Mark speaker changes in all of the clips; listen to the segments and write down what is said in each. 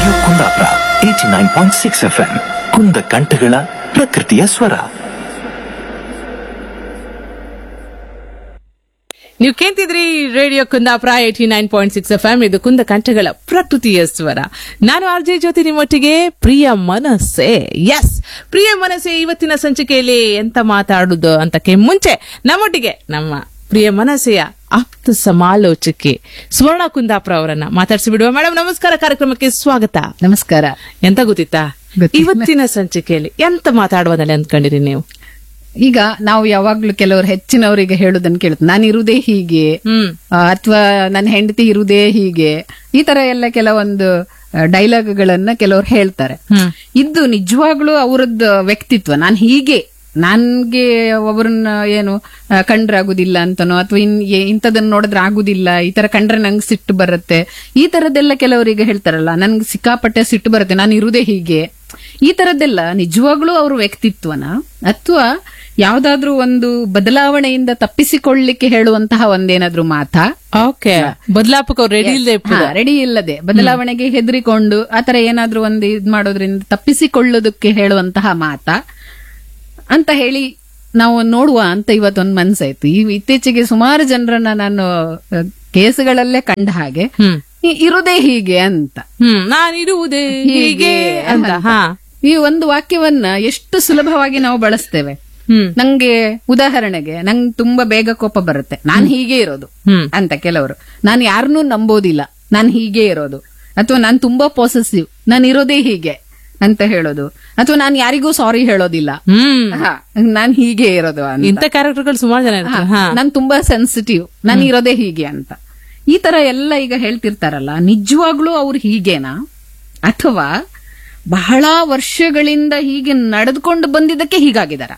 Speaker 1: Kundapura eighty nine point six F M ಕುಂದ ಕಂಠಗಳ ಪ್ರಕೃತಿಯ ಸ್ವರ
Speaker 2: ನೀವು ಕೇಳ್ತಿದ್ರಿ radio Kundapura eighty nine point six F M ಇದು ಕುಂದ ಕಂಠಗಳ ಪ್ರಕೃತಿಯ ಸ್ವರ ನಾನು ಆರ್ ಜೆ ಜ್ಯೋತಿ ನಿಮ್ಮೊಟ್ಟಿಗೆ ಪ್ರಿಯ ಮನಸ್ಸೆ ಎಸ್ ಪ್ರಿಯ ಮನಸ್ಸೆ ಇವತ್ತಿನ ಸಂಚಿಕೆಯಲ್ಲಿ ಎಂತ ಮಾತಾಡುದು ಅಂತಕ್ಕೆ ಮುಂಚೆ ನಮ್ಮೊಟ್ಟಿಗೆ ನಮ್ಮ ಪ್ರಿಯ ಮನಸ್ಸೆಯ ಆಪ್ತ ಸಮಾಲೋಚಕಿ ಸುವರ್ಣ ಕುಂದಾಪುರ ಅವರನ್ನ ಮಾತಾಡಿಸಿ ಬಿಡುವ ಮೇಡಮ್ ನಮಸ್ಕಾರ ಕಾರ್ಯಕ್ರಮಕ್ಕೆ ಸ್ವಾಗತ
Speaker 3: ನಮಸ್ಕಾರ
Speaker 2: ಎಂತ ಗೊತ್ತಿತ್ತಾ
Speaker 3: ಗೊತ್ತಿಲ್ಲ.
Speaker 2: ಇವತ್ತಿನ ಸಂಚಿಕೆಯಲ್ಲಿ ಎಂತ ಮಾತಾಡುವುದಲ್ಲ ಅಂದ್ಕೊಂಡಿರಿ ನೀವು
Speaker 3: ಈಗ ನಾವು ಯಾವಾಗ್ಲೂ ಕೆಲವರು ಹೆಚ್ಚಿನವರಿಗೆ ಹೇಳುದನ್ನು ಕೇಳುತ್ತೆ ನಾನು ಇರುವುದೇ ಹೀಗೆ
Speaker 2: ಹ್ಮ್
Speaker 3: ಅಥವಾ ನನ್ನ ಹೆಂಡತಿ ಇರುವುದೇ ಹೀಗೆ ಈ ತರ ಎಲ್ಲ ಕೆಲವೊಂದು ಡೈಲಾಗ್ಗಳನ್ನ ಕೆಲವರು ಹೇಳ್ತಾರೆ
Speaker 2: ಹ್ಮ್
Speaker 3: ಇದು ನಿಜವಾಗ್ಲೂ ಅವರದ್ದು ವ್ಯಕ್ತಿತ್ವ ನಾನು ಹೀಗೆ ನನ್ಗೆ ಒಬ್ಬರನ್ನ ಏನು ಆ, ಕಂಡ್ರೆ ಆಗುದಿಲ್ಲ ಅಂತನೋ ಅಥವಾ ಇನ್ ಏ- ಇಂಥದನ್ನ ನೋಡಿದ್ರೆ ಆಗುದಿಲ್ಲ ಈ ತರ ಕಂಡ್ರೆ ನಂಗೆ ಸಿಟ್ಟು ಬರುತ್ತೆ ಈ ತರದ್ದೆಲ್ಲ ಕೆಲವರಿಗೆ ಹೇಳ್ತಾರಲ್ಲ ನನ್ಗೆ ಸಿಕ್ಕಾಪಟ್ಟೆ ಸಿಟ್ಟು ಬರುತ್ತೆ ನಾನು ಇರುವುದೇ ಹೀಗೆ ಈ ತರದ್ದೆಲ್ಲ ನಿಜವಾಗ್ಲೂ ಅವ್ರ ವ್ಯಕ್ತಿತ್ವನ ಅಥವಾ ಯಾವ್ದಾದ್ರೂ ಒಂದು ಬದಲಾವಣೆಯಿಂದ ತಪ್ಪಿಸಿಕೊಳ್ಳಿಕ್ಕೆ ಹೇಳುವಂತಹ ಒಂದೇನಾದ್ರೂ ಮಾತಾ
Speaker 2: ಓಕೆ ಬದಲಾಪಕ ರೆಡಿ ಇಲ್ಲದೆ
Speaker 3: ರೆಡಿ ಇಲ್ಲದೆ ಬದಲಾವಣೆಗೆ ಹೆದರಿಕೊಂಡು ಆತರ ಏನಾದ್ರೂ ಒಂದು ಇದ್ ಮಾಡೋದ್ರಿಂದ ತಪ್ಪಿಸಿಕೊಳ್ಳೋದಕ್ಕೆ ಹೇಳುವಂತಹ ಮಾತಾ ಅಂತ ಹೇಳಿ ನಾವು ನೋಡುವ ಅಂತ ಇವತ್ತೊಂದು ಮನ್ಸಾಯ್ತು ಈ ಇತ್ತೀಚೆಗೆ ಸುಮಾರು ಜನರನ್ನ ನಾನು ಅಹ್, ಕೇಸುಗಳಲ್ಲೇ ಕಂಡ ಹಾಗೆ
Speaker 2: ಹ್ಮ್
Speaker 3: ಇ- ಇರುದೇ ಹೀಗೆ ಅಂತ
Speaker 2: ಹ್ಮ್ ನಾನಿರುವುದೇ ಹೀಗೆ ಅಂತ ಹಾ
Speaker 3: ಈ ಒಂದು ವಾಕ್ಯವನ್ನ ಎಷ್ಟು ಸುಲಭವಾಗಿ ನಾವು ಬಳಸ್ತೇವೆ
Speaker 2: ಹ್ಮ್
Speaker 3: ನಂಗೆ ಉದಾಹರಣೆಗೆ ನಂಗೆ ತುಂಬಾ ಬೇಗ ಕೋಪ ಬರುತ್ತೆ ನಾನ್ ಹೀಗೆ ಇರೋದು
Speaker 2: ಹ್ಮ್
Speaker 3: ಅಂತ ಕೆಲವರು ನಾನು ಯಾರನ್ನೂ ನಂಬೋದಿಲ್ಲ ನಾನು ಹೀಗೆ ಇರೋದು ಅಥವಾ ನಾನು ತುಂಬಾ ಪಾಸೆಸಿವ್ ನಾನು ಇರೋದೇ ಹೀಗೆ ಅಂತ ಹೇಳೋದು ಅಥವಾ ನಾನು ಯಾರಿಗೂ ಸಾರಿ ಹೇಳೋದಿಲ್ಲ
Speaker 2: ಹ್ಮ್
Speaker 3: ನಾನು ಹೀಗೆ ಇರೋದು ಅಂತ
Speaker 2: ಇಂಥ ಕ್ಯಾರೆಕ್ಟರ್ಗಳು ಸುಮಾರು ಜನ ಇರ್ತಾರೆ ಹಾ
Speaker 3: ನಾನು ತುಂಬಾ ಸೆನ್ಸಿಟಿವ್ ನಾನು ಇರೋದೇ ಹೀಗೆ ಅಂತ ಈ ತರ ಎಲ್ಲ ಈಗ ಹೇಳ್ತಿರ್ತಾರಲ್ಲ ನಿಜವಾಗ್ಲೂ ಅವ್ರು ಹೀಗೇನಾ ಅಥವಾ ಬಹಳ ವರ್ಷಗಳಿಂದ ಹೀಗೆ ನಡೆದುಕೊಂಡು ಬಂದಿದ್ದಕ್ಕೆ ಹೀಗಾಗಿದಾರ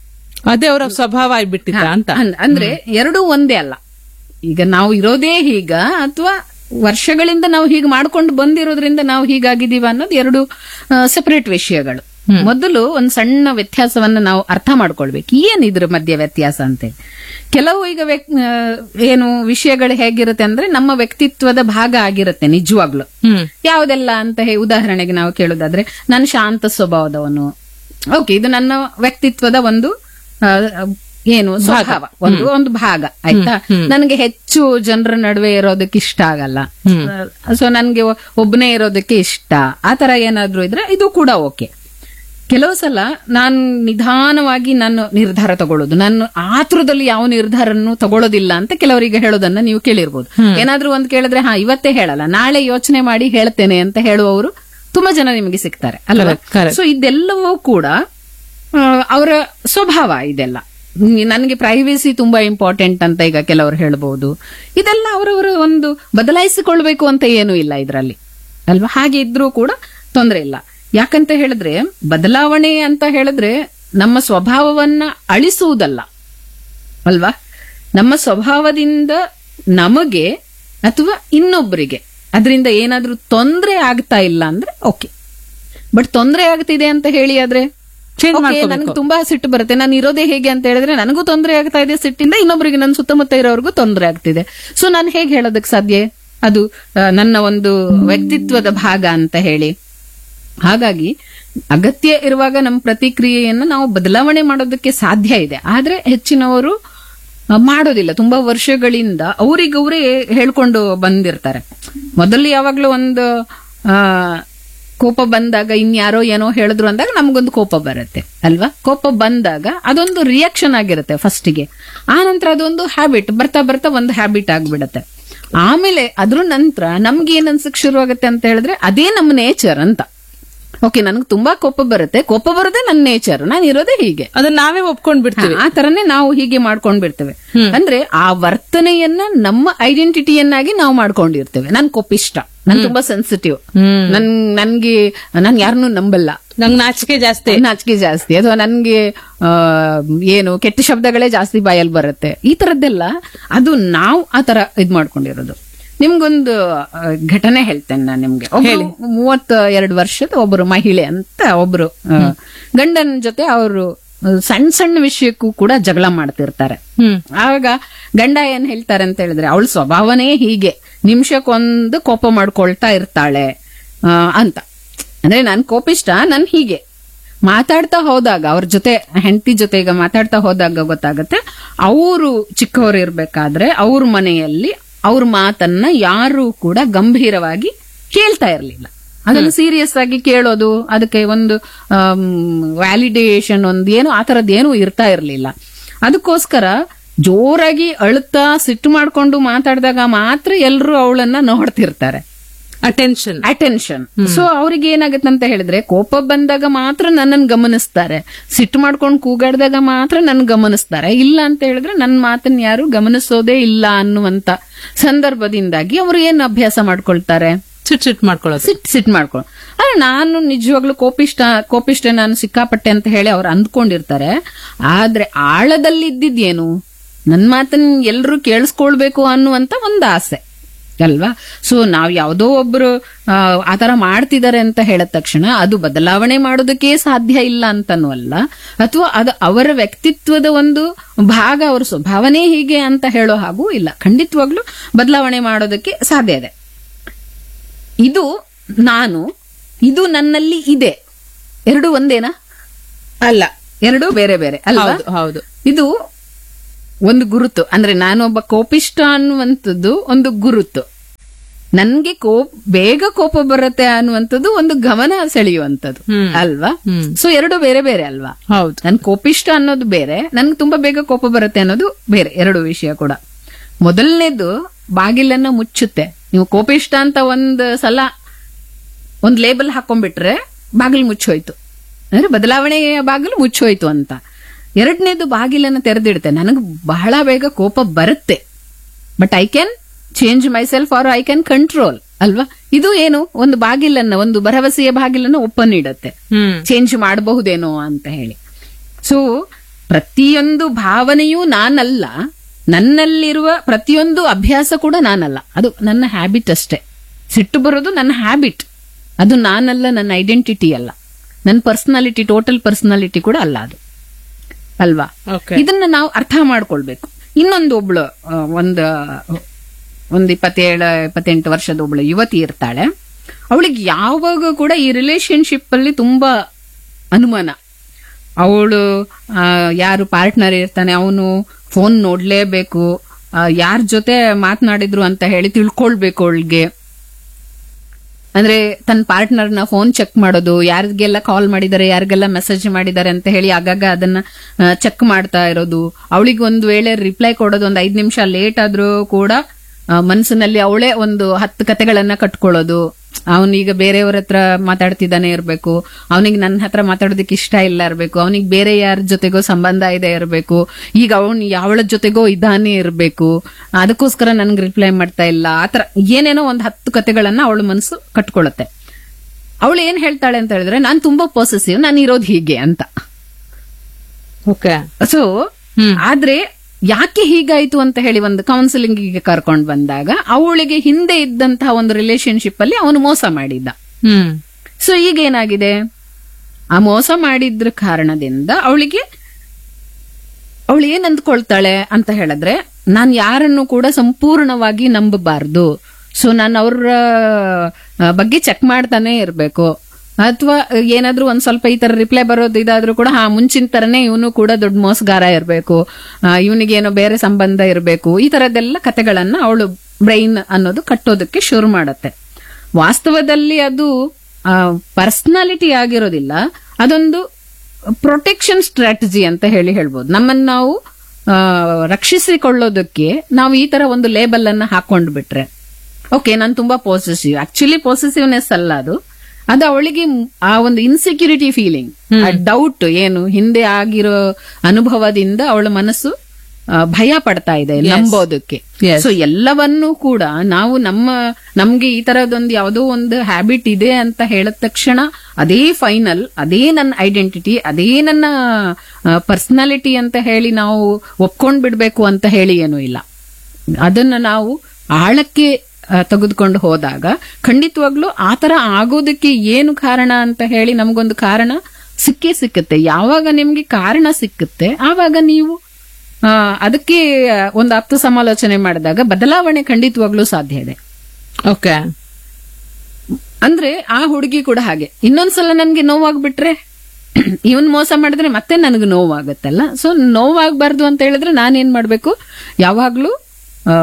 Speaker 2: ಅದೇ ಅವರ ಸ್ವಭಾವ ಆಗ್ಬಿಟ್ಟಿತ್ತ ಅಂತ
Speaker 3: ಅನ್- ಅಂದ್ರೆ ಎರಡೂ ಒಂದೇ ಅಲ್ಲ ಈಗ ನಾವು ಇರೋದೇ ಹೀಗ ಅಥವಾ ವರ್ಷಗಳಿಂದ ನಾವು ಹೀಗೆ ಮಾಡ್ಕೊಂಡು ಬಂದಿರೋದ್ರಿಂದ ನಾವು ಹೀಗಾಗಿದೀವ ಅನ್ನೋದು ಎರಡು ಸೆಪರೇಟ್ ವಿಷಯಗಳು ಮೊದಲು ಒಂದ್ ಸಣ್ಣ ವ್ಯತ್ಯಾಸವನ್ನ ನಾವು ಅರ್ಥ ಮಾಡ್ಕೊಳ್ಬೇಕು ಏನ್ ಇದ್ರ ಮಧ್ಯೆ ವ್ಯತ್ಯಾಸ ಅಂತೇಳಿ ಕೆಲವು ಈಗ ವ್ಯಕ್- ಆ, ಏನು ವಿಷಯಗಳು ಹೇಗಿರುತ್ತೆ ಅಂದ್ರೆ ನಮ್ಮ ವ್ಯಕ್ತಿತ್ವದ ಭಾಗ ಆಗಿರುತ್ತೆ ನಿಜವಾಗ್ಲು
Speaker 2: ಹ್ಮ್
Speaker 3: ಯಾವುದೆಲ್ಲ ಅಂತ ಹೇ ಉದಾಹರಣೆಗೆ ನಾವು ಕೇಳೋದಾದ್ರೆ ನಾನು ಶಾಂತ ಸ್ವಭಾವದವನು ಓಕೆ ಇದು ನನ್ನ ವ್ಯಕ್ತಿತ್ವದ ಒಂದು ಆ, ಏನು ಸ್ವಭಾವ ಒಂದು ಒಂದು ಭಾಗ ಆಯ್ತಾ ನನಗೆ ಹೆಚ್ಚು ಜನರ ನಡುವೆ ಇರೋದಕ್ಕೆ ಇಷ್ಟ ಆಗಲ್ಲ ಸೊ ನನ್ಗೆ ಒ- ಒಬ್ನೇ ಇರೋದಕ್ಕೆ ಇಷ್ಟ ಆ ತರ ಏನಾದ್ರೂ ಇದ್ರೆ ಇದು ಕೂಡ ಓಕೆ ಕೆಲವು ಸಲ ನಾನು ನಿಧಾನವಾಗಿ ನಾನು ನಿರ್ಧಾರ ತಗೊಳ್ಳೋದು ನಾನು ಆತುರದಲ್ಲಿ ಯಾವ ನಿರ್ಧಾರನ್ನು ತಗೊಳ್ಳೋದಿಲ್ಲ ಅಂತ ಕೆಲವರಿಗೆ ಹೇಳೋದನ್ನ ನೀವು ಕೇಳಿರ್ಬೋದು ಏನಾದ್ರೂ ಒಂದ್ ಕೇಳಿದ್ರೆ ಹಾ ಇವತ್ತೇ ಹೇಳಲ್ಲ ನಾಳೆ ಯೋಚನೆ ಮಾಡಿ ಹೇಳ್ತೇನೆ ಅಂತ ಹೇಳುವವರು ತುಂಬಾ ಜನ ನಿಮಗೆ ಸಿಗ್ತಾರೆ ಅಲ್ವಾ
Speaker 2: Correct, correct.
Speaker 3: ಸೊ ಇದೆಲ್ಲವೂ ಕೂಡ ಆ, ಅವರ ಸ್ವಭಾವ ಇದೆಲ್ಲ ನನಗೆ ಪ್ರೈವೇಸಿ ತುಂಬಾ ಇಂಪಾರ್ಟೆಂಟ್ ಅಂತ ಈಗ ಕೆಲವರು ಹೇಳ್ಬಹುದು ಇದೆಲ್ಲ ಅವರವರ ಒಂದು ಬದಲಾಯಿಸಿಕೊಳ್ಬೇಕು ಅಂತ ಏನೂ ಇಲ್ಲ ಇದರಲ್ಲಿ ಅಲ್ವಾ ಹಾಗೆ ಇದ್ರೂ ಕೂಡ ತೊಂದರೆ ಇಲ್ಲ ಯಾಕಂತ ಹೇಳಿದ್ರೆ ಬದಲಾವಣೆ ಅಂತ ಹೇಳಿದ್ರೆ ನಮ್ಮ ಸ್ವಭಾವವನ್ನ ಅಳಿಸುವುದಲ್ಲ ಅಲ್ವಾ ನಮ್ಮ ಸ್ವಭಾವದಿಂದ ನಮಗೆ ಅಥವಾ ಇನ್ನೊಬ್ಬರಿಗೆ ಅದರಿಂದ ಏನಾದ್ರೂ ತೊಂದರೆ ಆಗ್ತಾ ಇಲ್ಲ ಅಂದ್ರೆ ಓಕೆ ಬಟ್ ತೊಂದರೆ ಆಗ್ತಿದೆ ಅಂತ ಹೇಳಿ ಆದ್ರೆ
Speaker 2: Change
Speaker 3: okay,
Speaker 2: ಮಾಡ್ಕೋಬೇಕು.
Speaker 3: ನನಗೆ ತುಂಬಾ ಸಿಟ್ಟು ಬರುತ್ತೆ ನಾನು ಇರೋದೇ ಹೇಗೆ ಅಂತ ಹೇಳಿದ್ರೆ ನನಗೂ ತೊಂದರೆ ಆಗ್ತಾ ಇದೆ ಸಿಟ್ಟಿಂದ ಇನ್ನೊಬ್ಬರಿಗೆ ನನ್ನ ಸುತ್ತಮುತ್ತ ಇರೋರ್ಗೂ ತೊಂದರೆ ಆಗ್ತಿದೆ ಸೊ ನಾನು ಹೇಗೆ ಹೇಳೋದಕ್ಕೆ ಸಾಧ್ಯ ಅದು ಆ, ನನ್ನ ಒಂದು ವ್ಯಕ್ತಿತ್ವದ ಭಾಗ ಅಂತ ಹೇಳಿ ಹಾಗಾಗಿ ಅಗತ್ಯ ಇರುವಾಗ ನಮ್ಮ ಪ್ರತಿಕ್ರಿಯೆಯನ್ನ ನಾವು ಬದಲಾವಣೆ ಮಾಡೋದಕ್ಕೆ ಸಾಧ್ಯ ಇದೆ ಆದ್ರೆ ಹೆಚ್ಚಿನವರು ಆ, ಮಾಡೋದಿಲ್ಲ ತುಂಬಾ ವರ್ಷಗಳಿಂದ ಅವರಿಗವರೇ ಹೇಳ್ಕೊಂಡು ಬಂದಿರ್ತಾರೆ ಮೊದಲು ಯಾವಾಗ್ಲೂ ಒಂದು ಆ ಕೋಪ ಬಂದಾಗ ಇನ್ಯಾರೋ ಏನೋ ಹೇಳಿದ್ರು ಅಂದಾಗ ನಮಗೊಂದು ಕೋಪ ಬರುತ್ತೆ ಅಲ್ವಾ ಕೋಪ ಬಂದಾಗ ಅದೊಂದು ರಿಯಾಕ್ಷನ್ ಆಗಿರುತ್ತೆ ಫಸ್ಟಿಗೆ ಆ ನಂತರ ಅದೊಂದು ಹ್ಯಾಬಿಟ್ ಬರ್ತಾ ಬರ್ತಾ ಒಂದು ಹ್ಯಾಬಿಟ್ ಆಗ್ಬಿಡತ್ತೆ ಆಮೇಲೆ ಅದ್ರ ನಂತರ ನಮ್ಗೆ ಏನ್ ಅನ್ಸಕ್ ಶುರು ಆಗುತ್ತೆ ಅಂತ ಹೇಳಿದ್ರೆ ಅದೇ ನಮ್ಮ ನೇಚರ್ ಅಂತ ಓಕೆ ನನಗೆ ತುಂಬಾ ಕೋಪ ಬರುತ್ತೆ ಕೋಪ ಬರೋದೇ ನನ್ನ ನೇಚರ್ ನಾನು ಇರೋದೇ ಹೀಗೆ
Speaker 2: ಅದನ್ನ ನಾವೇ ಒಪ್ಕೊಂಡ್ ಬಿಡ್ತೀವಿ
Speaker 3: ಆ ತರನೇ ನಾವು ಹೀಗೆ ಮಾಡ್ಕೊಂಡ್ ಬಿಡ್ತೇವೆ ಅಂದ್ರೆ ಆ ವರ್ತನೆಯನ್ನ ನಮ್ಮ ಐಡೆಂಟಿಟಿಯನ್ನಾಗಿ ನಾವು ಮಾಡ್ಕೊಂಡಿರ್ತೇವೆ ನನ್ ಕೋಪಿಷ್ಟ ನನ್ ತುಂಬಾ ಸೆನ್ಸಿಟಿವ್ ನನ್ ನನ್ಗೆ ನಾನ್ ಯಾರನ್ನೂ ನಂಬಲ್ಲ
Speaker 2: ನಂಗ್ ನಾಚಿಕೆ ಜಾಸ್ತಿ
Speaker 3: ನಾಚಿಕೆ ಜಾಸ್ತಿ ಅಥವಾ ನನ್ಗೆ ಆ, ಏನು ಕೆಟ್ಟ ಶಬ್ದಗಳೇ ಜಾಸ್ತಿ ಬಾಯಲ್ಲಿ ಬರುತ್ತೆ ಈ ತರದ್ದೆಲ್ಲ ಅದು ನಾವು ಆ ತರ ಇದ್ ಮಾಡ್ಕೊಂಡಿರೋದು ನಿಮ್ಗೊಂದು ಆ, ಘಟನೆ ಹೇಳ್ತೇನೆ ನಾನು ನಿಮ್ಗೆ ಒಬ್ರು ಮೂವತ್ತ ಎರಡು ವರ್ಷದ ಒಬ್ಬರು ಮಹಿಳೆ ಅಂತ ಒಬ್ರು ಆ, ಗಂಡನ ಜೊತೆ ಅವರು ಸಣ್ಣ ಸಣ್ಣ ವಿಷಯಕ್ಕೂ ಕೂಡ ಜಗಳ ಮಾಡ್ತಿರ್ತಾರೆ
Speaker 2: ಹ್ಮ್
Speaker 3: ಆಗ ಗಂಡ ಏನ್ ಹೇಳ್ತಾರೆ ಅಂತ ಹೇಳಿದ್ರೆ ಅವಳ ಸ್ವಭಾವನೇ ಹೀಗೆ ನಿಮಿಷಕ್ಕೊಂದು ಕೋಪ ಮಾಡ್ಕೊಳ್ತಾ ಇರ್ತಾಳೆ ಆ, ಅಂತ ಅಂದ್ರೆ ನಾನು ಕೋಪಿಷ್ಟ ನಾನು ಹೀಗೆ ಮಾತಾಡ್ತಾ ಹೋದಾಗ ಅವ್ರ ಜೊತೆ ಹೆಂಡತಿ ಜೊತೆ ಈಗ ಮಾತಾಡ್ತಾ ಹೋದಾಗ ಗೊತ್ತಾಗತ್ತೆ ಅವರು ಚಿಕ್ಕವರು ಇರ್ಬೇಕಾದ್ರೆ ಅವ್ರ ಮನೆಯಲ್ಲಿ ಅವ್ರ ಮಾತನ್ನ ಯಾರು ಕೂಡ ಗಂಭೀರವಾಗಿ ಕೇಳ್ತಾ ಇರಲಿಲ್ಲ ಅದನ್ನು ಸೀರಿಯಸ್ ಆಗಿ ಕೇಳೋದು ಅದಕ್ಕೆ ಒಂದು ವ್ಯಾಲಿಡೇಷನ್ ಒಂದು ಏನು ಆ ಥರದ್ದು ಏನು ಇರ್ತಾ ಇರಲಿಲ್ಲ ಅದಕ್ಕೋಸ್ಕರ ಜೋರಾಗಿ ಅಳುತ್ತಾ ಸಿಟ್ಟು ಮಾಡ್ಕೊಂಡು ಮಾತಾಡಿದಾಗ ಮಾತ್ರ ಎಲ್ಲರೂ ಅವಳನ್ನ ನೋಡ್ತಿರ್ತಾರೆ
Speaker 2: ಅಟೆನ್ಷನ್
Speaker 3: ಅಟೆನ್ಷನ್ ಸೊ ಅವ್ರಿಗೆ ಏನಾಗತ್ತೆ ಅಂತ ಹೇಳಿದ್ರೆ ಕೋಪ ಬಂದಾಗ ಮಾತ್ರ ನನ್ನನ್ನು ಗಮನಿಸ್ತಾರೆ ಸಿಟ್ಟು ಮಾಡ್ಕೊಂಡು ಕೂಗಾಡಿದಾಗ ಮಾತ್ರ ನನ್ ಗಮನಿಸ್ತಾರೆ ಇಲ್ಲ ಅಂತ ಹೇಳಿದ್ರೆ ನನ್ನ ಮಾತನ್ನ ಯಾರು ಗಮನಿಸೋದೇ ಇಲ್ಲ ಅನ್ನುವಂತ ಸಂದರ್ಭದಿಂದಾಗಿ ಅವರು ಏನ್ ಅಭ್ಯಾಸ ಮಾಡ್ಕೊಳ್ತಾರೆ
Speaker 2: ಚಿಟ್ ಚಿಟ್ ಮಾಡ್ಕೊಳ್ಳೋದು
Speaker 3: ಸಿಟ್ ಸಿಟ್ ಮಾಡ್ಕೊಂಡು ಆದ್ರೆ ನಾನು ನಿಜವಾಗ್ಲೂ ಕೋಪಿಷ್ಟ ಕೋಪಿಷ್ಟ ನಾನು ಸಿಕ್ಕಾಪಟ್ಟೆ ಅಂತ ಹೇಳಿ ಅವ್ರು ಅಂದ್ಕೊಂಡಿರ್ತಾರೆ ಆದ್ರೆ ಆಳದಲ್ಲಿ ಇದ್ದಿದ್ದೇನು ನನ್ ಮಾತನ್ನ ಎಲ್ರು ಕೇಳಿಸ್ಕೊಳ್ಬೇಕು ಅನ್ನುವಂತ ಒಂದು ಆಸೆ ಅಲ್ವಾ ಸೊ ನಾವ್ ಯಾವ್ದೋ ಒಬ್ರು ಆ, ಆತರ ಮಾಡ್ತಿದ್ದಾರೆ ಅಂತ ಹೇಳಿದ ತಕ್ಷಣ ಅದು ಬದಲಾವಣೆ ಮಾಡೋದಕ್ಕೆ ಸಾಧ್ಯ ಇಲ್ಲ ಅಂತನೂ ಅಲ್ಲ ಅಥವಾ ಅದು ಅವರ ವ್ಯಕ್ತಿತ್ವದ ಒಂದು ಭಾಗ ಅವರ ಸ್ವಭಾವನೆ ಹೀಗೆ ಅಂತ ಹೇಳೋ ಹಾಗೂ ಇಲ್ಲ ಖಂಡಿತವಾಗ್ಲೂ ಬದಲಾವಣೆ ಮಾಡೋದಕ್ಕೆ ಸಾಧ್ಯ ಇದೆ ಇದು ನಾನು ಇದು ನನ್ನಲ್ಲಿ ಇದೆ ಎರಡು ಒಂದೇನಾ
Speaker 2: ಅಲ್ಲ
Speaker 3: ಎರಡು ಬೇರೆ ಬೇರೆ ಅಲ್ವಾ
Speaker 2: ಹೌದು ಹೌದು
Speaker 3: ಇದು ಒಂದು ಗುರುತು ಅಂದ್ರೆ ನಾನೊಬ್ಬ ಕೋಪಿಷ್ಟ ಅನ್ನುವಂಥದ್ದು ಒಂದು ಗುರುತು ನನ್ಗೆ ಕೋಪ ಬೇಗ ಕೋಪ ಬರುತ್ತೆ ಅನ್ನುವಂಥದ್ದು ಒಂದು ಗಮನ ಸೆಳೆಯುವಂಥದ್ದು
Speaker 2: ಹ್ಮ್.
Speaker 3: ಅಲ್ವಾ
Speaker 2: ಹ್ಮ್.
Speaker 3: ಸೊ ಎರಡು ಬೇರೆ ಬೇರೆ ಅಲ್ವಾ
Speaker 2: ಹೌದು
Speaker 3: ನನ್ ಕೋಪಿಷ್ಟ ಅನ್ನೋದು ಬೇರೆ ನನ್ಗೆ ತುಂಬಾ ಬೇಗ ಕೋಪ ಬರುತ್ತೆ ಅನ್ನೋದು ಬೇರೆ ಎರಡು ವಿಷಯ ಕೂಡ ಮೊದಲನೇದು ಬಾಗಿಲನ್ನ ಮುಚ್ಚುತ್ತೆ ನೀವು ಕೋಪಿಷ್ಟ ಅಂತ ಒಂದ್ ಸಲ ಒಂದ್ ಲೇಬಲ್ ಹಾಕೊಂಡ್ಬಿಟ್ರೆ ಬಾಗಿಲು ಮುಚ್ಚೋಯ್ತು ಅಂದ್ರೆ ಬದಲಾವಣೆಯ ಬಾಗಿಲು ಮುಚ್ಚೋಯ್ತು ಅಂತ ಎರಡನೇದು ಬಾಗಿಲನ್ನ ತೆರೆದಿಡುತ್ತೆ ನನಗೆ ಬಹಳ ಬೇಗ ಕೋಪ ಬರುತ್ತೆ but I can change myself or I can control ಅಲ್ವಾ ಇದು ಏನು ಒಂದು ಬಾಗಿಲನ್ನ ಒಂದು ಭರವಸೆಯ ಬಾಗಿಲನ್ನ ಓಪನ್ ಇಡುತ್ತೆ
Speaker 2: ಹ್ಮ್
Speaker 3: ಚೇಂಜ್ ಮಾಡಬಹುದೇನೋ ಅಂತ ಹೇಳಿ ಸೊ ಪ್ರತಿಯೊಂದು ಭಾವನೆಯೂ ನಾನಲ್ಲ ನನ್ನಲ್ಲಿರುವ ಪ್ರತಿಯೊಂದು ಅಭ್ಯಾಸ ಕೂಡ ನಾನಲ್ಲ ಅದು ನನ್ನ ಹ್ಯಾಬಿಟ್ ಅಷ್ಟೇ ಸಿಟ್ಟು ಬರೋದು ನನ್ನ ಹ್ಯಾಬಿಟ್ ಅದು ನಾನಲ್ಲ ನನ್ನ ಐಡೆಂಟಿಟಿ ಅಲ್ಲ ನನ್ನ ಪರ್ಸನಾಲಿಟಿ ಟೋಟಲ್ ಪರ್ಸನಾಲಿಟಿ ಕೂಡ ಅಲ್ಲ ಅದು ಅಲ್ವಾ
Speaker 2: ಓಕೆ
Speaker 3: ಇದನ್ನ ನಾವು ಅರ್ಥ ಮಾಡ್ಕೊಳ್ಬೇಕು ಇನ್ನೊಂದು ಒಬ್ಳು ಆ, ಒಂದು ಒಂದು ಇಪ್ಪತ್ತೇಳು ಇಪ್ಪತ್ತೆಂಟು ವರ್ಷದ ಒಬ್ಳು ಯುವತಿ ಇರ್ತಾಳೆ ಅವಳಿಗೆ ಯಾವಾಗ ಕೂಡ ಈ ರಿಲೇಶನ್ಶಿಪ್ ಅಲ್ಲಿ ತುಂಬಾ ಅನುಮಾನ ಅವಳು ಯಾರು ಪಾರ್ಟ್ನರ್ ಇರ್ತಾನೆ ಅವನು ಫೋನ್ ನೋಡ್ಲೇಬೇಕು ಯಾರ ಜೊತೆ ಮಾತನಾಡಿದ್ರು ಅಂತ ಹೇಳಿ ತಿಳ್ಕೊಳ್ಬೇಕು ಅವಳಿಗೆ ಅಂದ್ರೆ ತನ್ನ ಪಾರ್ಟ್ನರ್ನ ಫೋನ್ ಚೆಕ್ ಮಾಡೋದು ಯಾರಿಗೆಲ್ಲ ಕಾಲ್ ಮಾಡಿದ್ದಾರೆ ಯಾರಿಗೆಲ್ಲ ಮೆಸೇಜ್ ಮಾಡಿದ್ದಾರೆ ಅಂತ ಹೇಳಿ ಆಗಾಗ ಅದನ್ನ ಚೆಕ್ ಮಾಡ್ತಾ ಇರೋದು ಅವಳಿಗೆ ಒಂದು ವೇಳೆ ರಿಪ್ಲೈ ಕೊಡೋದು ಒಂದು ಐದ್ ನಿಮಿಷ ಲೇಟ್ ಆದ್ರೂ ಕೂಡ ಆ, ಮನಸ್ಸಿನಲ್ಲಿ ಅವಳೇ ಒಂದು ಹತ್ತು ಕತೆಗಳನ್ನ ಕಟ್ಕೊಳ್ಳೋದು ಅವನೀಗ ಬೇರೆಯವ್ರ ಹತ್ರ ಮಾತಾಡ್ತಿದ್ದಾನೆ ಇರ್ಬೇಕು ಅವನಿಗೆ ನನ್ನ ಹತ್ರ ಮಾತಾಡೋದಕ್ಕೆ ಇಷ್ಟ ಇಲ್ಲ ಇರ್ಬೇಕು ಅವನಿಗೆ ಬೇರೆ ಯಾರ ಜೊತೆಗೋ ಸಂಬಂಧ ಇದೆ ಇರಬೇಕು ಈಗ ಅವನ್ ಯಾವಳ ಜೊತೆಗೋ ಇದ್ದಾನೆ ಇರಬೇಕು ಅದಕ್ಕೋಸ್ಕರ ನನ್ಗೆ ರಿಪ್ಲೈ ಮಾಡ್ತಾ ಇಲ್ಲ ಆತರ ಏನೇನೋ ಒಂದು ಹತ್ತು ಕತೆಗಳನ್ನ ಅವಳ ಮನಸ್ಸು ಕಟ್ಕೊಳ್ಳುತ್ತೆ ಅವಳು ಏನ್ ಹೇಳ್ತಾಳೆ ಅಂತ ಹೇಳಿದ್ರೆ ನಾನ್ ತುಂಬಾ ಪಾಸೆಸಿವ್ ನಾನು ಇರೋದು ಹೀಗೆ ಅಂತ
Speaker 2: ಓಕೆ
Speaker 3: ಸೊ
Speaker 2: ಹ್ಮ್.
Speaker 3: ಆದ್ರೆ ಯಾಕೆ ಹೀಗಾಯ್ತು ಅಂತ ಹೇಳಿ ಒಂದು ಕೌನ್ಸಿಲಿಂಗ್ ಗೆ ಕರ್ಕೊಂಡ್ ಬಂದಾಗ ಅವಳಿಗೆ ಹಿಂದೆ ಇದ್ದಂತಹ ಒಂದು ರಿಲೇಶನ್ಶಿಪ್ ಅಲ್ಲಿ ಅವನು ಮೋಸ ಮಾಡಿದ್ದ
Speaker 2: ಹ್ಮ್
Speaker 3: ಸೊ ಈಗ ಏನಾಗಿದೆ ಆ ಮೋಸ ಮಾಡಿದ್ರ ಕಾರಣದಿಂದ ಅವಳಿಗೆ ಅವಳು ಏನ್ ಅಂದ್ಕೊಳ್ತಾಳೆ ಅಂತ ಹೇಳಿದ್ರೆ ನಾನ್ ಯಾರನ್ನು ಕೂಡ ಸಂಪೂರ್ಣವಾಗಿ ನಂಬಬಾರ್ದು ಸೊ ನಾನು ಅವ್ರ ಆ, ಬಗ್ಗೆ ಚೆಕ್ ಮಾಡ್ತಾನೆ ಇರ್ಬೇಕು ಅಥವಾ ಏನಾದ್ರೂ ಒಂದ್ ಸ್ವಲ್ಪ ಈ ತರ ರಿಪ್ಲೈ ಬರೋದು ಇದಾದ್ರೂ ಕೂಡ ಹಾ ಮುಂಚಿನ ತರನೇ ಇವನು ಕೂಡ ದೊಡ್ಡ ಮೋಸಗಾರ ಇರ್ಬೇಕು ಇವನಿಗೆ ಏನೋ ಬೇರೆ ಸಂಬಂಧ ಇರಬೇಕು ಈ ತರದ್ದೆಲ್ಲ ಕತೆಗಳನ್ನ ಅವಳು ಬ್ರೈನ್ ಅನ್ನೋದು ಕಟ್ಟೋದಕ್ಕೆ ಶುರು ಮಾಡತ್ತೆ ವಾಸ್ತವದಲ್ಲಿ ಅದು ಪರ್ಸನಾಲಿಟಿ ಆಗಿರೋದಿಲ್ಲ ಅದೊಂದು ಪ್ರೊಟೆಕ್ಷನ್ ಸ್ಟ್ರಾಟಜಿ ಅಂತ ಹೇಳಿ ಹೇಳ್ಬೋದು ನಮ್ಮನ್ನ ನಾವು ಆ, ರಕ್ಷಿಸಿಕೊಳ್ಳೋದಕ್ಕೆ ನಾವು ಈ ತರ ಒಂದು ಲೇಬಲ್ ಅನ್ನ ಹಾಕೊಂಡ್ ಬಿಟ್ರೆ ಓಕೆ ನಾನು ತುಂಬಾ ಪಾಸಿಟಿವ್ ಆಕ್ಚುಲಿ ಪಾಸಿಟಿವ್ನೆಸ್ ಅಲ್ಲ ಅದು ಅದು ಅವಳಿಗೆ ಮ್- ಆ ಒಂದು ಇನ್ಸೆಕ್ಯೂರಿಟಿ ಫೀಲಿಂಗ್ ಡೌಟ್ ಏನು ಹಿಂದೆ ಆಗಿರೋ ಅನುಭವದಿಂದ ಅವಳ ಮನಸ್ಸು ಆ, ಭಯ ಪಡ್ತಾ ಇದೆ ನಂಬೋದಕ್ಕೆ
Speaker 2: Yes.
Speaker 3: ಸೊ ಎಲ್ಲವನ್ನೂ ಕೂಡ ನಾವು ನಮ್ಮ ನಮ್ಗೆ ಈ ತರದೊಂದು ಯಾವುದೋ ಒಂದು ಹ್ಯಾಬಿಟ್ ಇದೆ ಅಂತ ಹೇಳಿದ ತಕ್ಷಣ ಅದೇ ಫೈನಲ್ ಅದೇ ನನ್ನ ಐಡೆಂಟಿಟಿ ಅದೇ ನನ್ನ ಪರ್ಸನಾಲಿಟಿ ಅಂತ ಹೇಳಿ ನಾವು ಒಪ್ಕೊಂಡ್ ಬಿಡ್ಬೇಕು ಅಂತ ಹೇಳಿ ಏನೂ ಇಲ್ಲ ಅದನ್ನ ನಾವು ಆಳಕ್ಕೆ ಆ, ತೆಗೆದುಕೊಂಡು ಹೋದಾಗ ಖಂಡಿತವಾಗ್ಲೂ ಆ ತರ ಆಗೋದಕ್ಕೆ ಏನು ಕಾರಣ ಅಂತ ಹೇಳಿ ನಮಗೊಂದು ಕಾರಣ ಸಿಕ್ಕೇ ಸಿಕ್ಕುತ್ತೆ ಯಾವಾಗ ನಿಮ್ಗೆ ಕಾರಣ ಸಿಕ್ಕುತ್ತೆ ಆವಾಗ ನೀವು ಆ, ಅದಕ್ಕೆ ಒಂದು ಆಪ್ತ ಸಮಾಲೋಚನೆ ಮಾಡಿದಾಗ ಬದಲಾವಣೆ ಖಂಡಿತವಾಗ್ಲೂ ಸಾಧ್ಯ ಇದೆ
Speaker 2: ಓಕೆ
Speaker 3: ಅಂದ್ರೆ ಆ ಹುಡುಗಿ ಕೂಡ ಹಾಗೆ ಇನ್ನೊಂದ್ಸಲ ನನ್ಗೆ ನೋವಾಗ್ಬಿಟ್ರೆ ಇವನ್ ಮೋಸ ಮಾಡಿದ್ರೆ ಮತ್ತೆ ನನಗೆ ನೋವಾಗತ್ತಲ್ಲ ಸೊ ನೋವಾಗಬಾರ್ದು ಅಂತ ಹೇಳಿದ್ರೆ ನಾನೇನ್ ಮಾಡ್ಬೇಕು ಯಾವಾಗ್ಲೂ ಆ,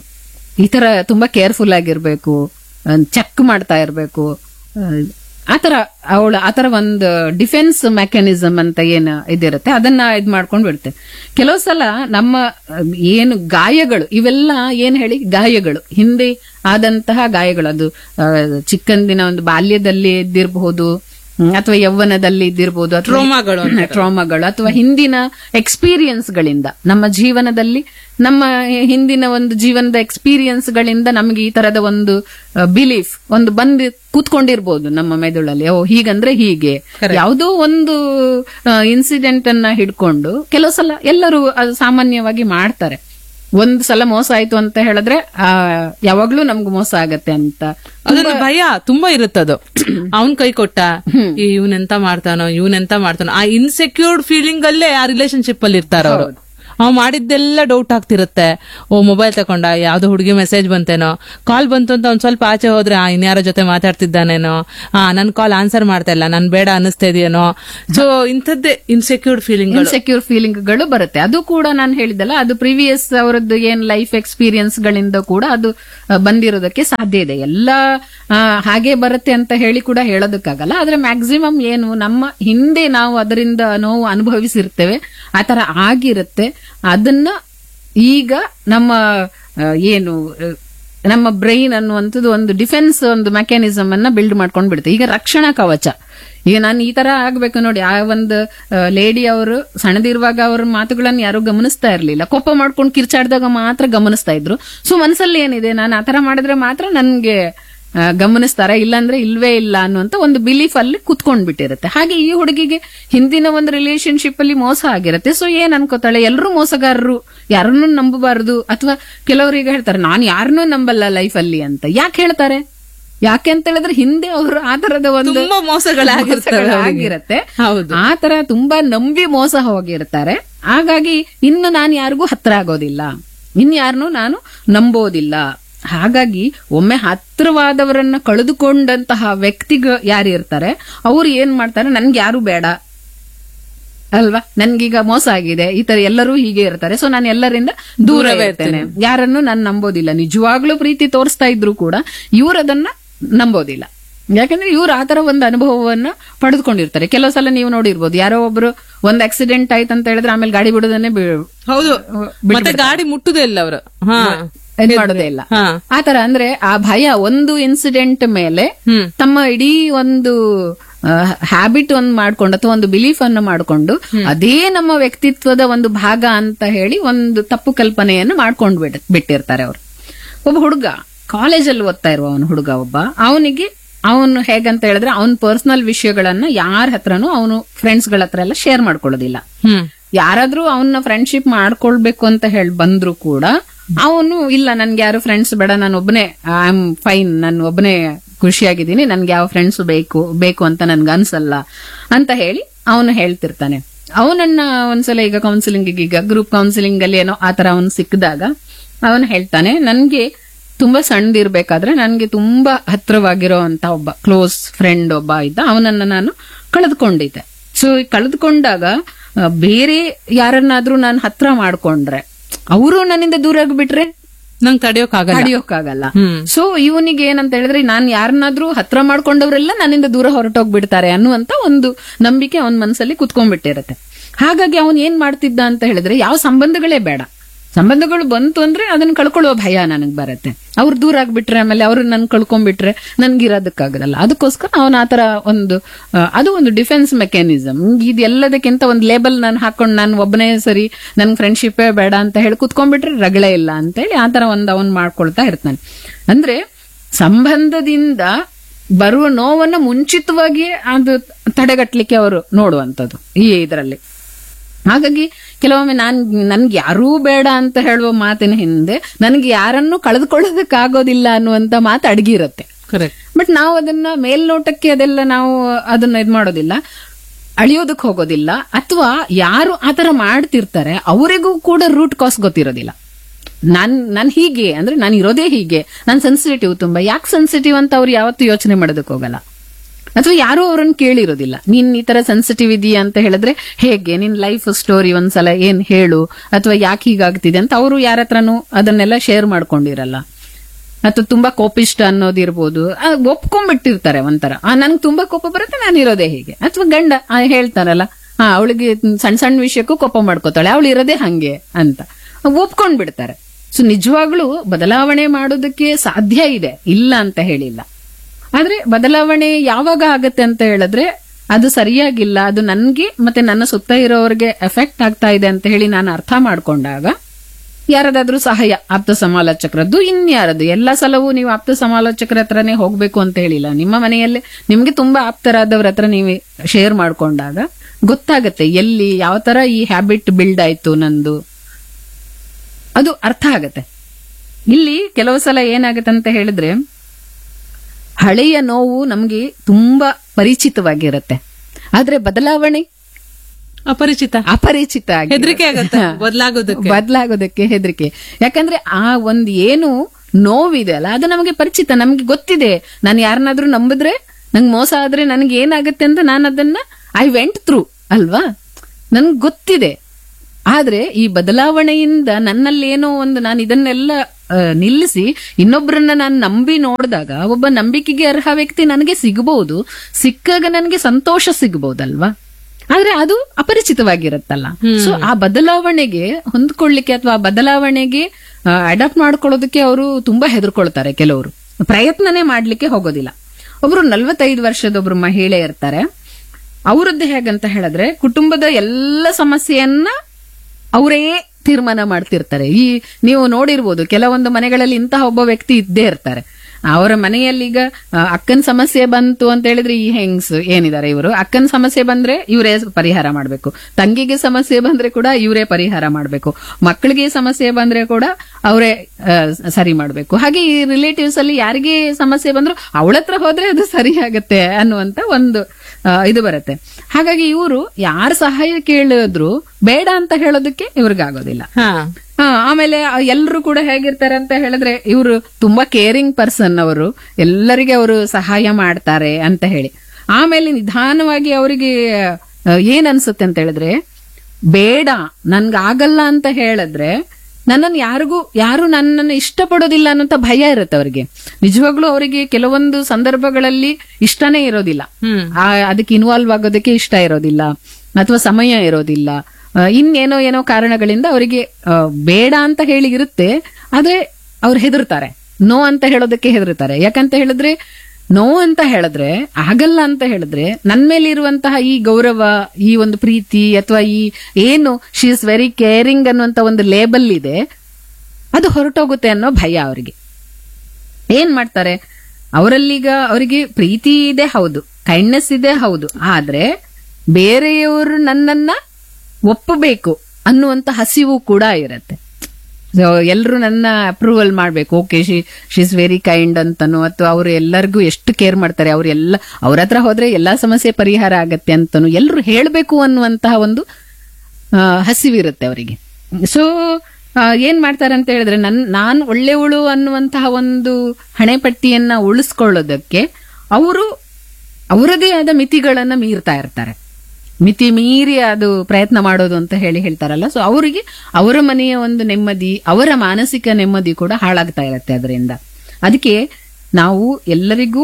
Speaker 3: ಈ ತರ ತುಂಬಾ ಕೇರ್ಫುಲ್ ಆಗಿರ್ಬೇಕು ಚೆಕ್ ಮಾಡ್ತಾ ಇರ್ಬೇಕು ಆ, ಆತರ ಅವಳ ಆತರ ಒಂದು ಡಿಫೆನ್ಸ್ ಮೆಕ್ಯಾನಿಸಮ್ ಅಂತ ಏನು ಇದಿರುತ್ತೆ ಅದನ್ನ ಇದ್ ಮಾಡ್ಕೊಂಡ್ ಬಿಡುತ್ತೆ ಕೆಲವು ಸಲ ನಮ್ಮ ಆ, ಏನು ಗಾಯಗಳು ಇವೆಲ್ಲ ಏನ್ ಹೇಳಿ ಗಾಯಗಳು ಹಿಂದೆ ಆದಂತಹ ಗಾಯಗಳು ಅದು ಆ, ಚಿಕ್ಕಂದಿನ ಒಂದು ಬಾಲ್ಯದಲ್ಲಿ ಇದ್ದಿರಬಹುದು ಅಥವಾ ಯೌವನದಲ್ಲಿ ಇದ್ದಿರಬಹುದು ಅಥವಾ
Speaker 2: ಟ್ರೋಮಾಗಳು ಅಂತಾರೆ.
Speaker 3: ಟ್ರಾಮಾಗಳು ಅಥವಾ ಹಿಂದಿನ ಎಕ್ಸ್ಪೀರಿಯನ್ಸ್ ಗಳಿಂದ ನಮ್ಮ ಜೀವನದಲ್ಲಿ ನಮ್ಮ ಹಿಂದಿನ ಒಂದು ಜೀವನದ ಎಕ್ಸ್ಪೀರಿಯನ್ಸ್ ಗಳಿಂದ ನಮಗೆ ಈ ತರದ ಒಂದು ಬಿಲೀಫ್ ಒಂದು ಬಂದು ಕೂತ್ಕೊಂಡಿರ್ಬೋದು ನಮ್ಮ ಮೆದುಳಲ್ಲಿ ಓ ಹೀಗಂದ್ರೆ ಹೀಗೆ ಯಾವುದೋ ಒಂದು ಇನ್ಸಿಡೆಂಟ್ ಅನ್ನ ಹಿಡ್ಕೊಂಡು ಕೆಲವು ಸಲ ಎಲ್ಲರೂ ಅದು ಸಾಮಾನ್ಯವಾಗಿ ಮಾಡ್ತಾರೆ ಒಂದ್ ಸಲ ಮೋಸ ಆಯ್ತು ಅಂತ ಹೇಳಿದ್ರೆ ಆ ಯಾವಾಗ್ಲೂ ನಮ್ಗೆ ಮೋಸ ಆಗತ್ತೆ ಅಂತ
Speaker 2: ಅದೊಂದು ಭಯ ತುಂಬಾ ಇರುತ್ತದು ಅವನ್ ಕೈ ಕೊಟ್ಟ ಇವನೆಂತ ಮಾಡ್ತಾನೋ ಇವನೆಂತ ಮಾಡ್ತಾನೋ ಆ ಇನ್ಸೆಕ್ಯೂರ್ಡ್ ಫೀಲಿಂಗ್ ಅಲ್ಲೇ ಆ ರಿಲೇಶನ್ಶಿಪ್ ಅಲ್ಲಿ ಇರ್ತಾರ ಅವರು ಅವ್ ಮಾಡಿದ್ದೆಲ್ಲ ಡೌಟ್ ಆಗ್ತಿರುತ್ತೆ ಓ ಮೊಬೈಲ್ ತಕೊಂಡ ಯಾವ್ದೋ ಹುಡುಗಿ ಮೆಸೇಜ್ ಬಂತೇನೋ ಕಾಲ್ ಬಂತು ಅಂತ ಒಂದ್ ಸ್ವಲ್ಪ ಆಚೆ ಹೋದ್ರೆ ಆ ಇನ್ಯಾರ ಜೊತೆ ಮಾತಾಡ್ತಿದ್ದಾನೇನೋ ಆ ನನ್ ಕಾಲ್ ಆನ್ಸರ್ ಮಾಡ್ತಾ ಇಲ್ಲ ನನ್ ಬೇಡ ಅನ್ನಿಸ್ತಾ ಇದೆಯೇನೋ ಸೊ ಇಂಥದ್ದೇ ಇನ್ಸೆಕ್ಯೂರ್ಡ್ ಫೀಲಿಂಗ್
Speaker 3: ಇನ್ಸೆಕ್ಯೂರ್ ಫೀಲಿಂಗ್ಗಳು ಬರುತ್ತೆ ಅದು ಕೂಡ ನಾನು ಹೇಳಿದಲ್ಲ ಅದು ಪ್ರೀವಿಯಸ್ ಅವರದ್ದು ಏನ್ ಲೈಫ್ ಎಕ್ಸ್ಪೀರಿಯನ್ಸ್ ಗಳಿಂದ ಕೂಡ ಅದು ಆ, ಬಂದಿರೋದಕ್ಕೆ ಸಾಧ್ಯ ಇದೆ ಎಲ್ಲ ಆ, ಹಾಗೆ ಬರುತ್ತೆ ಅಂತ ಹೇಳಿ ಕೂಡ ಹೇಳೋದಕ್ಕಾಗಲ್ಲ ಆದ್ರೆ ಮ್ಯಾಕ್ಸಿಮಮ್ ಏನು ನಮ್ಮ ಹಿಂದೆ ನಾವು ಅದರಿಂದ ನೋವು ಅನುಭವಿಸಿರ್ತೇವೆ ಆತರ ಆಗಿರುತ್ತೆ ಅದನ್ನ ಈಗ ನಮ್ಮ ಆ, ಏನು ಆ, ನಮ್ಮ ಬ್ರೈನ್ ಅನ್ನುವಂಥದ್ದು ಒಂದು ಡಿಫೆನ್ಸ್ ಒಂದು ಮೆಕ್ಯಾನಿಸಮ್ ಅನ್ನ ಬಿಲ್ಡ್ ಮಾಡ್ಕೊಂಡು ಬಿಡುತ್ತೆ ಈಗ ರಕ್ಷಣಾ ಕವಚ ಈಗ ನಾನು ಈ ತರ ಆಗ್ಬೇಕು ನೋಡಿ ಆ ಒಂದು ಲೇಡಿ ಅವರು ಸಣ್ಣದಿರುವಾಗ ಅವ್ರ ಮಾತುಗಳನ್ನು ಯಾರು ಗಮನಿಸ್ತಾ ಇರ್ಲಿಲ್ಲ ಕೋಪ ಮಾಡ್ಕೊಂಡು ಕಿರ್ಚಾಡ್ದಾಗ ಮಾತ್ರ ಗಮನಿಸ್ತಾ ಇದ್ರು ಸೊ ಮನಸ್ಸಲ್ಲಿ ಏನಿದೆ ನಾನು ಆತರ ಮಾಡಿದ್ರೆ ಮಾತ್ರ ನನ್ಗೆ ಆ, ಗಮನಿಸ್ತಾರ ಇಲ್ಲಾಂದ್ರೆ ಇಲ್ವೇ ಇಲ್ಲ ಅನ್ನುವಂತ ಒಂದು ಬಿಲೀಫ್ ಅಲ್ಲಿ ಕುತ್ಕೊಂಡ್ ಬಿಟ್ಟಿರುತ್ತೆ ಹಾಗೆ ಈ ಹುಡುಗಿಗೆ ಹಿಂದಿನ ಒಂದು ರಿಲೇಶನ್ಶಿಪ್ ಅಲ್ಲಿ ಮೋಸ ಆಗಿರುತ್ತೆ ಸೊ ಏನ್ ಅನ್ಕೋತಾಳೆ ಎಲ್ಲರೂ ಮೋಸಗಾರರು ಯಾರನ್ನೂ ನಂಬಬಾರದು ಅಥವಾ ಕೆಲವರಿಗೆ ಹೇಳ್ತಾರೆ ನಾನು ಯಾರನ್ನೂ ನಂಬಲ್ಲ ಲೈಫ್ ಅಲ್ಲಿ ಅಂತ ಯಾಕೆ ಹೇಳ್ತಾರೆ ಯಾಕೆ ಅಂತ ಹೇಳಿದ್ರೆ ಹಿಂದೆ ಅವರು ಆ ತರದ ಒಂದು
Speaker 2: ತುಂಬಾ ಮೋಸಗಳಾಗಿರ್ತವೆ ಅವ್ರಿಗೆ.
Speaker 3: ಆಗಿರತ್ತೆ
Speaker 2: ಹೌದು.
Speaker 3: ಆ ತರ ತುಂಬಾ ನಂಬಿ ಮೋಸ ಹೋಗಿರ್ತಾರೆ ಹಾಗಾಗಿ ಇನ್ನು ನಾನು ಯಾರಿಗೂ ಹತ್ರ ಆಗೋದಿಲ್ಲ ಇನ್ಯಾರನ್ನೂ ನಾನು ನಂಬೋದಿಲ್ಲ ಹಾಗಾಗಿ ಒಮ್ಮೆ ಹತ್ರವಾದವರನ್ನ ಕಳೆದುಕೊಂಡಂತಹ ವ್ಯಕ್ತಿಗ ಯಾರು ಇರ್ತಾರೆ ಅವ್ರು ಏನ್ ಮಾಡ್ತಾರೆ ನನ್ಗೆ ಯಾರು ಬೇಡ ಅಲ್ವಾ ನನ್ಗೀಗ ಮೋಸ ಆಗಿದೆ ಈ ತರ ಎಲ್ಲರೂ ಹೀಗೆ ಇರ್ತಾರೆ ಸೊ ನಾನು ಎಲ್ಲರಿಂದ ದೂರವೇ ಇರ್ತೇನೆ ಯಾರನ್ನು ನಾನು ನಂಬೋದಿಲ್ಲ ನಿಜವಾಗ್ಲೂ ಪ್ರೀತಿ ತೋರಿಸ್ತಾ ಇದ್ರು ಕೂಡ ಇವ್ರು ಅದನ್ನ ನಂಬೋದಿಲ್ಲ ಯಾಕಂದ್ರೆ ಇವ್ರು ಆತರ ಒಂದು ಅನುಭವವನ್ನ ಪಡೆದುಕೊಂಡಿರ್ತಾರೆ ಕೆಲವು ಸಲ ನೀವು ನೋಡಿರ್ಬೋದು ಯಾರೋ ಒಬ್ರು ಒಂದ್ ಆಕ್ಸಿಡೆಂಟ್ ಆಯ್ತು ಅಂತ ಹೇಳಿದ್ರೆ ಆಮೇಲೆ ಗಾಡಿ ಬಿಡೋದನ್ನೇ ಬಿ-
Speaker 2: ಹೌದು ಮತ್ತೆ ಗಾಡಿ ಮುಟ್ಟುದೇ ಇಲ್ಲ ಅವರು ಹಾ
Speaker 3: ಇದ್ ಮಾಡೋದೇ ಇಲ್ಲ
Speaker 2: ಹಾ.
Speaker 3: ಆತರ ಅಂದ್ರೆ ಆ ಭಯ ಒಂದು ಇನ್ಸಿಡೆಂಟ್ ಮೇಲೆ
Speaker 2: ಹ್ಮ್.
Speaker 3: ತಮ್ಮ ಇಡೀ ಒಂದು ಹ್ಯಾಬಿಟ್ ಒಂದು ಮಾಡ್ಕೊಂಡು ಅಥವಾ ಒಂದು ಬಿಲೀಫ್ ಅನ್ನು ಮಾಡ್ಕೊಂಡು ಅದೇ ನಮ್ಮ ವ್ಯಕ್ತಿತ್ವದ ಒಂದು ಭಾಗ ಅಂತ ಹೇಳಿ ಒಂದು ತಪ್ಪು ಕಲ್ಪನೆಯನ್ನು ಮಾಡ್ಕೊಂಡು ಬಿಟ್ ಬಿಟ್ಟಿರ್ತಾರೆ ಅವರು ಒಬ್ಬ ಹುಡುಗ ಕಾಲೇಜಲ್ಲಿ ಓದ್ತಾ ಇರುವ ಅವನು ಹುಡುಗ ಒಬ್ಬ ಅವನಿಗೆ ಅವನು ಹೇಗಂತ ಹೇಳಿದ್ರೆ ಅವನ ಪರ್ಸನಲ್ ವಿಷಯಗಳನ್ನ ಯಾರ ಹತ್ರನೂ ಅವನು ಫ್ರೆಂಡ್ಸ್ ಗಳ ಹತ್ರ ಎಲ್ಲ ಶೇರ್ ಮಾಡ್ಕೊಳ್ಳೋದಿಲ್ಲ
Speaker 2: ಹ್ಮ್
Speaker 3: ಯಾರಾದ್ರೂ ಅವನ್ನ ಫ್ರೆಂಡ್ಶಿಪ್ ಮಾಡ್ಕೊಳ್ಬೇಕು ಅಂತ ಹೇಳಿ ಬಂದ್ರು ಕೂಡ ಅವನು ಇಲ್ಲ ನನ್ಗೆ ಯಾರು ಫ್ರೆಂಡ್ಸ್ ಬೇಡ ನಾನು ಒಬ್ಬನೇ ಐ ಆಮ್ ಫೈನ್ ನಾನು ಒಬ್ಬನೇ ಖುಷಿಯಾಗಿದ್ದೀನಿ ನನ್ಗೆ ಯಾವ ಫ್ರೆಂಡ್ಸ್ ಬೇಕು ಬೇಕು ಅಂತ ನನ್ಗೆ ಅನ್ಸಲ್ಲ ಅಂತ ಹೇಳಿ ಅವನು ಹೇಳ್ತಿರ್ತಾನೆ ಅವನನ್ನ ಒಂದ್ಸಲ ಈಗ ಕೌನ್ಸಿಲಿಂಗ್ ಈಗ ಗ್ರೂಪ್ ಕೌನ್ಸಿಲಿಂಗ್ ಅಲ್ಲಿ ಏನೋ ಆತರ ಅವನು ಸಿಕ್ಕಿದಾಗ ಅವನು ಹೇಳ್ತಾನೆ ನನ್ಗೆ ತುಂಬಾ ಸಣ್ಣದಿರ್ಬೇಕಾದ್ರೆ ನನ್ಗೆ ತುಂಬಾ ಹತ್ರವಾಗಿರೋ ಅಂತ ಒಬ್ಬ ಕ್ಲೋಸ್ ಫ್ರೆಂಡ್ ಒಬ್ಬ ಇದ್ದ ಅವನನ್ನ ನಾನು ಕಳೆದುಕೊಂಡಿದ್ದೆ ಸೊ ಕಳೆದುಕೊಂಡಾಗ ಆ, ಬೇರೆ ಯಾರನ್ನಾದ್ರೂ ನಾನು ಹತ್ರ ಮಾಡ್ಕೊಂಡ್ರೆ ಅವರು ನನ್ನಿಂದ ದೂರ ಆಗಿಬಿಟ್ರೆ
Speaker 2: ನಂಗೆ ತಡೆಯೋಕ್ಕಾಗಲ್ಲ
Speaker 3: ತಡೆಯೋಕ್ಕಾಗಲ್ಲ
Speaker 2: ಹ್ಮ್.
Speaker 3: ಸೊ ಇವನಿಗೆ ಏನಂತ ಹೇಳಿದ್ರೆ ನಾನ್ ಯಾರನ್ನಾದ್ರೂ ಹತ್ರ ಮಾಡ್ಕೊಂಡವರೆಲ್ಲ ನನ್ನಿಂದ ದೂರ ಹೊರಟೋಗ್ಬಿಡ್ತಾರೆ ಅನ್ನುವಂತ ಒಂದು ನಂಬಿಕೆ ಅವನ ಮನಸ್ಸಲ್ಲಿ ಕುತ್ಕೊಂಡ್ಬಿಟ್ಟಿರತ್ತೆ ಹಾಗಾಗಿ ಅವನ್ ಏನ್ ಮಾಡ್ತಿದ್ದ ಅಂತ ಹೇಳಿದ್ರೆ ಯಾವ ಸಂಬಂಧಗಳೇ ಬೇಡ ಸಂಬಂಧಗಳು ಬಂತು ಅಂದ್ರೆ ಅದನ್ನ ಕಳ್ಕೊಳ್ಳುವ ಭಯ ನನಗ್ ಬರುತ್ತೆ ಅವ್ರು ದೂರ ಆಗ್ಬಿಟ್ರೆ ಆಮೇಲೆ ಅವ್ರು ನನ್ ಕಳ್ಕೊಂಡ್ಬಿಟ್ರೆ ನನ್ಗೆ ಇರೋದಕ್ಕಾಗಲ್ಲ ಅದಕ್ಕೋಸ್ಕರ ಅವನ ಆತರ ಒಂದು ಆ, ಅದು ಒಂದು ಡಿಫೆನ್ಸ್ ಮೆಕ್ಯಾನಿಸಮ್ ಇದೆಲ್ಲದಕ್ಕಿಂತ ಒಂದು ಲೇಬಲ್ ನಾನು ಹಾಕೊಂಡು ನಾನು ಒಬ್ಬನೇ ಸರಿ ನನ್ ಫ್ರೆಂಡ್ಶಿಪ್ಪೇ ಬೇಡ ಅಂತ ಹೇಳಿ ಕುತ್ಕೊಂಡ್ಬಿಟ್ರೆ ರಗಳೇ ಇಲ್ಲ ಅಂತ ಹೇಳಿ ಆತರ ಒಂದು ಅವನ್ ಮಾಡ್ಕೊಳ್ತಾ ಇರ್ತಾನೆ ಅಂದ್ರೆ ಸಂಬಂಧದಿಂದ ಬರುವ ನೋವನ್ನ ಮುಂಚಿತವಾಗಿ ಅದು ತಡೆಗಟ್ಟಲಿಕ್ಕೆ ಅವರು ನೋಡುವಂಥದ್ದು ಈ ಇದರಲ್ಲಿ ಹಾಗಾಗಿ ಕೆಲವೊಮ್ಮೆ ನಾನ್ ನನ್ಗೆ ಯಾರೂ ಬೇಡ ಅಂತ ಹೇಳುವ ಮಾತಿನ ಹಿಂದೆ ನನಗೆ ಯಾರನ್ನು ಕಳೆದುಕೊಳ್ಳೋದಕ್ಕಾಗೋದಿಲ್ಲ ಅನ್ನುವಂತ ಮಾತು ಅಡಗಿರುತ್ತೆ
Speaker 2: ಕರೆಕ್ಟ್
Speaker 3: ಬಟ್ ನಾವು ಅದನ್ನ ಮೇಲ್ನೋಟಕ್ಕೆ ಅದೆಲ್ಲ ನಾವು ಅದನ್ನ ಇದ್ ಮಾಡೋದಿಲ್ಲ ಅಳಿಯೋದಕ್ಕೆ ಹೋಗೋದಿಲ್ಲ ಅಥವಾ ಯಾರು ಆತರ ಮಾಡ್ತಿರ್ತಾರೆ ಅವರಿಗೂ ಕೂಡ ರೂಟ್ ಕಾಸ್ ಗೊತ್ತಿರೋದಿಲ್ಲ ನಾನ್ ನಾನ್ ಹೀಗೆ ಅಂದ್ರೆ ನಾನು ಇರೋದೇ ಹೀಗೆ ನಾನ್ ಸೆನ್ಸಿಟಿವ್ ತುಂಬಾ ಯಾಕೆ ಸೆನ್ಸಿಟಿವ್ ಅಂತ ಅವ್ರು ಯಾವತ್ತೂ ಯೋಚನೆ ಮಾಡೋದಕ್ಕೆ ಹೋಗಲ್ಲ ಅಥವಾ ಯಾರು ಅವ್ರನ್ನ ಕೇಳಿರೋದಿಲ್ಲ ನೀನ್ ಈ ತರ ಸೆನ್ಸಿಟಿವ್ ಇದೆಯಾ ಅಂತ ಹೇಳಿದ್ರೆ ಹೇಗೆ ನಿನ್ ಲೈಫ್ ಸ್ಟೋರಿ ಒಂದ್ಸಲ ಏನ್ ಹೇಳು ಅಥವಾ ಯಾಕೆ ಹೀಗಾಗ್ತಿದೆ ಅಂತ ಅವರು ಯಾರ ಹತ್ರನೂ ಅದನ್ನೆಲ್ಲ ಶೇರ್ ಮಾಡ್ಕೊಂಡಿರಲ್ಲ ಅಥವಾ ತುಂಬಾ ಕೋಪಿಷ್ಟ ಅನ್ನೋದಿರ್ಬೋದು ಆ, ಒಪ್ಕೊಂಡ್ಬಿಟ್ಟಿರ್ತಾರೆ ಒಂಥರ ಆ ನನ್ಗೆ ತುಂಬಾ ಕೋಪ ಬರುತ್ತೆ ನಾನು ಇರೋದೇ ಹೀಗೆ ಅಥವಾ ಗಂಡ ಆ, ಹೇಳ್ತಾರಲ್ಲ ಹಾ ಅವಳಿಗೆ ಸಣ್ಣ ಸಣ್ಣ ವಿಷಯಕ್ಕೂ ಕೋಪ ಮಾಡ್ಕೋತಾಳೆ ಅವಳು ಇರೋದೇ ಹಂಗೆ ಅಂತ ಒಪ್ಕೊಂಡ್ ಬಿಡ್ತಾರೆ ಸೊ ನಿಜವಾಗ್ಲೂ ಬದಲಾವಣೆ ಮಾಡೋದಕ್ಕೆ ಸಾಧ್ಯ ಇದೆ ಇಲ್ಲ ಅಂತ ಹೇಳಿಲ್ಲ ಆದ್ರೆ ಬದಲಾವಣೆ ಯಾವಾಗ ಆಗತ್ತೆ ಅಂತ ಹೇಳಿದ್ರೆ ಅದು ಸರಿಯಾಗಿಲ್ಲ ಅದು ನನ್ಗೆ ಮತ್ತೆ ನನ್ನ ಸುತ್ತ ಇರೋರಿಗೆ ಎಫೆಕ್ಟ್ ಆಗ್ತಾ ಇದೆ ಅಂತ ಹೇಳಿ ನಾನು ಅರ್ಥ ಮಾಡ್ಕೊಂಡಾಗ ಯಾರದಾದ್ರೂ ಸಹಾಯ ಆಪ್ತ ಸಮಾಲೋಚಕರದ್ದು ಇನ್ಯಾರದು ಎಲ್ಲ ಸಲವೂ ನೀವು ಆಪ್ತ ಸಮಾಲೋಚಕರ ಹತ್ರನೇ ಹೋಗ್ಬೇಕು ಅಂತ ಹೇಳಿಲ್ಲ ನಿಮ್ಮ ಮನೆಯಲ್ಲೇ ನಿಮ್ಗೆ ತುಂಬಾ ಆಪ್ತರಾದವ್ರ ಹತ್ರ ನೀವು ಶೇರ್ ಮಾಡ್ಕೊಂಡಾಗ ಗೊತ್ತಾಗತ್ತೆ ಎಲ್ಲಿ ಯಾವ ತರ ಈ ಹ್ಯಾಬಿಟ್ ಬಿಲ್ಡ್ ಆಯ್ತು ನಂದು ಅದು ಅರ್ಥ ಆಗತ್ತೆ ಇಲ್ಲಿ ಕೆಲವು ಸಲ ಏನಾಗತ್ತೆ ಅಂತ ಹೇಳಿದ್ರೆ ಹಳೆಯ ನೋವು ನಮ್ಗೆ ತುಂಬಾ ಪರಿಚಿತವಾಗಿರತ್ತೆ ಆದ್ರೆ ಬದಲಾವಣೆ
Speaker 2: ಅಪರಿಚಿತ
Speaker 3: ಅಪರಿಚಿತ ಆಗಿರುತ್ತೆ.
Speaker 2: ಹೆದ್ರಿಕೆ ಆಗತ್ತೆ ಬದ್ಲಾಗೋದಕ್ಕೆ.
Speaker 3: ಬದಲಾಗೋದಕ್ಕೆ ಹೆದರಿಕೆ ಯಾಕಂದ್ರೆ ಆ ಒಂದ್ ಏನು ನೋವಿದೆ ಅಲ್ಲ ಅದು ನಮಗೆ ಪರಿಚಿತ ನಮ್ಗೆ ಗೊತ್ತಿದೆ ನಾನು ಯಾರನ್ನಾದ್ರೂ ನಂಬಿದ್ರೆ ನಂಗೆ ಮೋಸ ಆದ್ರೆ ನನಗೆ ಏನಾಗುತ್ತೆ ಅಂತ ನಾನು ಅದನ್ನ ಐ ವೆಂಟ್ ಥ್ರೂ ಅಲ್ವಾ ನನ್ಗೆ ಗೊತ್ತಿದೆ ಆದ್ರೆ ಈ ಬದಲಾವಣೆಯಿಂದ ನನ್ನಲ್ಲಿ ಏನೋ ಒಂದು ನಾನು ಇದನ್ನೆಲ್ಲ ಆ, ನಿಲ್ಲಿಸಿ ಇನ್ನೊಬ್ಬರನ್ನ ನಾನು ನಂಬಿ ನೋಡಿದಾಗ ಒಬ್ಬ ನಂಬಿಕೆಗೆ ಅರ್ಹ ವ್ಯಕ್ತಿ ನನಗೆ ಸಿಗಬಹುದು ಸಿಕ್ಕಾಗ ನನಗೆ ಸಂತೋಷ ಸಿಗಬಹುದಲ್ವಾ ಆದ್ರೆ ಅದು ಅಪರಿಚಿತವಾಗಿರುತ್ತಲ್ಲ ಸೊ ಆ ಬದಲಾವಣೆಗೆ ಹೊಂದ್ಕೊಳ್ಳಿಕ್ಕೆ ಅಥವಾ ಆ ಬದಲಾವಣೆಗೆ ಅಡಾಪ್ಟ್ ಮಾಡ್ಕೊಳ್ಳೋದಕ್ಕೆ ಅವರು ತುಂಬಾ ಹೆದರ್ಕೊಳ್ತಾರೆ ಕೆಲವರು ಪ್ರಯತ್ನನೇ ಮಾಡ್ಲಿಕ್ಕೆ ಹೋಗೋದಿಲ್ಲ ಒಬ್ರು ನಲ್ವತ್ತೈದು ವರ್ಷದ ಒಬ್ರು ಮಹಿಳೆ ಇರ್ತಾರೆ ಅವರದ್ದು ಹೇಗಂತ ಹೇಳಿದ್ರೆ ಕುಟುಂಬದ ಎಲ್ಲ ಸಮಸ್ಯೆಯನ್ನ ಅವರೇ ತೀರ್ಮಾನ ಮಾಡ್ತಿರ್ತಾರೆ ಈ ನೀವು ನೋಡಿರ್ಬೋದು ಕೆಲವೊಂದು ಮನೆಗಳಲ್ಲಿ ಇಂತಹ ಒಬ್ಬ ವ್ಯಕ್ತಿ ಇದ್ದೇ ಇರ್ತಾರೆ ಅವರ ಮನೆಯಲ್ಲಿ ಈಗ ಅಕ್ಕನ ಸಮಸ್ಯೆ ಬಂತು ಅಂತ ಹೇಳಿದ್ರೆ ಈ ಹೆಂಗ್ಸ್ ಏನಿದ್ದಾರೆ ಇವರು ಅಕ್ಕನ ಸಮಸ್ಯೆ ಬಂದ್ರೆ ಇವರೇ ಪರಿಹಾರ ಮಾಡ್ಬೇಕು ತಂಗಿಗೆ ಸಮಸ್ಯೆ ಬಂದ್ರೆ ಕೂಡ ಇವರೇ ಪರಿಹಾರ ಮಾಡ್ಬೇಕು ಮಕ್ಕಳಿಗೆ ಸಮಸ್ಯೆ ಬಂದ್ರೆ ಕೂಡ ಅವರೇ ಸರಿ ಮಾಡ್ಬೇಕು ಹಾಗೆ ಈ ರಿಲೇಟಿವ್ಸ್ ಅಲ್ಲಿ ಯಾರಿಗೆ ಸಮಸ್ಯೆ ಬಂದ್ರು ಅವಳ ಹತ್ರ ಹೋದ್ರೆ ಅದು ಸರಿ ಆಗತ್ತೆ ಅನ್ನುವಂತ ಒಂದು ಆ, ಇದು ಬರುತ್ತೆ ಹಾಗಾಗಿ ಇವರು ಯಾರ ಸಹಾಯ ಕೇಳಿದ್ರು ಬೇಡ ಅಂತ ಹೇಳೋದಕ್ಕೆ ಇವ್ರಿಗಾಗೋದಿಲ್ಲ
Speaker 2: ಹಾ
Speaker 3: ಹಾ ಆಮೇಲೆ ಎಲ್ಲರೂ ಕೂಡ ಹೇಗಿರ್ತಾರೆ ಅಂತ ಹೇಳಿದ್ರೆ ಇವರು ತುಂಬಾ ಕೇರಿಂಗ್ ಪರ್ಸನ್ ಅವರು ಎಲ್ಲರಿಗೆ ಅವರು ಸಹಾಯ ಮಾಡ್ತಾರೆ ಅಂತ ಹೇಳಿ ಆಮೇಲೆ ನಿಧಾನವಾಗಿ ಅವರಿಗೆ ಏನ್ ಅನ್ಸುತ್ತೆ ಅಂತ ಹೇಳಿದ್ರೆ ಬೇಡ ನನ್ಗಾಗಲ್ಲ ಅಂತ ಹೇಳಿದ್ರೆ ನನ್ನನ್ನು ಯಾರಿಗೂ ಯಾರು ನನ್ನನ್ನು ಇಷ್ಟಪಡೋದಿಲ್ಲ ಅನ್ನೋಂತ ಭಯ ಇರುತ್ತೆ ಅವರಿಗೆ ನಿಜವಾಗ್ಲೂ ಅವರಿಗೆ ಕೆಲವೊಂದು ಸಂದರ್ಭಗಳಲ್ಲಿ ಇಷ್ಟನೇ ಇರೋದಿಲ್ಲ
Speaker 2: ಹ್ಮ್
Speaker 3: ಆ, ಅದಕ್ಕೆ ಇನ್ವಾಲ್ವ್ ಆಗೋದಕ್ಕೆ ಇಷ್ಟ ಇರೋದಿಲ್ಲ ಅಥವಾ ಸಮಯ ಇರೋದಿಲ್ಲ ಆ, ಇನ್ನೇನೋ ಏನೋ ಕಾರಣಗಳಿಂದ ಅವರಿಗೆ ಆ, ಬೇಡ ಅಂತ ಹೇಳಿ ಇರುತ್ತೆ ಆದ್ರೆ ಅವ್ರು ಹೆದರ್ತಾರೆ ನೋ ಅಂತ ಹೇಳೋದಕ್ಕೆ ಹೆದರ್ತಾರೆ ಯಾಕಂತ ಹೇಳಿದ್ರೆ ನೋ ಅಂತ ಹೇಳಿದ್ರೆ ಆಗಲ್ಲ ಅಂತ ಹೇಳಿದ್ರೆ ನನ್ ಮೇಲೆ ಇರುವಂತಹ ಈ ಗೌರವ ಈ ಒಂದು ಪ್ರೀತಿ ಅಥವಾ ಈ ಏನು ಶಿ ಇಸ್ ವೆರಿ ಕೇರಿಂಗ್ ಅನ್ನುವಂತ ಒಂದು ಲೇಬಲ್ ಇದೆ ಅದು ಹೊರಟೋಗುತ್ತೆ ಅನ್ನೋ ಭಯ ಅವರಿಗೆ ಏನ್ ಮಾಡ್ತಾರೆ ಅವರಲ್ಲೀಗ ಅವರಿಗೆ ಪ್ರೀತಿ ಇದೆ ಹೌದು ಕೈಂಡ್ನೆಸ್ ಇದೆ ಹೌದು ಆದ್ರೆ ಬೇರೆಯವರು ನನ್ನನ್ನ ಒಪ್ಪಬೇಕು ಅನ್ನುವಂತ ಹಸಿವು ಕೂಡ ಇರತ್ತೆ ಸೊ ಎಲ್ಲರೂ ನನ್ನ ಅಪ್ರೂವಲ್ ಮಾಡ್ಬೇಕು okay she she is very kind ಅಂತನೋ ಅಥವಾ ಅವರು ಎಲ್ಲರಿಗೂ ಎಷ್ಟು ಕೇರ್ ಮಾಡ್ತಾರೆ ಅವ್ರು ಎಲ್ಲ ಅವ್ರ ಹತ್ರ ಹೋದ್ರೆ ಎಲ್ಲಾ ಸಮಸ್ಯೆ ಪರಿಹಾರ ಆಗತ್ತೆ ಅಂತನೋ ಎಲ್ಲರೂ ಹೇಳಬೇಕು ಅನ್ನುವಂತಹ ಒಂದು ಆ, ಹಸಿವಿರುತ್ತೆ ಅವರಿಗೆ ಸೊ ಏನ್ ಮಾಡ್ತಾರೆ ಅಂತ ಹೇಳಿದ್ರೆ ನನ್ ನಾನ್ ಒಳ್ಳೆಯವಳು ಅನ್ನುವಂತಹ ಒಂದು ಹಣೆಪಟ್ಟಿಯನ್ನ ಉಳಿಸ್ಕೊಳ್ಳೋದಕ್ಕೆ ಅವರು ಅವರದೇ ಆದ ಮಿತಿಗಳನ್ನ ಮೀರ್ತಾ ಇರ್ತಾರೆ ಮಿತಿ ಮೀರಿ ಅದು ಪ್ರಯತ್ನ ಮಾಡೋದು ಅಂತ ಹೇಳಿ ಹೇಳ್ತಾರಲ್ಲ ಸೊ ಅವರಿಗೆ ಅವರ ಮನೆಯ ಒಂದು ನೆಮ್ಮದಿ ಅವರ ಮಾನಸಿಕ ನೆಮ್ಮದಿ ಕೂಡ ಹಾಳಾಗ್ತಾ ಇರತ್ತೆ ಅದರಿಂದ ಅದಕ್ಕೆ ನಾವು ಎಲ್ಲರಿಗೂ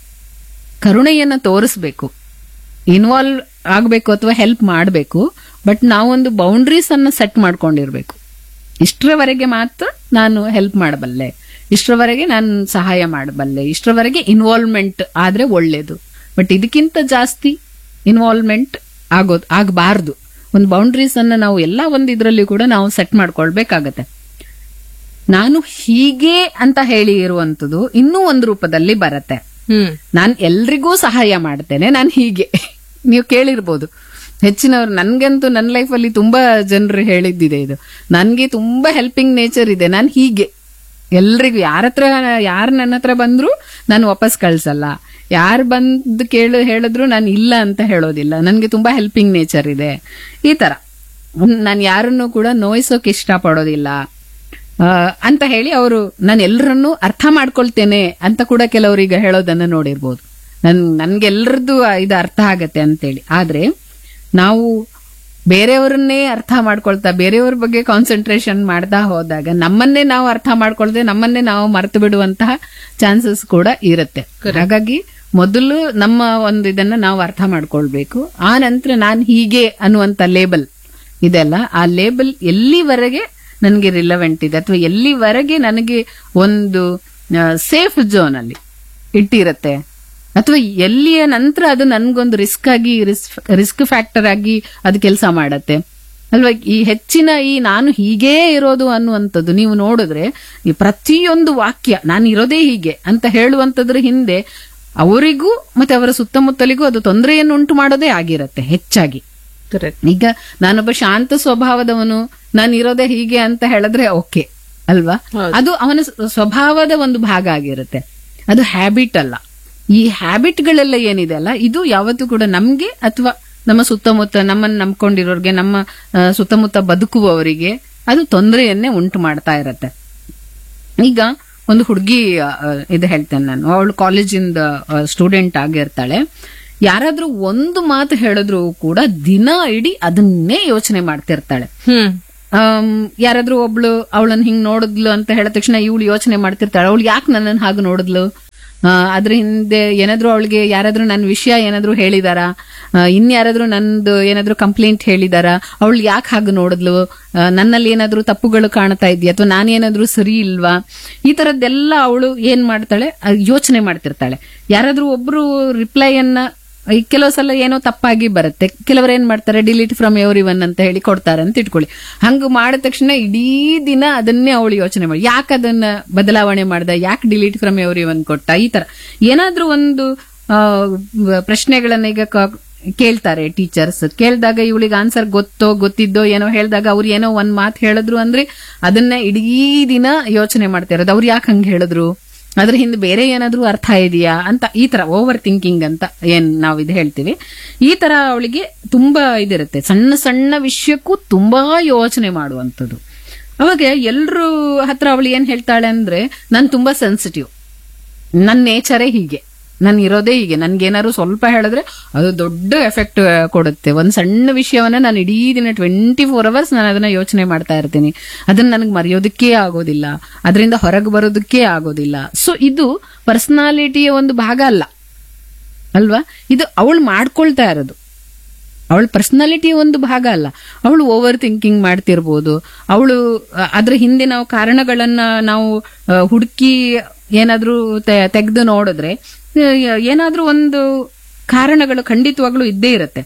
Speaker 3: ಕರುಣೆಯನ್ನ ತೋರಿಸ್ಬೇಕು ಇನ್ವಾಲ್ವ್ ಆಗಬೇಕು ಅಥವಾ ಹೆಲ್ಪ್ ಮಾಡಬೇಕು ಬಟ್ ನಾವೊಂದು ಬೌಂಡ್ರೀಸ್ ಅನ್ನ ಸೆಟ್ ಮಾಡ್ಕೊಂಡಿರ್ಬೇಕು ಇಷ್ಟರವರೆಗೆ ಮಾತ್ರ ನಾನು ಹೆಲ್ಪ್ ಮಾಡಬಲ್ಲೆ ಇಷ್ಟರವರೆಗೆ ನಾನು ಸಹಾಯ ಮಾಡಬಲ್ಲೆ ಇಷ್ಟರವರೆಗೆ ಇನ್ವಾಲ್ವ್ಮೆಂಟ್ ಆದ್ರೆ ಒಳ್ಳೇದು ಬಟ್ ಇದಕ್ಕಿಂತ ಜಾಸ್ತಿ ಇನ್ವಾಲ್ವ್ಮೆಂಟ್ ಆಗೋದು ಆಗಬಾರ್ದು ಒಂದು ಬೌಂಡ್ರೀಸ್ ಅನ್ನ ನಾವು ಎಲ್ಲ ಒಂದು ಇದರಲ್ಲಿ ಕೂಡ ನಾವು ಸೆಟ್ ಮಾಡ್ಕೊಳ್ಬೇಕಾಗತ್ತೆ ನಾನು ಹೀಗೆ ಅಂತ ಹೇಳಿ ಇರುವಂತದ್ದು ಇನ್ನೂ ಒಂದು ರೂಪದಲ್ಲಿ ಬರತ್ತೆ
Speaker 2: ಹ್ಮ್
Speaker 3: ನಾನ್ ಎಲ್ರಿಗೂ ಸಹಾಯ ಮಾಡ್ತೇನೆ ನಾನು ಹೀಗೆ ನೀವು ಕೇಳಿರ್ಬೋದು ಹೆಚ್ಚಿನವ್ರು ನನ್ಗಂತೂ ನನ್ನ ಲೈಫಲ್ಲಿ ತುಂಬಾ ಜನರು ಹೇಳಿದ್ದಿದೆ ಇದು ನನ್ಗೆ ತುಂಬಾ ಹೆಲ್ಪಿಂಗ್ ನೇಚರ್ ಇದೆ ನಾನು ಹೀಗೆ ಎಲ್ರಿಗೂ ಯಾರ ಹತ್ರ ಯಾರು ನನ್ನ ಹತ್ರ ಬಂದ್ರು ನಾನು ವಾಪಸ್ ಕಳ್ಸಲ್ಲ ಯಾರು ಬಂದು ಕೇಳು ಹೇಳಿದ್ರು ನಾನು ಇಲ್ಲ ಅಂತ ಹೇಳೋದಿಲ್ಲ ನನ್ಗೆ ತುಂಬಾ ಹೆಲ್ಪಿಂಗ್ ನೇಚರ್ ಇದೆ ಈ ತರ ನಾನು ಯಾರನ್ನು ಕೂಡ ನೋಯಿಸೋಕೆ ಇಷ್ಟಪಡೋದಿಲ್ಲ ಆ, ಅಂತ ಹೇಳಿ ಅವರು ನಾನು ಎಲ್ಲರನ್ನೂ ಅರ್ಥ ಮಾಡ್ಕೊಳ್ತೇನೆ ಅಂತ ಕೂಡ ಕೆಲವರಿಗೆ ಹೇಳೋದನ್ನ ನೋಡಿರ್ಬೋದು ನನ್ ನನ್ಗೆಲ್ಲರದ್ದು ಇದು ಅರ್ಥ ಆಗತ್ತೆ ಅಂತೇಳಿ ಆದ್ರೆ ನಾವು ಬೇರೆಯವರನ್ನೇ ಅರ್ಥ ಮಾಡ್ಕೊಳ್ತಾ ಬೇರೆಯವ್ರ ಬಗ್ಗೆ ಕಾನ್ಸಂಟ್ರೇಷನ್ ಮಾಡ್ತಾ ಹೋದಾಗ ನಮ್ಮನ್ನೇ ನಾವು ಅರ್ಥ ಮಾಡ್ಕೊಳ್ದೆ ನಮ್ಮನ್ನೇ ನಾವು ಮರೆತು ಬಿಡುವಂತಹ ಚಾನ್ಸಸ್ ಕೂಡ ಇರುತ್ತೆ ಹಾಗಾಗಿ ಮೊದಲು ನಮ್ಮ ಒಂದು ಇದನ್ನ ನಾವು ಅರ್ಥ ಮಾಡ್ಕೊಳ್ಬೇಕು ಆ ನಂತರ ನಾನು ಹೀಗೆ ಅನ್ನುವಂತ ಲೇಬಲ್ ಇದೆಲ್ಲ ಆ ಲೇಬಲ್ ಎಲ್ಲಿವರೆಗೆ ನನಗೆ ರಿಲವೆಂಟ್ ಇದೆ ಅಥವಾ ಎಲ್ಲಿವರೆಗೆ ನನಗೆ ಒಂದು ಸೇಫ್ ಝೋನ್ ಅಲ್ಲಿ ಇಟ್ಟಿರತ್ತೆ ಅಥವಾ ಎಲ್ಲಿಯ ನಂತರ ಅದು ನನ್ಗೊಂದು ರಿಸ್ಕ್ ಆಗಿ ರಿಸ್ಕ್ ಫ್ಯಾಕ್ಟರ್ ಆಗಿ ಅದು ಕೆಲಸ ಮಾಡತ್ತೆ ಅಲ್ವಾ ಈ ಹೆಚ್ಚಿನ ಈ ನಾನು ಹೀಗೇ ಇರೋದು ಅನ್ನುವಂಥದ್ದು ನೀವು ನೋಡಿದ್ರೆ ಈ ಪ್ರತಿಯೊಂದು ವಾಕ್ಯ ನಾನು ಇರೋದೇ ಹೀಗೆ ಅಂತ ಹೇಳುವಂತದ್ರ ಹಿಂದೆ ಅವರಿಗೂ ಮತ್ತೆ ಅವರ ಸುತ್ತಮುತ್ತಲಿಗೂ ಅದು ತೊಂದರೆಯನ್ನು ಉಂಟು ಮಾಡೋದೇ ಆಗಿರತ್ತೆ ಹೆಚ್ಚಾಗಿ
Speaker 2: ಕರೆಕ್ಟ್
Speaker 3: ಈಗ ನಾನೊಬ್ಬ ಶಾಂತ ಸ್ವಭಾವದವನು ನಾನು ಇರೋದೇ ಹೀಗೆ ಅಂತ ಹೇಳಿದ್ರೆ ಓಕೆ ಅಲ್ವಾ ಅದು ಅವನ ಸ್- ಸ್ವಭಾವದ ಒಂದು ಭಾಗ ಆಗಿರುತ್ತೆ ಅದು ಹ್ಯಾಬಿಟ್ ಅಲ್ಲ ಈ ಹ್ಯಾಬಿಟ್ಗಳೆಲ್ಲ ಏನಿದೆ ಅಲ್ಲ ಇದು ಯಾವತ್ತೂ ಕೂಡ ನಮ್ಗೆ ಅಥವಾ ನಮ್ಮ ಸುತ್ತಮುತ್ತ ನಮ್ಮನ್ನು ನಂಬ್ಕೊಂಡಿರೋರ್ಗೆ ನಮ್ಮ ಆ, ಸುತ್ತಮುತ್ತ ಬದುಕುವವರಿಗೆ ಅದು ತೊಂದರೆಯನ್ನೇ ಉಂಟು ಮಾಡ್ತಾ ಇರತ್ತೆ ಈಗ ಒಂದು ಹುಡುಗಿ ಇದು ಹೇಳ್ತೇನೆ ನಾನು ಅವಳು ಕಾಲೇಜಿಂದ ಸ್ಟೂಡೆಂಟ್ ಆಗಿರ್ತಾಳೆ ಯಾರಾದ್ರೂ ಒಂದು ಮಾತು ಹೇಳಿದ್ರು ಕೂಡ ದಿನ ಇಡೀ ಅದನ್ನೇ ಯೋಚನೆ ಮಾಡ್ತಿರ್ತಾಳೆ
Speaker 2: ಹ್ಮ್
Speaker 3: ಆಮ್, ಯಾರಾದ್ರೂ ಒಬ್ಳು ಅವಳನ್ನ ಹಿಂಗ್ ನೋಡಿದ್ಲು ಅಂತ ಹೇಳಿದ ತಕ್ಷಣ ಇವಳು ಯೋಚನೆ ಮಾಡ್ತಿರ್ತಾಳೆ ಅವಳು ಯಾಕೆ ನನ್ನನ್ನು ಹಾಗೆ ನೋಡಿದ್ಲು ಆ, ಅದ್ರ ಹಿಂದೆ ಏನಾದ್ರೂ ಅವಳಿಗೆ ಯಾರಾದ್ರೂ ನನ್ನ ವಿಷಯ ಏನಾದ್ರೂ ಹೇಳಿದಾರ ಇನ್ಯಾರಾದ್ರೂ ನಂದು ಏನಾದ್ರೂ ಕಂಪ್ಲೇಂಟ್ ಹೇಳಿದಾರ ಅವಳು ಯಾಕೆ ಹಾಗೆ ನೋಡಿದ್ಲು ಆ, ನನ್ನಲ್ಲಿ ಏನಾದ್ರೂ ತಪ್ಪುಗಳು ಕಾಣ್ತಾ ಇದೆಯಾ ಅಥವಾ ನಾನೇನಾದ್ರೂ ಸರಿ ಇಲ್ವಾ ಈ ತರದ್ದೆಲ್ಲ ಅವಳು ಏನ್ ಮಾಡ್ತಾಳೆ ಅದ್ ಯೋಚನೆ ಮಾಡ್ತಿರ್ತಾಳೆ ಯಾರಾದ್ರೂ ಒಬ್ರು ರಿಪ್ಲೈಯನ್ನ ಈ ಕೆಲವು ಸಲ ಏನೋ ತಪ್ಪಾಗಿ ಬರುತ್ತೆ ಕೆಲವರು ಏನ್ ಮಾಡ್ತಾರೆ ಡಿಲೀಟ್ ಫ್ರಮ್ ಎವ್ರಿ ಒನ್ ಅಂತ ಹೇಳಿ ಕೊಡ್ತಾರೆ ಅಂತ ಇಟ್ಕೊಳ್ಳಿ ಹಂಗ ಮಾಡಿದ ತಕ್ಷಣ ಇಡೀ ದಿನ ಅದನ್ನೇ ಅವಳು ಯೋಚನೆ ಮಾಡಿ ಯಾಕೆ ಅದನ್ನ ಬದಲಾವಣೆ ಮಾಡ್ದ ಯಾಕೆ ಡಿಲೀಟ್ ಫ್ರಮ್ ಎವ್ರಿ ಒನ್ ಕೊಟ್ಟ ಈ ತರ ಏನಾದ್ರೂ ಒಂದು ಆ, ವ- ಪ್ರಶ್ನೆಗಳನ್ನ ಈಗ ಕ- ಕೇಳ್ತಾರೆ ಟೀಚರ್ಸ್ ಕೇಳಿದಾಗ ಇವಳಿಗೆ ಆನ್ಸರ್ ಗೊತ್ತೋ ಗೊತ್ತಿದ್ದೋ ಏನೋ ಹೇಳಿದಾಗ ಅವ್ರು ಏನೋ ಒಂದ್ ಮಾತು ಹೇಳಿದ್ರು ಅಂದ್ರೆ ಅದನ್ನ ಇಡೀ ದಿನ ಯೋಚನೆ ಮಾಡ್ತಾ ಇರೋದು ಅವ್ರು ಯಾಕೆ ಹಂಗ ಹೇಳಿದ್ರು ಅದ್ರ ಹಿಂದೆ ಬೇರೆ ಏನಾದ್ರೂ ಅರ್ಥ ಇದೆಯಾ ಅಂತ ಈ ತರ ಓವರ್ ಥಿಂಕಿಂಗ್ ಅಂತ ಏನ್ ನಾವು ಇದು ಹೇಳ್ತೀವಿ ಈ ತರ ಅವಳಿಗೆ ತುಂಬಾ ಇದಿರುತ್ತೆ ಸಣ್ಣ ಸಣ್ಣ ವಿಷಯಕ್ಕೂ ತುಂಬಾ ಯೋಚನೆ ಮಾಡುವಂಥದ್ದು ಅವಾಗ ಎಲ್ರು ಹತ್ರ ಅವಳು ಏನ್ ಹೇಳ್ತಾಳೆ ಅಂದ್ರೆ ನಾನು ತುಂಬಾ ಸೆನ್ಸಿಟಿವ್ ನನ್ನ ನೇಚರೇ ಹೀಗೆ ನಾನು ಇರೋದೇ ಹೀಗೆ ನನ್ಗೇನಾದ್ರು ಸ್ವಲ್ಪ ಹೇಳಿದ್ರೆ ಅದು ದೊಡ್ಡ ಎಫೆಕ್ಟ್ ಕೊಡುತ್ತೆ ಒಂದ್ ಸಣ್ಣ ವಿಷಯವನ್ನ ನಾನು ಇಡೀ ದಿನ ಟ್ವೆಂಟಿ ಫೋರ್ ಅವರ್ಸ್ ನಾನು ಅದನ್ನ ಯೋಚನೆ ಮಾಡ್ತಾ ಇರ್ತೀನಿ ಅದನ್ನ ನನಗೆ ಮರೆಯೋದಕ್ಕೇ ಆಗೋದಿಲ್ಲ ಅದರಿಂದ ಹೊರಗೆ ಬರೋದಕ್ಕೇ ಆಗೋದಿಲ್ಲ ಸೊ ಇದು ಪರ್ಸನಾಲಿಟಿಯ ಒಂದು ಭಾಗ ಅಲ್ಲ ಅಲ್ವಾ ಇದು ಅವಳು ಮಾಡ್ಕೊಳ್ತಾ ಇರೋದು ಅವಳ ಪರ್ಸನಾಲಿಟಿ ಒಂದು ಭಾಗ ಅಲ್ಲ ಅವಳು ಓವರ್ ಥಿಂಕಿಂಗ್ ಮಾಡ್ತಿರ್ಬೋದು ಅವಳು ಅದ್ರ ಹಿಂದೆ ನಾವು ಕಾರಣಗಳನ್ನ ನಾವು ಆ, ಹುಡುಕಿ ಏನಾದ್ರೂ ತೆಗೆದು ನೋಡಿದ್ರೆ ಆ, ಏನಾದ್ರೂ ಒಂದು ಕಾರಣಗಳು ಖಂಡಿತವಾಗ್ಲೂ ಇದ್ದೇ ಇರುತ್ತೆ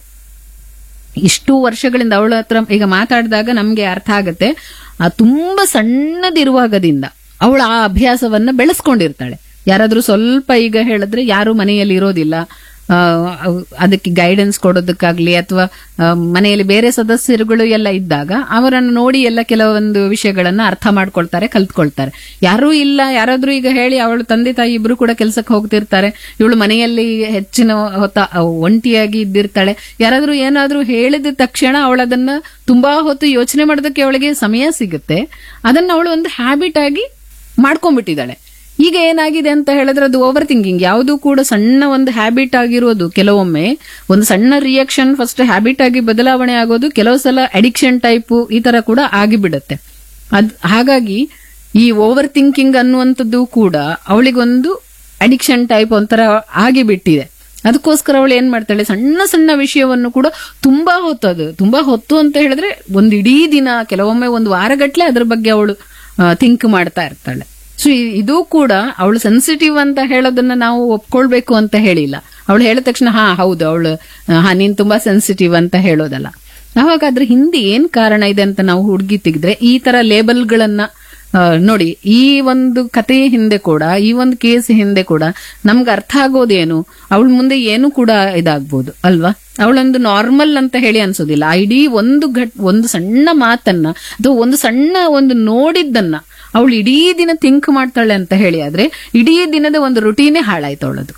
Speaker 3: ಇಷ್ಟು ವರ್ಷಗಳಿಂದ ಅವಳ ಹತ್ರ ಈಗ ಮಾತಾಡಿದಾಗ ನಮ್ಗೆ ಅರ್ಥ ಆಗತ್ತೆ ಆ ತುಂಬಾ ಸಣ್ಣದಿರುವಾಗದಿಂದ ಅವಳು ಆ ಅಭ್ಯಾಸವನ್ನ ಬೆಳೆಸ್ಕೊಂಡಿರ್ತಾಳೆ ಯಾರಾದ್ರೂ ಸ್ವಲ್ಪ ಈಗ ಹೇಳಿದ್ರೆ ಯಾರು ಮನೆಯಲ್ಲಿ ಇರೋದಿಲ್ಲ ಆ, ಅವ್- ಅದಕ್ಕೆ ಗೈಡೆನ್ಸ್ ಕೊಡೋದಕ್ಕಾಗ್ಲಿ ಅಥವಾ ಮನೆಯಲ್ಲಿ ಬೇರೆ ಸದಸ್ಯರುಗಳು ಎಲ್ಲ ಇದ್ದಾಗ ಅವರನ್ನು ನೋಡಿ ಎಲ್ಲ ಕೆಲವೊಂದು ವಿಷಯಗಳನ್ನ ಅರ್ಥ ಮಾಡ್ಕೊಳ್ತಾರೆ ಕಲ್ತ್ಕೊಳ್ತಾರೆ ಯಾರೂ ಇಲ್ಲ ಯಾರಾದ್ರೂ ಈಗ ಹೇಳಿ ಅವಳು ತಂದೆ ತಾಯಿ ಇಬ್ರು ಕೂಡ ಕೆಲಸಕ್ಕೆ ಹೋಗ್ತಿರ್ತಾರೆ ಇವಳು ಮನೆಯಲ್ಲಿ ಹೆಚ್ಚಿನ ಹೊತ್ತ ಒಂಟಿಯಾಗಿ ಇದ್ದಿರ್ತಾಳೆ ಯಾರಾದ್ರೂ ಏನಾದ್ರೂ ಹೇಳಿದ ತಕ್ಷಣ ಅವಳದನ್ನ ತುಂಬಾ ಹೊತ್ತು ಯೋಚನೆ ಮಾಡೋದಕ್ಕೆ ಅವಳಿಗೆ ಸಮಯ ಸಿಗುತ್ತೆ ಅದನ್ನ ಅವಳು ಒಂದು ಹ್ಯಾಬಿಟ್ ಆಗಿ ಮಾಡ್ಕೊಂಡ್ಬಿಟ್ಟಿದ್ದಾಳೆ ಈಗ ಏನಾಗಿದೆ ಅಂತ ಹೇಳಿದ್ರೆ ಅದು ಓವರ್ ಥಿಂಕಿಂಗ್ ಯಾವುದು ಕೂಡ ಸಣ್ಣ ಒಂದು ಹ್ಯಾಬಿಟ್ ಆಗಿರೋದು ಕೆಲವೊಮ್ಮೆ ಒಂದು ಸಣ್ಣ ರಿಯಾಕ್ಷನ್ ಫಸ್ಟ್ ಹ್ಯಾಬಿಟ್ ಆಗಿ ಬದಲಾವಣೆ ಆಗೋದು ಕೆಲವು ಸಲ ಅಡಿಕ್ಷನ್ ಟೈಪ್ ಈ ತರ ಕೂಡ ಆಗಿಬಿಡುತ್ತೆ ಅದ್ ಹಾಗಾಗಿ ಈ ಓವರ್ ಥಿಂಕಿಂಗ್ ಅನ್ನುವಂಥದ್ದು ಕೂಡ ಅವಳಿಗೊಂದು ಅಡಿಕ್ಷನ್ ಟೈಪ್ ಒಂಥರ ಆಗಿಬಿಟ್ಟಿದೆ ಅದಕ್ಕೋಸ್ಕರ ಅವಳು ಏನ್ ಮಾಡ್ತಾಳೆ ಸಣ್ಣ ಸಣ್ಣ ವಿಷಯವನ್ನು ಕೂಡ ತುಂಬಾ ಹೊತ್ತು ಅದು ತುಂಬಾ ಹೊತ್ತು ಅಂತ ಹೇಳಿದ್ರೆ ಒಂದು ಇಡೀ ದಿನ ಕೆಲವೊಮ್ಮೆ ಒಂದು ವಾರಗಟ್ಲೆ ಅದ್ರ ಬಗ್ಗೆ ಅವಳು ಥಿಂಕ್ ಮಾಡ್ತಾ ಇರ್ತಾಳೆ ಸೊ ಇದು ಕೂಡ ಅವಳು ಸೆನ್ಸಿಟಿವ್ ಅಂತ ಹೇಳೋದನ್ನ ನಾವು ಒಪ್ಕೊಳ್ಬೇಕು ಅಂತ ಹೇಳಿಲ್ಲ ಅವಳು ಹೇಳಿದ ತಕ್ಷಣ ಹಾ ಹೌದು ಅವಳು ಹಾ ನೀನ್ ತುಂಬಾ ಸೆನ್ಸಿಟಿವ್ ಅಂತ ಹೇಳೋದಲ್ಲ ಅವಾಗ ಅದ್ರ ಹಿಂದೆ ಏನ್ ಕಾರಣ ಇದೆ ಅಂತ ನಾವು ಹುಡುಗಿ ತೆಗೆದ್ರೆ ಈ ತರ ಲೇಬಲ್ಗಳನ್ನ ಆ, ನೋಡಿ ಈ ಒಂದು ಕಥೆಯ ಹಿಂದೆ ಕೂಡ ಈ ಒಂದು ಕೇಸ್ ಹಿಂದೆ ಕೂಡ ನಮ್ಗೆ ಅರ್ಥ ಆಗೋದೇನು ಅವಳ ಮುಂದೆ ಏನು ಕೂಡ ಇದಾಗ್ಬೋದು ಅಲ್ವಾ ಅವಳೊಂದು ನಾರ್ಮಲ್ ಅಂತ ಹೇಳಿ ಅನ್ಸೋದಿಲ್ಲ ಆ ಇಡೀ ಒಂದು ಘಟ್ ಒಂದು ಸಣ್ಣ ಮಾತನ್ನ ಅಥವಾ ಒಂದು ಸಣ್ಣ ಒಂದು ನೋಡಿದ್ದನ್ನ ಅವಳು ಇಡೀ ದಿನ ಥಿಂಕ್ ಮಾಡ್ತಾಳೆ ಅಂತ ಹೇಳಿ ಆದ್ರೆ ಇಡೀ ದಿನದ ಒಂದು ರುಟೀನೇ ಹಾಳಾಯ್ತು ಅವಳದು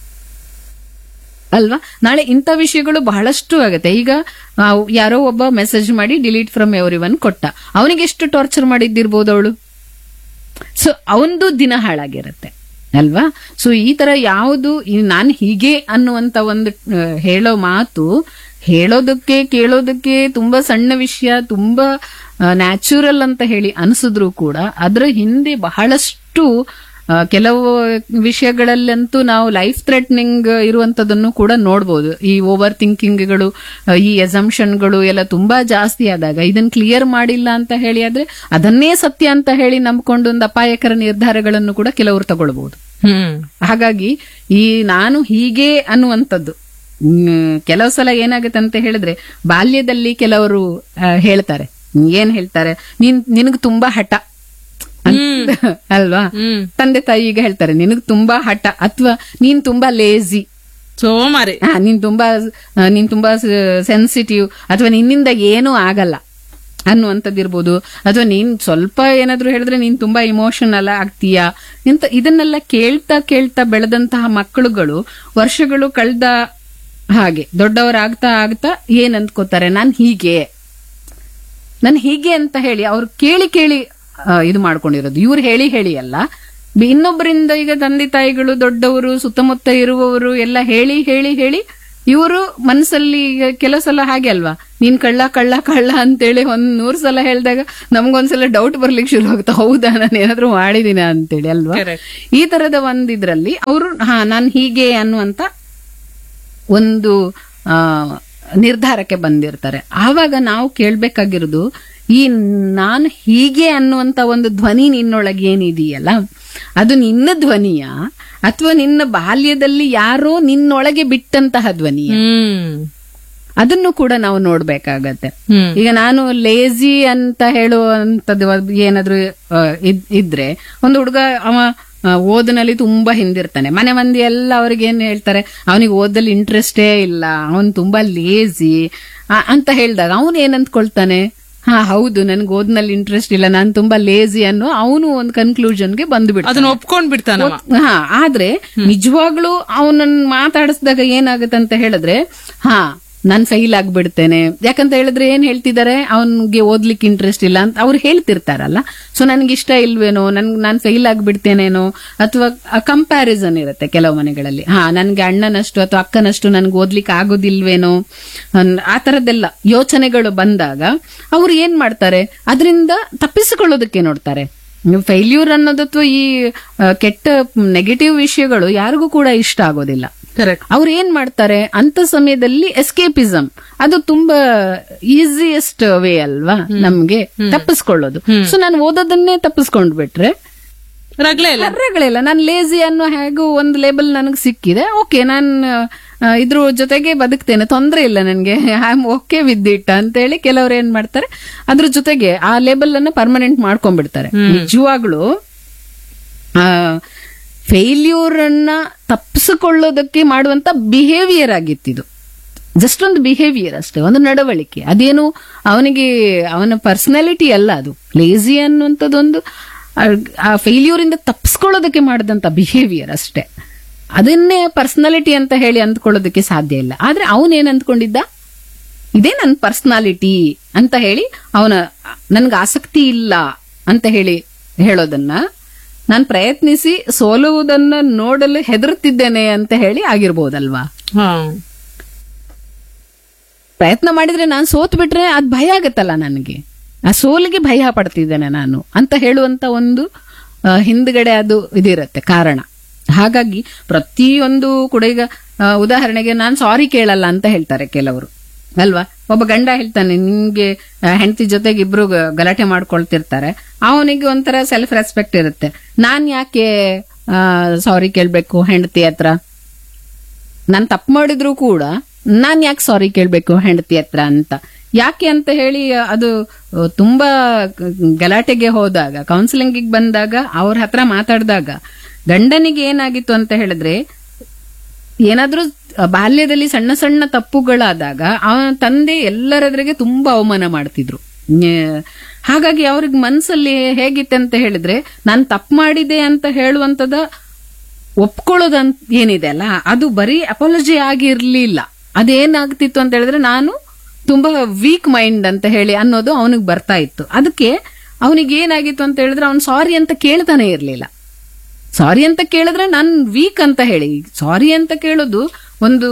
Speaker 3: ಅಲ್ವಾ ನಾಳೆ ಇಂಥ ವಿಷಯಗಳು ಬಹಳಷ್ಟು ಆಗುತ್ತೆ ಈಗ ಆ, ಯಾರೋ ಒಬ್ಬ ಮೆಸೇಜ್ ಮಾಡಿ ಡಿಲೀಟ್ ಫ್ರಮ್ ಎವ್ರಿ ಒನ್ ಕೊಟ್ಟ ಅವನಿಗೆ ಎಷ್ಟು ಟಾರ್ಚರ್ ಮಾಡಿದ್ದಿರ್ಬೋದು ಅವಳು ಸೊ ಅವಂದು ದಿನ ಹಾಳಾಗಿರುತ್ತೆ ಅಲ್ವಾ ಸೊ ಈ ತರ ಯಾವುದು ನಾನು ಹೀಗೆ ಅನ್ನುವಂತ ಒಂದು ಆ, ಹೇಳೋ ಮಾತು ಹೇಳೋದಕ್ಕೆ ಕೇಳೋದಕ್ಕೆ ತುಂಬಾ ಸಣ್ಣ ವಿಷಯ ತುಂಬಾ ನ್ಯಾಚುರಲ್ ಅಂತ ಹೇಳಿ ಅನಿಸಿದ್ರು ಕೂಡ ಅದರ ಹಿಂದೆ ಬಹಳಷ್ಟು ಆ, ಕೆಲವು ವಿಷಯಗಳಲ್ಲಂತೂ ನಾವು ಲೈಫ್ ಥ್ರೆಟ್ನಿಂಗ್ ಇರುವಂತದನ್ನು ಕೂಡ ನೋಡ್ಬೋದು ಈ ಓವರ್ ಥಿಂಕಿಂಗ್ಗಳು ಈ ಎಸಂಪ್ಷನ್ಗಳು ಎಲ್ಲ ತುಂಬಾ ಜಾಸ್ತಿ ಆದಾಗ ಇದನ್ನ ಕ್ಲಿಯರ್ ಮಾಡಿಲ್ಲ ಅಂತ ಹೇಳಿ ಆದ್ರೆ ಅದನ್ನೇ ಸತ್ಯ ಅಂತ ಹೇಳಿ ನಂಬ್ಕೊಂಡು ಒಂದು ಅಪಾಯಕರ ನಿರ್ಧಾರಗಳನ್ನು ಕೂಡ ಕೆಲವರು ತಗೊಳ್ಬಹುದು
Speaker 2: ಹ್ಮ್
Speaker 3: ಹಾಗಾಗಿ ಈ ನಾನು ಹೀಗೆ ಅನ್ನುವಂಥದ್ದು ಹ್ಮ್, ಕೆಲವು ಸಲ ಏನಾಗುತ್ತೆ ಅಂತ ಹೇಳಿದ್ರೆ ಬಾಲ್ಯದಲ್ಲಿ ಕೆಲವರು ಆ, ಹೇಳ್ತಾರೆ ಏನ್ ಹೇಳ್ತಾರೆ ನೀನ್ ನಿನಗ್ ತುಂಬಾ ಹಠ ಅಂತ, ಅಲ್ವಾ
Speaker 2: ಹ್ಮ್
Speaker 3: ತಂದೆ ತಾಯಿ ಈಗ ಹೇಳ್ತಾರೆ ನಿನಗ್ ತುಂಬಾ ಹಠ ಅಥವಾ ನೀನ್ ತುಂಬಾ ಲೇಜಿ
Speaker 2: ಸೋಮಾರಿ
Speaker 3: ಹಾ ನೀನ್ ತುಂಬಾ ಆ, ನೀನ್ ತುಂಬಾ ಸೆನ್ಸಿಟಿವ್ ಅಥವಾ ನಿನ್ನಿಂದ ಏನೂ ಆಗಲ್ಲ ಅನ್ನುವಂಥದ್ದಿರ್ಬೋದು ಅಥವಾ ನೀನ್ ಸ್ವಲ್ಪ ಏನಾದ್ರೂ ಹೇಳಿದ್ರೆ ನೀನ್ ತುಂಬಾ ಇಮೋಷನಲ್ ಆಗ್ತೀಯಾ ಇಂತ ಇದನ್ನೆಲ್ಲ ಕೇಳ್ತಾ ಕೇಳ್ತಾ ಬೆಳೆದಂತಹ ಮಕ್ಕಳುಗಳು ವರ್ಷಗಳು ಕಳೆದ ಹಾಗೆ ದೊಡ್ಡವರಾಗ್ತಾ ಆಗ್ತಾ ಏನ್ ಅಂದ್ಕೋತಾರೆ ನಾನ್ ಹೀಗೆ ನಾನು ಹೀಗೆ ಅಂತ ಹೇಳಿ ಅವ್ರು ಕೇಳಿ ಕೇಳಿ ಆ, ಇದು ಮಾಡ್ಕೊಂಡಿರೋದು ಇವ್ರು ಹೇಳಿ ಹೇಳಿ ಅಲ್ಲ ಬಿ- ಇನ್ನೊಬ್ಬರಿಂದ ಈಗ ತಂದೆ ತಾಯಿಗಳು ದೊಡ್ಡವರು ಸುತ್ತಮುತ್ತ ಇರುವವರು ಎಲ್ಲ ಹೇಳಿ ಹೇಳಿ ಹೇಳಿ ಇವರು ಮನಸ್ಸಲ್ಲಿ ಈಗ ಕೆಲವು ಸಲ ಹಾಗೆ ಅಲ್ವಾ ನೀನ್ ಕಳ್ಳ ಕಳ್ಳ ಕಳ್ಳ ಅಂತೇಳಿ ಒಂದ್ ನೂರ್ ಸಲ ಹೇಳಿದಾಗ ನಮ್ಗೊಂದ್ಸಲ ಡೌಟ್ ಬರ್ಲಿಕ್ಕೆ ಶುರು ಆಗುತ್ತೆ ಹೌದಾ ನಾನು ಏನಾದ್ರೂ ಮಾಡಿದೀನ ಅಂತೇಳಿ ಅಲ್ವಾ
Speaker 2: Correct.
Speaker 3: ಈ ತರದ ಒಂದಿದ್ರಲ್ಲಿ ಅವರು ಹಾ ನಾನ್ ಹೀಗೆ ಅನ್ನುವಂತ ಒಂದು ಆ, ನಿರ್ಧಾರಕ್ಕೆ ಬಂದಿರ್ತಾರೆ ಆವಾಗ ನಾವು ಕೇಳ್ಬೇಕಾಗಿರೋದು ಈ ನಾನು ಹೀಗೆ ಅನ್ನುವಂತ ಒಂದು ಧ್ವನಿ ನಿನ್ನೊಳಗೆ ಏನಿದೆಯಲ್ಲ ಅದು ನಿನ್ನ ಧ್ವನಿಯ ಅಥವಾ ನಿನ್ನ ಬಾಲ್ಯದಲ್ಲಿ ಯಾರೋ ನಿನ್ನೊಳಗೆ ಬಿಟ್ಟಂತಹ ಧ್ವನಿಯ
Speaker 2: ಹ್ಮ್
Speaker 3: ಅದನ್ನು ಕೂಡ ನಾವು ನೋಡ್ಬೇಕಾಗತ್ತೆ
Speaker 2: ಹ್ಮ್
Speaker 3: ಈಗ ನಾನು ಲೇಜಿ ಅಂತ ಹೇಳುವಂತದ್ದು ಏನಾದ್ರೂ ಆ, ಇದ್- ಇದ್ರೆ ಒಂದು ಹುಡುಗ ಅವ ಆ, ಓದಿನಲ್ಲಿ ತುಂಬಾ ಹಿಂದಿರ್ತಾನೆ ಮನೆ ಮಂದಿ ಎಲ್ಲ ಅವ್ರಿಗೆ ಏನ್ ಹೇಳ್ತಾರೆ ಅವನಿಗೆ ಓದಲ್ಲಿ ಇಂಟ್ರೆಸ್ಟೇ ಇಲ್ಲ ಅವನ್ ತುಂಬಾ ಲೇಜಿ ಅಂತ ಹೇಳಿದಾಗ ಅವನು ಏನ್ ಅಂದ್ಕೊಳ್ತಾನೆ ಹಾ ಹೌದು ನನ್ಗೆ ಓದ್ನಲ್ಲಿ ಇಂಟ್ರೆಸ್ಟ್ ಇಲ್ಲ ನಾನು ತುಂಬಾ ಲೇಜಿ ಅನ್ನೋ ಅವನು ಒಂದು ಕನ್ಕ್ಲೂಷನ್ಗೆ ಬಂದ್ಬಿಡ್ತಾನೆ
Speaker 2: ಅದನ್ನ ಒಪ್ಕೊಂಡ್ ಬಿಡ್ತಾನವ
Speaker 3: ಹಾ ಆದ್ರೆ ನಿಜವಾಗ್ಲೂ ಅವನನ್ನ ಮಾತಾಡಿಸಿದಾಗ ಏನಾಗುತ್ತೆ ಅಂತ ಹೇಳಿದ್ರೆ ಹಾ ನಾನ್ ಫೈಲ್ ಆಗ್ಬಿಡ್ತೇನೆ ಯಾಕಂತ ಹೇಳಿದ್ರೆ ಏನ್ ಹೇಳ್ತಿದ್ದಾರೆ ಅವನ್ಗೆ ಓದ್ಲಿಕ್ಕೆ ಇಂಟ್ರೆಸ್ಟ್ ಇಲ್ಲ ಅಂತ ಅವ್ರು ಹೇಳ್ತಿರ್ತಾರಲ್ಲ ಸೊ ನನ್ಗೆ ಇಷ್ಟ ಇಲ್ವೇನೋ ನನ್ ನಾನ್ ಫೈಲ್ ಆಗ್ಬಿಡ್ತೇನೇನೋ ಅಥವಾ ಕಂಪ್ಯಾರಿಸನ್ ಇರುತ್ತೆ ಕೆಲವು ಮನೆಗಳಲ್ಲಿ ಹಾ ನನ್ಗೆ ಅಣ್ಣನಷ್ಟು ಅಥವಾ ಅಕ್ಕನಷ್ಟು ನನ್ಗೆ ಓದ್ಲಿಕ್ಕೆ ಆಗೋದಿಲ್ವೇನೋ ಅನ್- ಆ ತರದ್ದೆಲ್ಲ ಯೋಚನೆಗಳು ಬಂದಾಗ ಅವ್ರು ಏನ್ ಮಾಡ್ತಾರೆ ಅದರಿಂದ ತಪ್ಪಿಸಿಕೊಳ್ಳೋದಕ್ಕೆ ನೋಡ್ತಾರೆ ಫೈಲ್ಯೂರ್ ಅನ್ನೋದು ಅಥವಾ ಈ ಆ, ಕೆಟ್ಟ ನೆಗೆಟಿವ್ ವಿಷಯಗಳು ಯಾರಿಗೂ ಕೂಡ ಇಷ್ಟ ಆಗೋದಿಲ್ಲ
Speaker 2: ಕರೆಕ್ಟ್
Speaker 3: ಅವ್ರು ಏನ್ ಮಾಡ್ತಾರೆ ಅಂತ ಸಮಯದಲ್ಲಿ ಎಸ್ಕೇಪಿಸಂ ಅದು ತುಂಬಾ ಈಸಿಯೆಸ್ಟ್ ವೇ ಅಲ್ವಾ ನಮ್ಗೆ ತಪ್ಪಿಸ್ಕೊಳ್ಳೋದು ಸೊ ನಾನು ಓದೋದನ್ನೇ ತಪ್ಪಿಸ್ಕೊಂಡ್ ಬಿಟ್ರೆ
Speaker 2: ರಗ್ಲೇ ಇಲ್ಲ
Speaker 3: ಅರ್ರಗಳಿಲ್ಲ ನಾನು ಲೇಜಿ ಅನ್ನೋ ಹೇಗೂ ಒಂದು ಲೇಬಲ್ ನನಗೆ ಸಿಕ್ಕಿದೆ ಓಕೆ ನಾನು ಇದ್ರ ಜೊತೆಗೆ ಬದುಕ್ತೇನೆ ತೊಂದ್ರೆ ಇಲ್ಲ ನನಗೆ I am okay with it ಅಂತ ಹೇಳಿ ಕೆಲವ್ರು ಏನ್ ಮಾಡ್ತಾರೆ ಅದ್ರ ಜೊತೆಗೆ ಆ ಲೇಬಲ್ ಅನ್ನ ಪರ್ಮನೆಂಟ್ ಮಾಡ್ಕೊಂಡ್ಬಿಡ್ತಾರೆ ನಿಜವಾಗ್ಲು ಫೇಲ್ಯೂರ್ ಅನ್ನ ತಪ್ಪಿಸಿಕೊಳ್ಳೋದಕ್ಕೆ ಮಾಡುವಂತ ಬಿಹೇವಿಯರ್ ಆಗಿತ್ತಿದು ಜಸ್ಟ್ ಒಂದು ಬಿಹೇವಿಯರ್ ಅಷ್ಟೇ ಒಂದು ನಡವಳಿಕೆ ಅದೇನು ಅವನಿಗೆ ಅವನ ಪರ್ಸನಾಲಿಟಿ ಅಲ್ಲ ಅದು ಲೇಜಿ ಅನ್ನುವಂಥದ್ದೊಂದು ಆ- ಆ ಫೇಲ್ಯೂರ್ ಇಂದ ತಪ್ಪಿಸ್ಕೊಳ್ಳೋದಕ್ಕೆ ಮಾಡಿದಂತ ಬಿಹೇವಿಯರ್ ಅಷ್ಟೇ ಅದನ್ನೇ ಪರ್ಸನಾಲಿಟಿ ಅಂತ ಹೇಳಿ ಅಂದ್ಕೊಳ್ಳೋದಕ್ಕೆ ಸಾಧ್ಯ ಇಲ್ಲ ಆದ್ರೆ ಅವನೇನ್ ಅಂದ್ಕೊಂಡಿದ್ದ ಇದೇ ನನ್ನ ಪರ್ಸನಾಲಿಟಿ ಅಂತ ಹೇಳಿ ಅವನ ನನ್ಗೆ ಆಸಕ್ತಿ ಇಲ್ಲ ಅಂತ ಹೇಳಿ ಹೇಳೋದನ್ನ ನಾನು ಪ್ರಯತ್ನಿಸಿ ಸೋಲುವುದನ್ನ ನೋಡಲು ಹೆದರುತ್ತಿದ್ದೇನೆ ಅಂತ ಹೇಳಿ ಆಗಿರ್ಬೋದಲ್ವಾ
Speaker 2: ಹಾ
Speaker 3: ಪ್ರಯತ್ನ ಮಾಡಿದ್ರೆ ನಾನು ಸೋತ್ ಬಿಟ್ರೆ ಅದ್ ಭಯ ಆಗತ್ತಲ್ಲ ನನಗೆ ಆ ಸೋಲಿಗೆ ಭಯ ಪಡ್ತಿದ್ದೇನೆ ನಾನು ಅಂತ ಹೇಳುವಂತ ಒಂದು ಆ, ಹಿಂದ್ಗಡೆ ಅದು ಇದಿರತ್ತೆ ಕಾರಣ ಹಾಗಾಗಿ ಪ್ರತಿಯೊಂದು ಕೂಡ ಈಗ ಆ, ಉದಾಹರಣೆಗೆ ನಾನು ಸಾರಿ ಕೇಳಲ್ಲ ಅಂತ ಹೇಳ್ತಾರೆ ಕೆಲವರು ಅಲ್ವಾ ಒಬ್ಬ ಗಂಡ ಹೇಳ್ತಾನೆ ನಿನ್ಗೆ ಹೆಂಡತಿ ಜೊತೆಗೆ ಇಬ್ರು ಗ- ಗಲಾಟೆ ಮಾಡ್ಕೊಳ್ತಿರ್ತಾರೆ ಅವನಿಗೆ ಒಂಥರ ಸೆಲ್ಫ್ ರೆಸ್ಪೆಕ್ಟ್ ಇರುತ್ತೆ ನಾನ್ ಯಾಕೆ ಸಾರಿ ಕೇಳ್ಬೇಕು ಹೆಂಡತಿ ಹತ್ರ ನಾನು ತಪ್ಪು ಮಾಡಿದ್ರು ಕೂಡ ನಾನ್ ಯಾಕೆ ಸಾರಿ ಕೇಳ್ಬೇಕು ಹೆಂಡತಿ ಹತ್ರ ಅಂತ ಯಾಕೆ ಅಂತ ಹೇಳಿ ಅದು ಅಹ್, ತುಂಬಾ ಗಲಾಟೆಗೆ ಹೋದಾಗ ಕೌನ್ಸಿಲಿಂಗ್ ಬಂದಾಗ ಅವ್ರ ಹತ್ರ ಮಾತಾಡಿದಾಗ ಗಂಡನಿಗೆ ಏನಾಗಿತ್ತು ಅಂತ ಹೇಳಿದ್ರೆ ಏನಾದ್ರೂ ಬಾಲ್ಯದಲ್ಲಿ ಸಣ್ಣ ಸಣ್ಣ ತಪ್ಪುಗಳಾದಾಗ ಅವನ ತಂದೆ ಎಲ್ಲರೆದುರಿಗೆ ತುಂಬಾ ಅವಮಾನ ಮಾಡ್ತಿದ್ರು ನ್ಯ- ಹಾಗಾಗಿ ಅವ್ರಿಗೆ ಮನ್ಸಲ್ಲಿ ಹೇಗಿತ್ತೆ ಅಂತ ಹೇಳಿದ್ರೆ ನಾನು ತಪ್ಪು ಮಾಡಿದೆ ಅಂತ ಹೇಳುವಂತದ ಒಪ್ಕೊಳ್ಳೋದಂತ ಏನಿದೆ ಅಲ್ಲ ಅದು ಬರೀ ಅಪಾಲಜಿ ಆಗಿರ್ಲಿಲ್ಲ ಅದೇನಾಗ್ತಿತ್ತು ಅಂತ ಹೇಳಿದ್ರೆ ನಾನು ತುಂಬಾ ವೀಕ್ ಮೈಂಡ್ ಅಂತ ಹೇಳಿ ಅನ್ನೋದು ಅವನಿಗೆ ಬರ್ತಾ ಇತ್ತು ಅದಕ್ಕೆ ಅವನಿಗೆ ಏನಾಗಿತ್ತು ಅಂತ ಹೇಳಿದ್ರೆ ಅವ್ನು ಸಾರಿ ಅಂತ ಕೇಳ್ತಾನೆ ಇರ್ಲಿಲ್ಲ ಸಾರಿ ಅಂತ ಕೇಳಿದ್ರೆ ನಾನು ವೀಕ್ ಅಂತ ಹೇಳಿ ಸಾರಿ ಅಂತ ಕೇಳೋದು ಒಂದು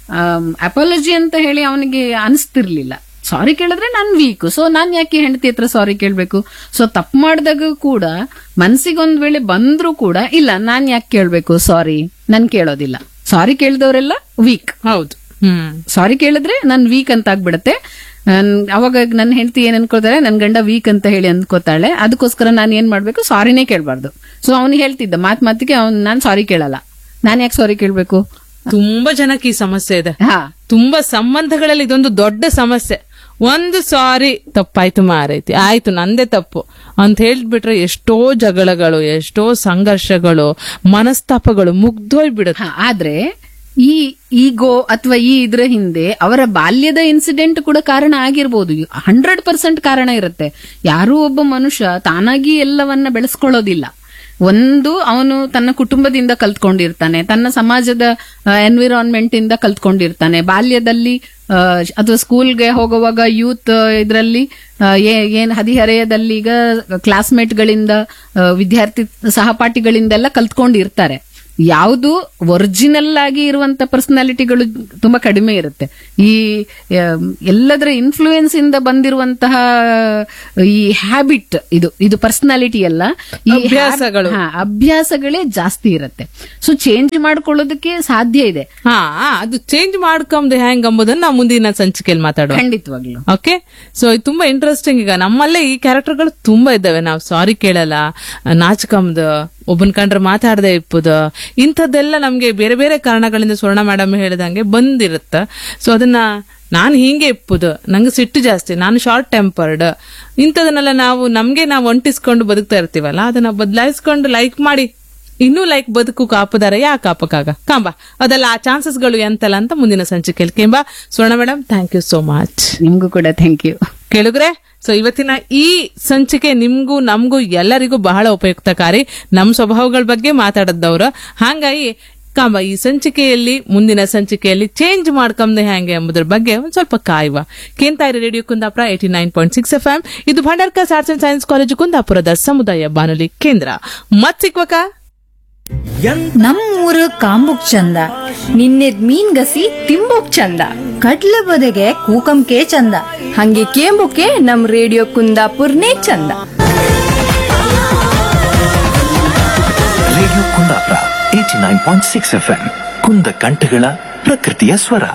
Speaker 3: ಅಪಾಲಜಿ ಅಂತ ಹೇಳಿ ಅವನಿಗೆ ಅನಿಸ್ತಿರ್ಲಿಲ್ಲ ಸಾರಿ ಕೇಳಿದ್ರೆ ನಾನು ವೀಕ್ ಸೊ ನಾನ್ ಯಾಕೆ ಹೆಂಡತಿ ಹತ್ರ ಸಾರಿ ಕೇಳ್ಬೇಕು ಸೊ ತಪ್ಪು ಮಾಡಿದಾಗ ಕೂಡ ಮನ್ಸಿಗೆ ಒಂದ್ ವೇಳೆ ಬಂದ್ರೂ ಕೂಡ ಇಲ್ಲ ನಾನ್ ಯಾಕೆ ಕೇಳ್ಬೇಕು ಸಾರಿ ನನ್ ಕೇಳೋದಿಲ್ಲ ಸಾರಿ ಕೇಳಿದವರೆಲ್ಲ ವೀಕ್
Speaker 2: ಹೌದು ಹ್ಮ್
Speaker 3: ಸಾರಿ ಕೇಳಿದ್ರೆ ನನ್ ವೀಕ್ ಅಂತ ಆಗ್ಬಿಡತ್ತೆ ನಾನ್ ಅವಾಗ ನನ್ನ ಹೆಂಡತಿ ಏನ್ ಅನ್ಕೋತಾಳೆ ನನ್ ಗಂಡ ವೀಕ್ ಅಂತ ಹೇಳಿ ಅನ್ಕೋತಾಳೆ ಅದಕ್ಕೋಸ್ಕರ ನಾನು ಏನ್ ಮಾಡ್ಬೇಕು ಸಾರಿನೇ ಕೇಳ್ಬಾರ್ದು ಸೊ ಅವ್ನು ಹೇಳ್ತಿದ್ದ ಮಾತ್ ಮಾತಿಗೆ ಅವ್ನ್ ನಾನ್ ಸಾರಿ ಕೇಳಲ್ಲ ನಾನ್ ಯಾಕೆ ಸಾರಿ ಕೇಳ್ಬೇಕು
Speaker 2: ತುಂಬಾ ಜನಕ್ಕೆ ಈ ಸಮಸ್ಯೆ ಇದೆ
Speaker 3: ಹಾ
Speaker 2: ತುಂಬಾ ಸಂಬಂಧಗಳಲ್ಲಿ ಇದೊಂದು ದೊಡ್ಡ ಸಮಸ್ಯೆ ಒಂದು ಸಾರಿ ತಪ್ಪಾಯ್ತು ಮಾರೈತಿ ಆಯ್ತು ನಂದೇ ತಪ್ಪು ಅಂತ ಹೇಳ್ಬಿಟ್ರೆ ಎಷ್ಟೋ ಜಗಳಗಳು ಎಷ್ಟೋ ಸಂಘರ್ಷಗಳು ಮನಸ್ತಾಪಗಳು ಮುಗ್ದೋಯ್ಬಿಡುತ್ತೆ
Speaker 3: ಹಾ, ಆದ್ರೆ ಈ ಈಗೋ ಅಥವಾ ಈ ಇದ್ರ ಹಿಂದೆ ಅವರ ಬಾಲ್ಯದ ಇನ್ಸಿಡೆಂಟ್ ಕೂಡ ಕಾರಣ ಆಗಿರ್ಬೋದು ಹಂಡ್ರೆಡ್ ಪರ್ಸೆಂಟ್ ಕಾರಣ ಇರುತ್ತೆ ಯಾರೂ ಒಬ್ಬ ಮನುಷ್ಯ ತಾನಾಗಿ ಎಲ್ಲವನ್ನ ಬೆಳೆಸ್ಕೊಳ್ಳೋದಿಲ್ಲ ಒಂದು ಅವನು ತನ್ನ ಕುಟುಂಬದಿಂದ ಕಲ್ತ್ಕೊಂಡಿರ್ತಾನೆ ತನ್ನ ಸಮಾಜದ ಎನ್ವಿರಾನ್ಮೆಂಟ್ ಇಂದ ಕಲ್ತ್ಕೊಂಡಿರ್ತಾನೆ ಬಾಲ್ಯದಲ್ಲಿ ಆ, ಅಥವಾ ಸ್ಕೂಲ್ಗೆ ಹೋಗುವಾಗ ಯೂತ್ ಇದರಲ್ಲಿ ಏನ್ ಹದಿಹರೆಯದಲ್ಲಿ ಈಗ ಕ್ಲಾಸ್ಮೇಟ್ಗಳಿಂದ ಆ, ವಿದ್ಯಾರ್ಥಿ ಸಹಪಾಠಿಗಳಿಂದೆಲ್ಲ ಕಲ್ತ್ಕೊಂಡಿರ್ತಾರೆ ಯಾವುದು ಒರಿಜಿನಲ್ ಆಗಿ ಇರುವಂತ ಪರ್ಸನಾಲಿಟಿಗಳು ತುಂಬಾ ಕಡಿಮೆ ಇರುತ್ತೆ ಈ ಆಮ್, ಎಲ್ಲದರ ಇನ್ಫ್ಲೂಯೆನ್ಸ್ ಇಂದ ಬಂದಿರುವಂತಹ ಈ ಹ್ಯಾಬಿಟ್ ಇದು ಇದು ಪರ್ಸನಾಲಿಟಿ ಅಲ್ಲ ಈ ಹ್ಯಾಬ್-
Speaker 2: ಅಭ್ಯಾಸಗಳು.
Speaker 3: ಹಾ, ಅಭ್ಯಾಸಗಳೇ ಜಾಸ್ತಿ ಇರುತ್ತೆ ಸೊ ಚೇಂಜ್ ಮಾಡ್ಕೊಳ್ಳೋದಕ್ಕೆ ಸಾಧ್ಯ ಇದೆ
Speaker 2: ಹಾ ಅದು ಚೇಂಜ್ ಮಾಡ್ಕೊಂಬುದು ಹೆಂಗ್ ಅಂಬುದನ್ನ ನಾವು ಮುಂದಿನ ಸಂಚಿಕೆಯಲ್ಲಿ ಮಾತಾಡುವ
Speaker 3: ಖಂಡಿತವಾಗ್ಲು
Speaker 2: ಓಕೆ ಸೊ ಇದು ತುಂಬಾ ಇಂಟ್ರೆಸ್ಟಿಂಗ್ ಈಗ ನಮ್ಮಲ್ಲೇ ಈ ಕ್ಯಾರೆಕ್ಟರ್ಗಳು ತುಂಬಾ ಇದ್ದಾವೆ ನಾವು ಸಾರಿ ಕೇಳಲ್ಲ ನಾಚ್ಕಂಬುದು ಒಬ್ಬನ್ ಕಂಡ್ರೆ ಮಾತಾಡದೆ ಇಪ್ಪುದು ಇಂಥದ್ದೆಲ್ಲ ನಮ್ಗೆ ಬೇರೆ ಬೇರೆ ಕಾರಣಗಳಿಂದ ಸ್ವರ್ಣ ಮೇಡಮ್ ಹೇಳಿದಂಗೆ ಬಂದಿರುತ್ತೆ ಸೊ ಅದನ್ನ ನಾನು ಹಿಂಗೆ ಇಪ್ಪುದು ನಂಗೆ ಸಿಟ್ಟು ಜಾಸ್ತಿ ನಾನು ಶಾರ್ಟ್ ಟೆಂಪರ್ಡ್ ಇಂಥದನ್ನೆಲ್ಲ ನಾವು ನಮ್ಗೆ ನಾವು ಅಂಟಿಸ್ಕೊಂಡು ಬದುಕ್ತಾ ಇರ್ತೀವಲ್ಲ ಅದನ್ನ ಬದಲಾಯಿಸ್ಕೊಂಡು ಲೈಕ್ ಮಾಡಿ ಇನ್ನೂ ಲೈಕ್ ಬದುಕು ಕಾಪದಾರ ಯಾಕೆ ಕಾಪಕ್ಕಾಗ ಕಾಂಬ ಅದೆಲ್ಲ ಆ ಚಾನ್ಸಸ್ಗಳು ಎಂತಲ್ಲ ಅಂತ ಮುಂದಿನ ಸಂಚಿಕೆಯಲ್ಲಿ ಕೇಂಬ Swarna madam thank you so much
Speaker 3: ನಿಮ್ಗೂ ಕೂಡ ಥ್ಯಾಂಕ್ ಯು
Speaker 2: ಕೇಳಿದ್ರೆ ಸೊ ಇವತ್ತಿನ ಈ ಸಂಚಿಕೆ ನಿಮ್ಗೂ ನಮಗೂ ಎಲ್ಲರಿಗೂ ಬಹಳ ಉಪಯುಕ್ತಕಾರಿ ನಮ್ಮ ಸ್ವಭಾವಗಳ ಬಗ್ಗೆ ಮಾತಾಡದವ್ರು ಹಾಗಾಗಿ ಕಾಂಬ ಈ ಸಂಚಿಕೆಯಲ್ಲಿ ಮುಂದಿನ ಸಂಚಿಕೆಯಲ್ಲಿ ಚೇಂಜ್ ಮಾಡ್ಕೊಂಡೆ ಹೆಂಗೆ ಎಂಬುದ್ರ ಬಗ್ಗೆ ಒಂದ್ ಸ್ವಲ್ಪ ಕಾಯುವ ಕೇಂತಾಯಿರಿ radio Kundapura eighty nine point six F M ಇದು Bhandarkars arts and science college ಕುಂದಾಪುರದ ಸಮುದಾಯ ಬಾನುಲಿ ಕೇಂದ್ರ ಮತ್ ಸಿಕ್ವಕ
Speaker 4: ನಮ್ಮೂರು ಕಾಂಬುಕ್ ಚಂದ ನಿನ್ನೆದ್ ಮೀನ್ಗಸಿ ತಿಂಬುಕ್ ಚಂದ ಕಡ್ಲೆ ಬದೆಗೆ ಕೂಕಂಕೆ ಚಂದ ಹಂಗೆ ಕೇಂಬುಕೆ ನಮ್ ರೇಡಿಯೋ ಕುಂದಾಪುರ್ನೇ ಚಂದ
Speaker 1: radio Kundapura eighty nine point six F M ಕುಂದ ಕಂಠಗಳ ಪ್ರಕೃತಿಯ ಸ್ವರ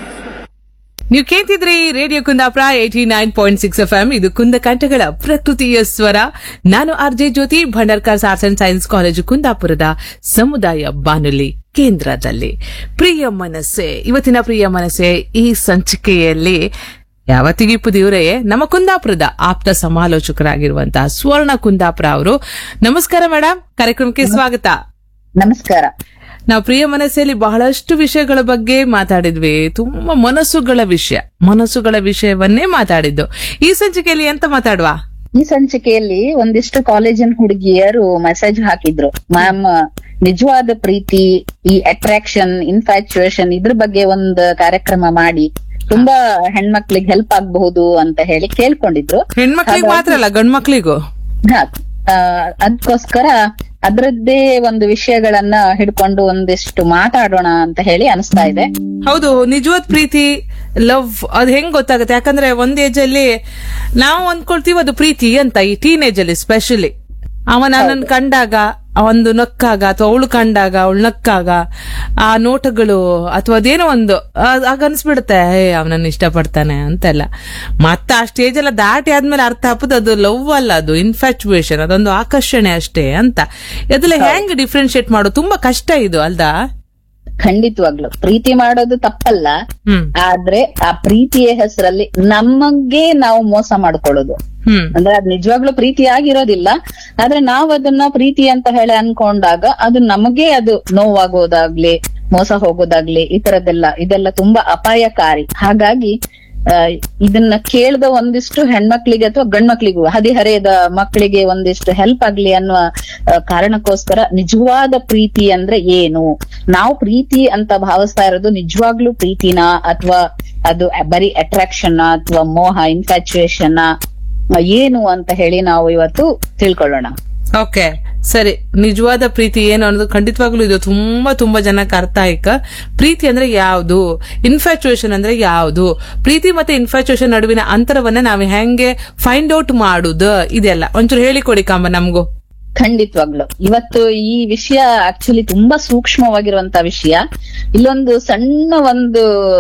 Speaker 2: ನೀವು ಕೇಳ್ತಿದ್ರಿ radio Kundapura eighty nine point six F M ಇದು ಕುಂದ ಕಂಠಗಳ ಪ್ರಕೃತಿಯ ಸ್ವರ ನಾನು R J Jyoti Bhandarkar arts and science college ಕುಂದಾಪುರದ ಸಮುದಾಯ ಬಾನುಲಿ ಕೇಂದ್ರದಲ್ಲಿ ಪ್ರಿಯ ಮನಸ್ಸೆ ಇವತ್ತಿನ ಪ್ರಿಯ ಮನಸ್ಸೆ ಈ ಸಂಚಿಕೆಯಲ್ಲಿ ಯಾವತ್ತಿಗಿಪ್ಪು ದೇವರೇ ನಮ್ಮ ಕುಂದಾಪುರದ ಆಪ್ತ ಸಮಾಲೋಚಕರಾಗಿರುವಂತಹ ಸುವರ್ಣ ಕುಂದಾಪುರ ಅವರು ನಮಸ್ಕಾರ ಮೇಡಮ್ ಕಾರ್ಯಕ್ರಮಕ್ಕೆ ಸ್ವಾಗತ
Speaker 5: ನಮಸ್ಕಾರ
Speaker 2: ನಾವು ಪ್ರಿಯ ಮನಸ್ಸಲ್ಲಿ ಬಹಳಷ್ಟು ವಿಷಯಗಳ ಬಗ್ಗೆ ಮಾತಾಡಿದ್ವಿ ತುಂಬಾ ಮನಸ್ಸುಗಳ ವಿಷಯ ಮನಸ್ಸುಗಳ ವಿಷಯವನ್ನೇ ಮಾತಾಡಿದ್ದು ಈ ಸಂಚಿಕೆಯಲ್ಲಿ ಎಂತ ಮಾತಾಡುವ
Speaker 5: ಈ ಸಂಚಿಕೆಯಲ್ಲಿ ಒಂದಿಷ್ಟು ಕಾಲೇಜಿನ ಹುಡುಗಿಯರು ಮೆಸೇಜ್ ಹಾಕಿದ್ರು ಮ್ಯಾಮ್ ನಿಜವಾದ ಪ್ರೀತಿ ಈ ಅಟ್ರಾಕ್ಷನ್ ಇನ್ಫ್ಯಾಚುಯೇಷನ್ ಇದ್ರ ಬಗ್ಗೆ ಒಂದು ಕಾರ್ಯಕ್ರಮ ಮಾಡಿ ತುಂಬಾ ಹೆಣ್ಮಕ್ಳಿಗೆ ಹೆಲ್ಪ್ ಆಗಬಹುದು ಅಂತ ಹೇಳಿ ಕೇಳ್ಕೊಂಡಿದ್ರು
Speaker 2: ಹೆಣ್ಮಕ್ಳಿಗೆ ಮಾತ್ರ ಅಲ್ಲ ಗಂಡ್ ಮಕ್ಳಿಗೂ
Speaker 5: ಹಾ, ಆ, ಅದ್ಕೋಸ್ಕರ ಅದ್ರದ್ದೇ ಒಂದು ವಿಷಯಗಳನ್ನ ಹಿಡ್ಕೊಂಡು ಒಂದಿಷ್ಟು ಮಾತಾಡೋಣ ಅಂತ ಹೇಳಿ ಅನಿಸ್ತಾ ಇದೆ
Speaker 2: ಹೌದು ನಿಜವಾದ ಪ್ರೀತಿ ಲವ್ ಅದ್ ಹೆಂಗ್ ಗೊತ್ತಾಗುತ್ತೆ ಯಾಕಂದ್ರೆ ಒಂದ್ ಏಜ್ ಅಲ್ಲಿ ನಾವು ಅಂದ್ಕೊಳ್ತೀವಿ ಅದು ಪ್ರೀತಿ ಅಂತ ಈ ಟೀನೇಜ್ ಅಲ್ಲಿ ಸ್ಪೆಷಲಿ ಅವ ನನ್ನನ್ನು ಕಂಡಾಗ ಒಂದು ನಕ್ಕಾಗ ಅಥವಾ ಅವಳು ಕಂಡಾಗ ಅವಳು ನಕ್ಕಾಗ ಆ ನೋಟಗಳು ಅಥವಾ ಅದೇನೋ ಒಂದು ಆ- ಆಗ ಅನ್ಸ್ಬಿಡುತ್ತೆ ಏ ಅವನನ್ನ ಇಷ್ಟಪಡ್ತಾನೆ ಅಂತೆಲ್ಲ ಮತ್ತೆ ಆ ಸ್ಟೇಜ್ ಎಲ್ಲ ದಾಟಿ ಆದ್ಮೇಲೆ ಅರ್ಥ ಹಾಪುದು ಅದು ಲವ್ ಅಲ್ಲ ಅದು ಇನ್ಫ್ಯಾಚುಯೇಷನ್ ಅದೊಂದು ಆಕರ್ಷಣೆ ಅಷ್ಟೇ ಅಂತ ಅದೆಲ್ಲ ಹೆಂಗ್ ಡಿಫ್ರೆನ್ಶಿಯೇಟ್ ಮಾಡೋದು ತುಂಬಾ ಕಷ್ಟ ಇದು ಅಲ್ದಾ
Speaker 5: ಖಂಡಿತವಾಗ್ಲು ಪ್ರೀತಿ ಮಾಡೋದು ತಪ್ಪಲ್ಲ
Speaker 2: ಹ್ಮ್
Speaker 5: ಆದ್ರೆ ಆ ಪ್ರೀತಿಯ ಹೆಸರಲ್ಲಿ ನಮಗೆ ನಾವು ಮೋಸ ಮಾಡ್ಕೊಳ್ಳೋದು
Speaker 2: ಹ್ಮ್
Speaker 5: ಅಂದ್ರೆ ಅದ್ ನಿಜವಾಗ್ಲೂ ಪ್ರೀತಿ ಆಗಿರೋದಿಲ್ಲ ಆದ್ರೆ ನಾವ್ ಅದನ್ನ ಪ್ರೀತಿ ಅಂತ ಹೇಳಿ ಅನ್ಕೊಂಡಾಗ ಅದು ನಮಗೆ ಅದು ನೋವಾಗೋದಾಗ್ಲಿ ಮೋಸ ಹೋಗೋದಾಗ್ಲಿ ಈ ತರದ್ದೆಲ್ಲ ಇದೆಲ್ಲ ತುಂಬಾ ಅಪಾಯಕಾರಿ ಹಾಗಾಗಿ ಆ, ಇದನ್ನ ಕೇಳ್ದ ಒಂದಿಷ್ಟು ಹೆಣ್ಮಕ್ಳಿಗೆ ಅಥವಾ ಗಂಡ್ಮಕ್ಳಿಗೂ ಹದಿಹರೆಯದ ಮಕ್ಕಳಿಗೆ ಒಂದಿಷ್ಟು ಹೆಲ್ಪ್ ಆಗ್ಲಿ ಅನ್ನುವ ಆ, ಕಾರಣಕ್ಕೋಸ್ಕರ ನಿಜವಾದ ಪ್ರೀತಿ ಅಂದ್ರೆ ಏನು ನಾವು ಪ್ರೀತಿ ಅಂತ ಭಾವಿಸ್ತಾ ಇರೋದು ನಿಜವಾಗ್ಲೂ ಪ್ರೀತಿನ ಅಥವಾ ಅದು ಬರೀ ಅಟ್ರಾಕ್ಷನ್ ಅಥವಾ ಮೋಹ ಇನ್ಫ್ಯಾಚುಯೇಷನ್ ಆ, ಏನು ಅಂತ ಹೇಳಿ ನಾವು ಇವತ್ತು ತಿಳ್ಕೊಳ್ಳೋಣ
Speaker 2: ಓಕೆ ಸರಿ ನಿಜವಾದ ಪ್ರೀತಿ ಏನು ಅನ್ನೋದು ಖಂಡಿತವಾಗ್ಲೂ ಇದು ತುಂಬಾ ತುಂಬಾ ಜನಕ್ಕೆ ಅರ್ಥ ಆಯ್ಕ ಪ್ರೀತಿ ಅಂದ್ರೆ ಯಾವುದು ಇನ್ಫ್ಯಾಚುಯೇಷನ್ ಅಂದ್ರೆ ಯಾವುದು ಪ್ರೀತಿ ಮತ್ತೆ ಇನ್ಫ್ಯಾಚುಯೇಷನ್ ನಡುವಿನ ಅಂತರವನ್ನ ನಾವು ಹೆಂಗೆ ಫೈಂಡ್ ಔಟ್ ಮಾಡುದು ಇದೆಲ್ಲ ಒಂಚೂರು ಹೇಳಿಕೊಡಿ ಕಾಂಬ ನಮಗೂ
Speaker 5: ಖಂಡಿತವಾಗ್ಲು ಇವತ್ತು ಈ ವಿಷಯ ಆಕ್ಚುಲಿ ತುಂಬಾ ಸೂಕ್ಷ್ಮವಾಗಿರುವಂತ ವಿಷಯ ಇಲ್ಲೊಂದು ಸಣ್ಣ ಒಂದು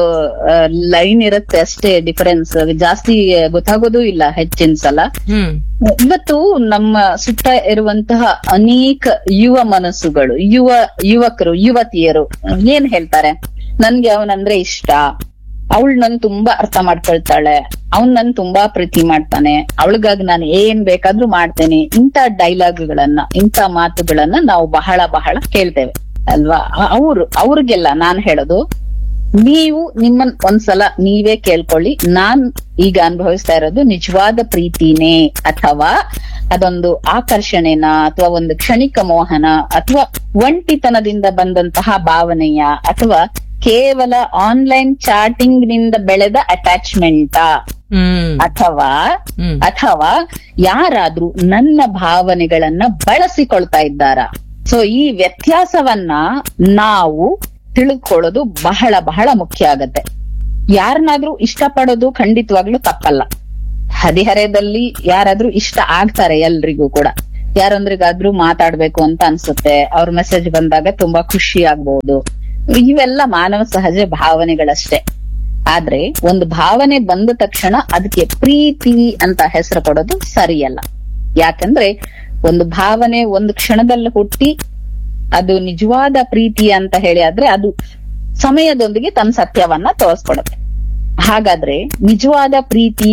Speaker 5: ಲೈನ್ ಇರುತ್ತೆ ಅಷ್ಟೇ ಡಿಫರೆನ್ಸ್ ಜಾಸ್ತಿ ಗೊತ್ತಾಗೋದು ಇಲ್ಲ ಹೆಚ್ಚಿನ ಸಲ
Speaker 2: ಹ್ಮ್
Speaker 5: ಇವತ್ತು ನಮ್ಮ ಸುತ್ತ ಇರುವಂತಹ ಅನೇಕ ಯುವ ಮನಸ್ಸುಗಳು ಯುವ ಯುವಕರು ಯುವತಿಯರು ಏನ್ ಹೇಳ್ತಾರೆ ನನ್ಗೆ ಅವನಂದ್ರೆ ಇಷ್ಟ ಅವಳು ನನ್ ತುಂಬಾ ಅರ್ಥ ಮಾಡ್ಕೊಳ್ತಾಳೆ ಅವ್ನ್ ನನ್ ತುಂಬಾ ಪ್ರೀತಿ ಮಾಡ್ತಾನೆ ಅವಳಿಗಾಗಿ ನಾನು ಏನ್ ಬೇಕಾದ್ರೂ ಮಾಡ್ತೇನೆ ಇಂಥ ಡೈಲಾಗ್ಗಳನ್ನ ಇಂಥ ಮಾತುಗಳನ್ನ ನಾವು ಬಹಳ ಬಹಳ ಕೇಳ್ತೇವೆ ಅಲ್ವಾ ಅವ್ರು ಅವ್ರಿಗೆಲ್ಲ ನಾನ್ ಹೇಳೋದು ನೀವು ನಿಮ್ಮನ್ ಒಂದ್ಸಲ ನೀವೇ ಕೇಳ್ಕೊಳ್ಳಿ ನಾನ್ ಈಗ ಅನುಭವಿಸ್ತಾ ಇರೋದು ನಿಜವಾದ ಪ್ರೀತಿನೇ ಅಥವಾ ಅದೊಂದು ಆಕರ್ಷಣೆನ ಅಥವಾ ಒಂದು ಕ್ಷಣಿಕ ಮೋಹನ ಅಥವಾ ಒಂಟಿತನದಿಂದ ಬಂದಂತಹ ಭಾವನೆಯ ಅಥವಾ ಕೇವಲ ಆನ್ಲೈನ್ ಚಾಟಿಂಗ್ ನಿಂದ ಬೆಳೆದ ಅಟ್ಯಾಚ್ಮೆಂಟಾ
Speaker 2: ಹ್ಮ್
Speaker 5: ಅಥವಾ
Speaker 2: ಹ್ಮ್.
Speaker 5: ಅಥವಾ ಯಾರಾದ್ರೂ ನನ್ನ ಭಾವನೆಗಳನ್ನ ಬಳಸಿಕೊಳ್ತಾ ಇದ್ದಾರ ಸೊ ಈ ವ್ಯತ್ಯಾಸವನ್ನ ನಾವು ತಿಳ್ಕೊಳ್ಳೋದು ಬಹಳ ಬಹಳ ಮುಖ್ಯ ಆಗತ್ತೆ ಯಾರನ್ನಾದ್ರೂ ಇಷ್ಟಪಡೋದು ಖಂಡಿತವಾಗ್ಲೂ ತಪ್ಪಲ್ಲ ಹದಿಹರೆಯದಲ್ಲಿ ಯಾರಾದ್ರೂ ಇಷ್ಟ ಆಗ್ತಾರೆ ಎಲ್ರಿಗೂ ಕೂಡ ಯಾರೊಂದ್ರಿಗಾದ್ರೂ ಮಾತಾಡ್ಬೇಕು ಅಂತ ಅನ್ಸುತ್ತೆ ಅವ್ರ ಮೆಸೇಜ್ ಬಂದಾಗ ತುಂಬಾ ಖುಷಿ ಆಗ್ಬಹುದು ಇವೆಲ್ಲ ಮಾನವ ಸಹಜ ಭಾವನೆಗಳಷ್ಟೇ ಆದ್ರೆ ಒಂದು ಭಾವನೆ ಬಂದ ತಕ್ಷಣ ಅದಕ್ಕೆ ಪ್ರೀತಿ ಅಂತ ಹೆಸರು ಕೊಡೋದು ಸರಿಯಲ್ಲ ಯಾಕಂದ್ರೆ ಒಂದು ಭಾವನೆ ಒಂದು ಕ್ಷಣದಲ್ಲಿ ಹುಟ್ಟಿ ಅದು ನಿಜವಾದ ಪ್ರೀತಿ ಅಂತ ಹೇಳಿ ಆದ್ರೆ ಅದು ಸಮಯದೊಂದಿಗೆ ತನ್ನ ಸತ್ಯವನ್ನ ತೋರಿಸ್ಕೊಡುತ್ತೆ ಹಾಗಾದ್ರೆ ನಿಜವಾದ ಪ್ರೀತಿ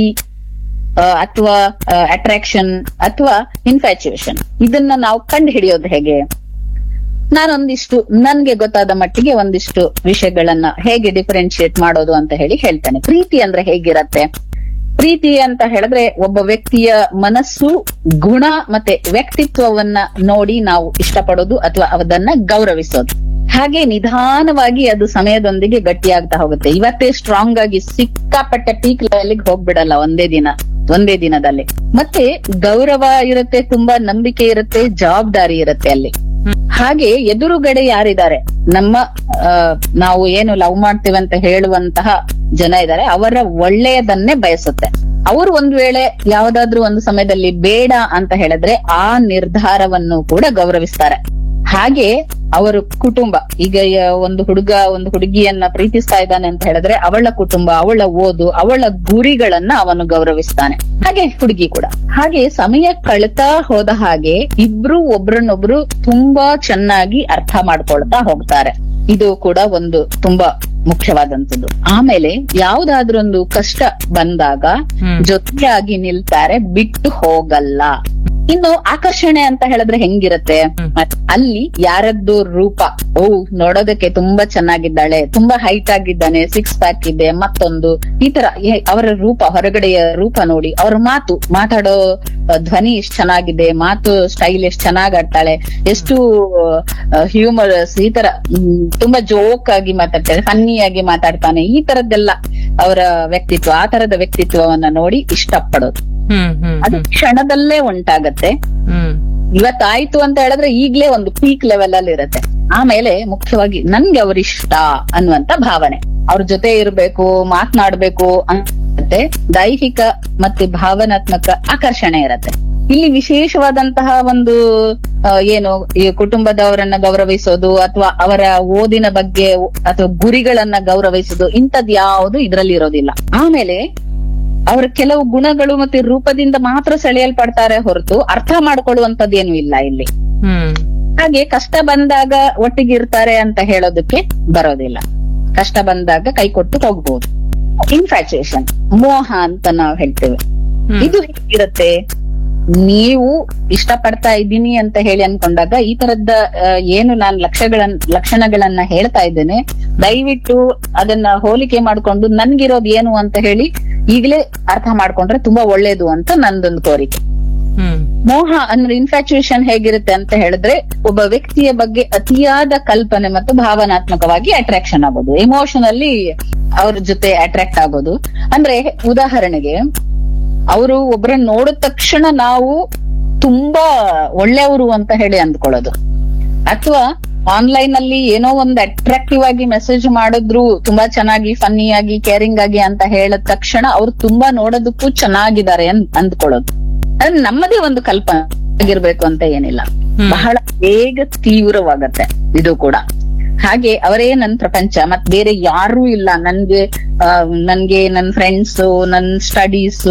Speaker 5: ಅಥವಾ ಅಟ್ರಾಕ್ಷನ್ ಅಥವಾ ಇನ್ಫ್ಯಾಚುಯೇಷನ್ ಇದನ್ನ ನಾವು ಕಂಡು ಹಿಡಿಯೋದು ಹೇಗೆ ನಾನೊಂದಿಷ್ಟು ನನ್ಗೆ ಗೊತ್ತಾದ ಮಟ್ಟಿಗೆ ಒಂದಿಷ್ಟು ವಿಷಯಗಳನ್ನ ಹೇಗೆ ಡಿಫರೆನ್ಶಿಯೇಟ್ ಮಾಡೋದು ಅಂತ ಹೇಳಿ ಹೇಳ್ತೇನೆ ಪ್ರೀತಿ ಅಂದ್ರೆ ಹೇಗಿರತ್ತೆ ಪ್ರೀತಿ ಅಂತ ಹೇಳಿದ್ರೆ ಒಬ್ಬ ವ್ಯಕ್ತಿಯ ಮನಸ್ಸು ಗುಣ ಮತ್ತೆ ವ್ಯಕ್ತಿತ್ವವನ್ನ ನೋಡಿ ನಾವು ಇಷ್ಟಪಡೋದು ಅಥವಾ ಅದನ್ನ ಗೌರವಿಸೋದು ಹಾಗೆ ನಿಧಾನವಾಗಿ ಅದು ಸಮಯದೊಂದಿಗೆ ಗಟ್ಟಿಯಾಗ್ತಾ ಹೋಗುತ್ತೆ ಇವತ್ತೇ ಸ್ಟ್ರಾಂಗ್ ಆಗಿ ಸಿಕ್ಕಾಪಟ್ಟೆ ಪೀಕ್ ಲೆವೆಲ್ಗೆ ಹೋಗ್ಬಿಡಲ್ಲ ಒಂದೇ ದಿನ ಒಂದೇ ದಿನದಲ್ಲಿ ಮತ್ತೆ ಗೌರವ ಇರುತ್ತೆ ತುಂಬಾ ನಂಬಿಕೆ ಇರುತ್ತೆ ಜವಾಬ್ದಾರಿ ಇರುತ್ತೆ ಅಲ್ಲಿ ಹಾಗೆ ಎದುರುಗಡೆ ಯಾರಿದ್ದಾರೆ ನಮ್ಮ ಆ, ನಾವು ಏನು ಲವ್ ಮಾಡ್ತೀವಿ ಅಂತ ಹೇಳುವಂತಹ ಜನ ಇದ್ದಾರೆ ಅವರ ಒಳ್ಳೆಯದನ್ನೇ ಬಯಸುತ್ತೆ ಅವರು ಒಂದ್ ವೇಳೆ ಯಾವ್ದಾದ್ರೂ ಒಂದು ಸಮಯದಲ್ಲಿ ಬೇಡ ಅಂತ ಹೇಳಿದ್ರೆ ಆ ನಿರ್ಧಾರವನ್ನು ಕೂಡ ಗೌರವಿಸ್ತಾರೆ ಹಾಗೆ ಅವರ ಕುಟುಂಬ ಈಗ ಯ- ಒಂದು ಹುಡುಗ ಒಂದು ಹುಡುಗಿಯನ್ನ ಪ್ರೀತಿಸ್ತಾ ಇದ್ದಾನೆ ಅಂತ ಹೇಳಿದ್ರೆ ಅವಳ ಕುಟುಂಬ ಅವಳ ಓದು ಅವಳ ಗುರಿಗಳನ್ನ ಅವನು ಗೌರವಿಸ್ತಾನೆ ಹಾಗೆ ಹುಡುಗಿ ಕೂಡ ಹಾಗೆ ಸಮಯ ಕಳಿತಾ ಹೋದ ಹಾಗೆ ಇಬ್ರು ಒಬ್ರನ್ನೊಬ್ರು ತುಂಬಾ ಚೆನ್ನಾಗಿ ಅರ್ಥ ಮಾಡ್ಕೊಳ್ತಾ ಹೋಗ್ತಾರೆ ಇದು ಕೂಡ ಒಂದು ತುಂಬಾ ಮುಖ್ಯವಾದಂತದ್ದು ಆಮೇಲೆ ಯಾವ್ದಾದ್ರೂ ಒಂದು ಕಷ್ಟ ಬಂದಾಗ
Speaker 2: ಹ್ಮ್.
Speaker 5: ಜೊತೆಯಾಗಿ ನಿಲ್ತಾರೆ ಬಿಟ್ಟು ಹೋಗಲ್ಲ ಇನ್ನು ಆಕರ್ಷಣೆ ಅಂತ ಹೇಳಿದ್ರೆ ಹೆಂಗಿರತ್ತೆ ಅಲ್ಲಿ ಯಾರದ್ದು ರೂಪ ಓ ನೋಡೋದಕ್ಕೆ ತುಂಬಾ ಚೆನ್ನಾಗಿದ್ದಾಳೆ ತುಂಬಾ ಹೈಟ್ ಆಗಿದ್ದಾನೆ ಸಿಕ್ಸ್ ಪ್ಯಾಕ್ ಇದೆ ಮತ್ತೊಂದು ಈ ತರ ಏ- ಅವರ ರೂಪ ಹೊರಗಡೆಯ ರೂಪ ನೋಡಿ ಅವ್ರ ಮಾತು ಮಾತಾಡೋ ಆ, ಧ್ವನಿ ಎಷ್ಟ್ ಚೆನ್ನಾಗಿದೆ ಮಾತು ಸ್ಟೈಲ್ ಎಷ್ಟ್ ಚೆನ್ನಾಗ್ ಆಡ್ತಾಳೆ ಎಷ್ಟು ಹ್ಯೂಮರಸ್ ಈ ತರ ಮ್, ತುಂಬಾ ಜೋಕ್ ಆಗಿ ಮಾತಾಡ್ತಾಳೆ ಫನ್ನಿ ಆಗಿ ಮಾತಾಡ್ತಾನೆ ಈ ತರದ್ದೆಲ್ಲ ಅವರ ವ್ಯಕ್ತಿತ್ವ ಆ ತರದ ವ್ಯಕ್ತಿತ್ವವನ್ನ ನೋಡಿ ಇಷ್ಟಪಡೋದು
Speaker 2: ಹ್ಮ್ ಹ್ಮ್
Speaker 5: ಅದು ಕ್ಷಣದಲ್ಲೇ ಉಂಟಾಗತ್ತೆ
Speaker 2: ಹ್ಮ್
Speaker 5: ಇವತ್ತಾಯ್ತು ಅಂತ ಹೇಳಿದ್ರೆ ಈಗ್ಲೇ ಒಂದು ಪೀಕ್ ಲೆವೆಲ್ ಅಲ್ಲಿ ಇರುತ್ತೆ ಆಮೇಲೆ ಮುಖ್ಯವಾಗಿ ನನ್ಗೆ ಅವ್ರಿಷ್ಟ ಅನ್ನುವಂತ ಭಾವನೆ ಅವ್ರ ಜೊತೆ ಇರ್ಬೇಕು ಮಾತನಾಡ್ಬೇಕು ಅಂತ ದೈಹಿಕ ಮತ್ತೆ ಭಾವನಾತ್ಮಕ ಆಕರ್ಷಣೆ ಇರತ್ತೆ ಇಲ್ಲಿ ವಿಶೇಷವಾದಂತಹ ಒಂದು ಆ, ಏನು ಈ ಕುಟುಂಬದವರನ್ನ ಗೌರವಿಸೋದು ಅಥವಾ ಅವರ ಓದಿನ ಬಗ್ಗೆ ಅಥವಾ ಗುರಿಗಳನ್ನ ಗೌರವಿಸೋದು ಇಂಥದ್ ಯಾವುದು ಇದ್ರಲ್ಲಿ ಇರೋದಿಲ್ಲ ಆಮೇಲೆ ಅವರ ಕೆಲವು ಗುಣಗಳು ಮತ್ತೆ ರೂಪದಿಂದ ಮಾತ್ರ ಸೆಳೆಯಲ್ಪಡ್ತಾರೆ ಹೊರತು ಅರ್ಥ ಮಾಡ್ಕೊಳ್ಳುವಂತದ್ದೇನು ಇಲ್ಲ ಇಲ್ಲಿ
Speaker 2: ಹ್ಮ್
Speaker 5: ಹಾಗೆ ಕಷ್ಟ ಬಂದಾಗ ಒಟ್ಟಿಗಿರ್ತಾರೆ ಅಂತ ಹೇಳೋದಕ್ಕೆ ಬರೋದಿಲ್ಲ ಕಷ್ಟ ಬಂದಾಗ ಕೈ ಕೊಟ್ಟು ಹೋಗ್ಬೋದು ಇನ್ಫ್ಯಾಚುಯೇಷನ್ ಮೋಹ ಅಂತ ನಾವು ಹೇಳ್ತೇವೆ ಇದು ಹೇಗಿರುತ್ತೆ ನೀವು ಇಷ್ಟಪಡ್ತಾ ಇದ್ದೀನಿ ಅಂತ ಹೇಳಿ ಅನ್ಕೊಂಡಾಗ ಈ ತರದ ಆ, ಏನು ನಾನು ಲಕ್ಷಗಳನ್ನ ಲಕ್ಷಣಗಳನ್ನ ಹೇಳ್ತಾ ಇದ್ದೇನೆ ದಯವಿಟ್ಟು ಅದನ್ನ ಹೋಲಿಕೆ ಮಾಡ್ಕೊಂಡು ನನ್ಗಿರೋದು ಏನು ಅಂತ ಹೇಳಿ ಈಗಲೇ ಅರ್ಥ ಮಾಡ್ಕೊಂಡ್ರೆ ತುಂಬಾ ಒಳ್ಳೇದು ಅಂತ ನಂದೊಂದು ಕೋರಿಕೆ
Speaker 2: ಹ್ಮ್
Speaker 5: ಮೋಹ ಅಂದ್ರೆ ಇನ್ಫ್ಯಾಚುಯೇಷನ್ ಹೇಗಿರುತ್ತೆ ಅಂತ ಹೇಳಿದ್ರೆ ಒಬ್ಬ ವ್ಯಕ್ತಿಯ ಬಗ್ಗೆ ಅತಿಯಾದ ಕಲ್ಪನೆ ಮತ್ತು ಭಾವನಾತ್ಮಕವಾಗಿ ಅಟ್ರಾಕ್ಷನ್ ಆಗೋದು ಎಮೋಷನಲಿ ಅವ್ರ ಜೊತೆ ಅಟ್ರಾಕ್ಟ್ ಆಗೋದು ಅಂದ್ರೆ ಉದಾಹರಣೆಗೆ ಅವರು ಒಬ್ರನ್ನ ನೋಡಿದ ತಕ್ಷಣ ನಾವು ತುಂಬಾ ಒಳ್ಳೆಯವರು ಅಂತ ಹೇಳಿ ಅಂದ್ಕೊಳ್ಳೋದು ಅಥವಾ ಆನ್ಲೈನ್ ಅಲ್ಲಿ ಏನೋ ಒಂದು ಅಟ್ರಾಕ್ಟಿವ್ ಆಗಿ ಮೆಸೇಜ್ ಮಾಡಿದ್ರು ತುಂಬಾ ಚೆನ್ನಾಗಿ ಫನ್ನಿ ಆಗಿ ಕೇರಿಂಗ್ ಆಗಿ ಅಂತ ಹೇಳಿದ ತಕ್ಷಣ ಅವ್ರು ತುಂಬಾ ನೋಡೋದಕ್ಕೂ ಚೆನ್ನಾಗಿದ್ದಾರೆ ಅನ್ ಅಂದ್ಕೊಳ್ಳೋದು ಅದು ನಮ್ಮದೇ ಒಂದು ಕಲ್ಪನೆ ಆಗಿರ್ಬೇಕು ಅಂತ ಏನಿಲ್ಲ ಬಹಳ ಬೇಗ ತೀವ್ರವಾಗತ್ತೆ ಇದು ಕೂಡ ಹಾಗೆ ಅವರೇ ನನ್ ಪ್ರಪಂಚ ಮತ್ ಬೇರೆ ಯಾರೂ ಇಲ್ಲ ನನ್ಗೆ ಆ, ನನ್ಗೆ ನನ್ ಫ್ರೆಂಡ್ಸ್ ನನ್ ಸ್ಟಡೀಸ್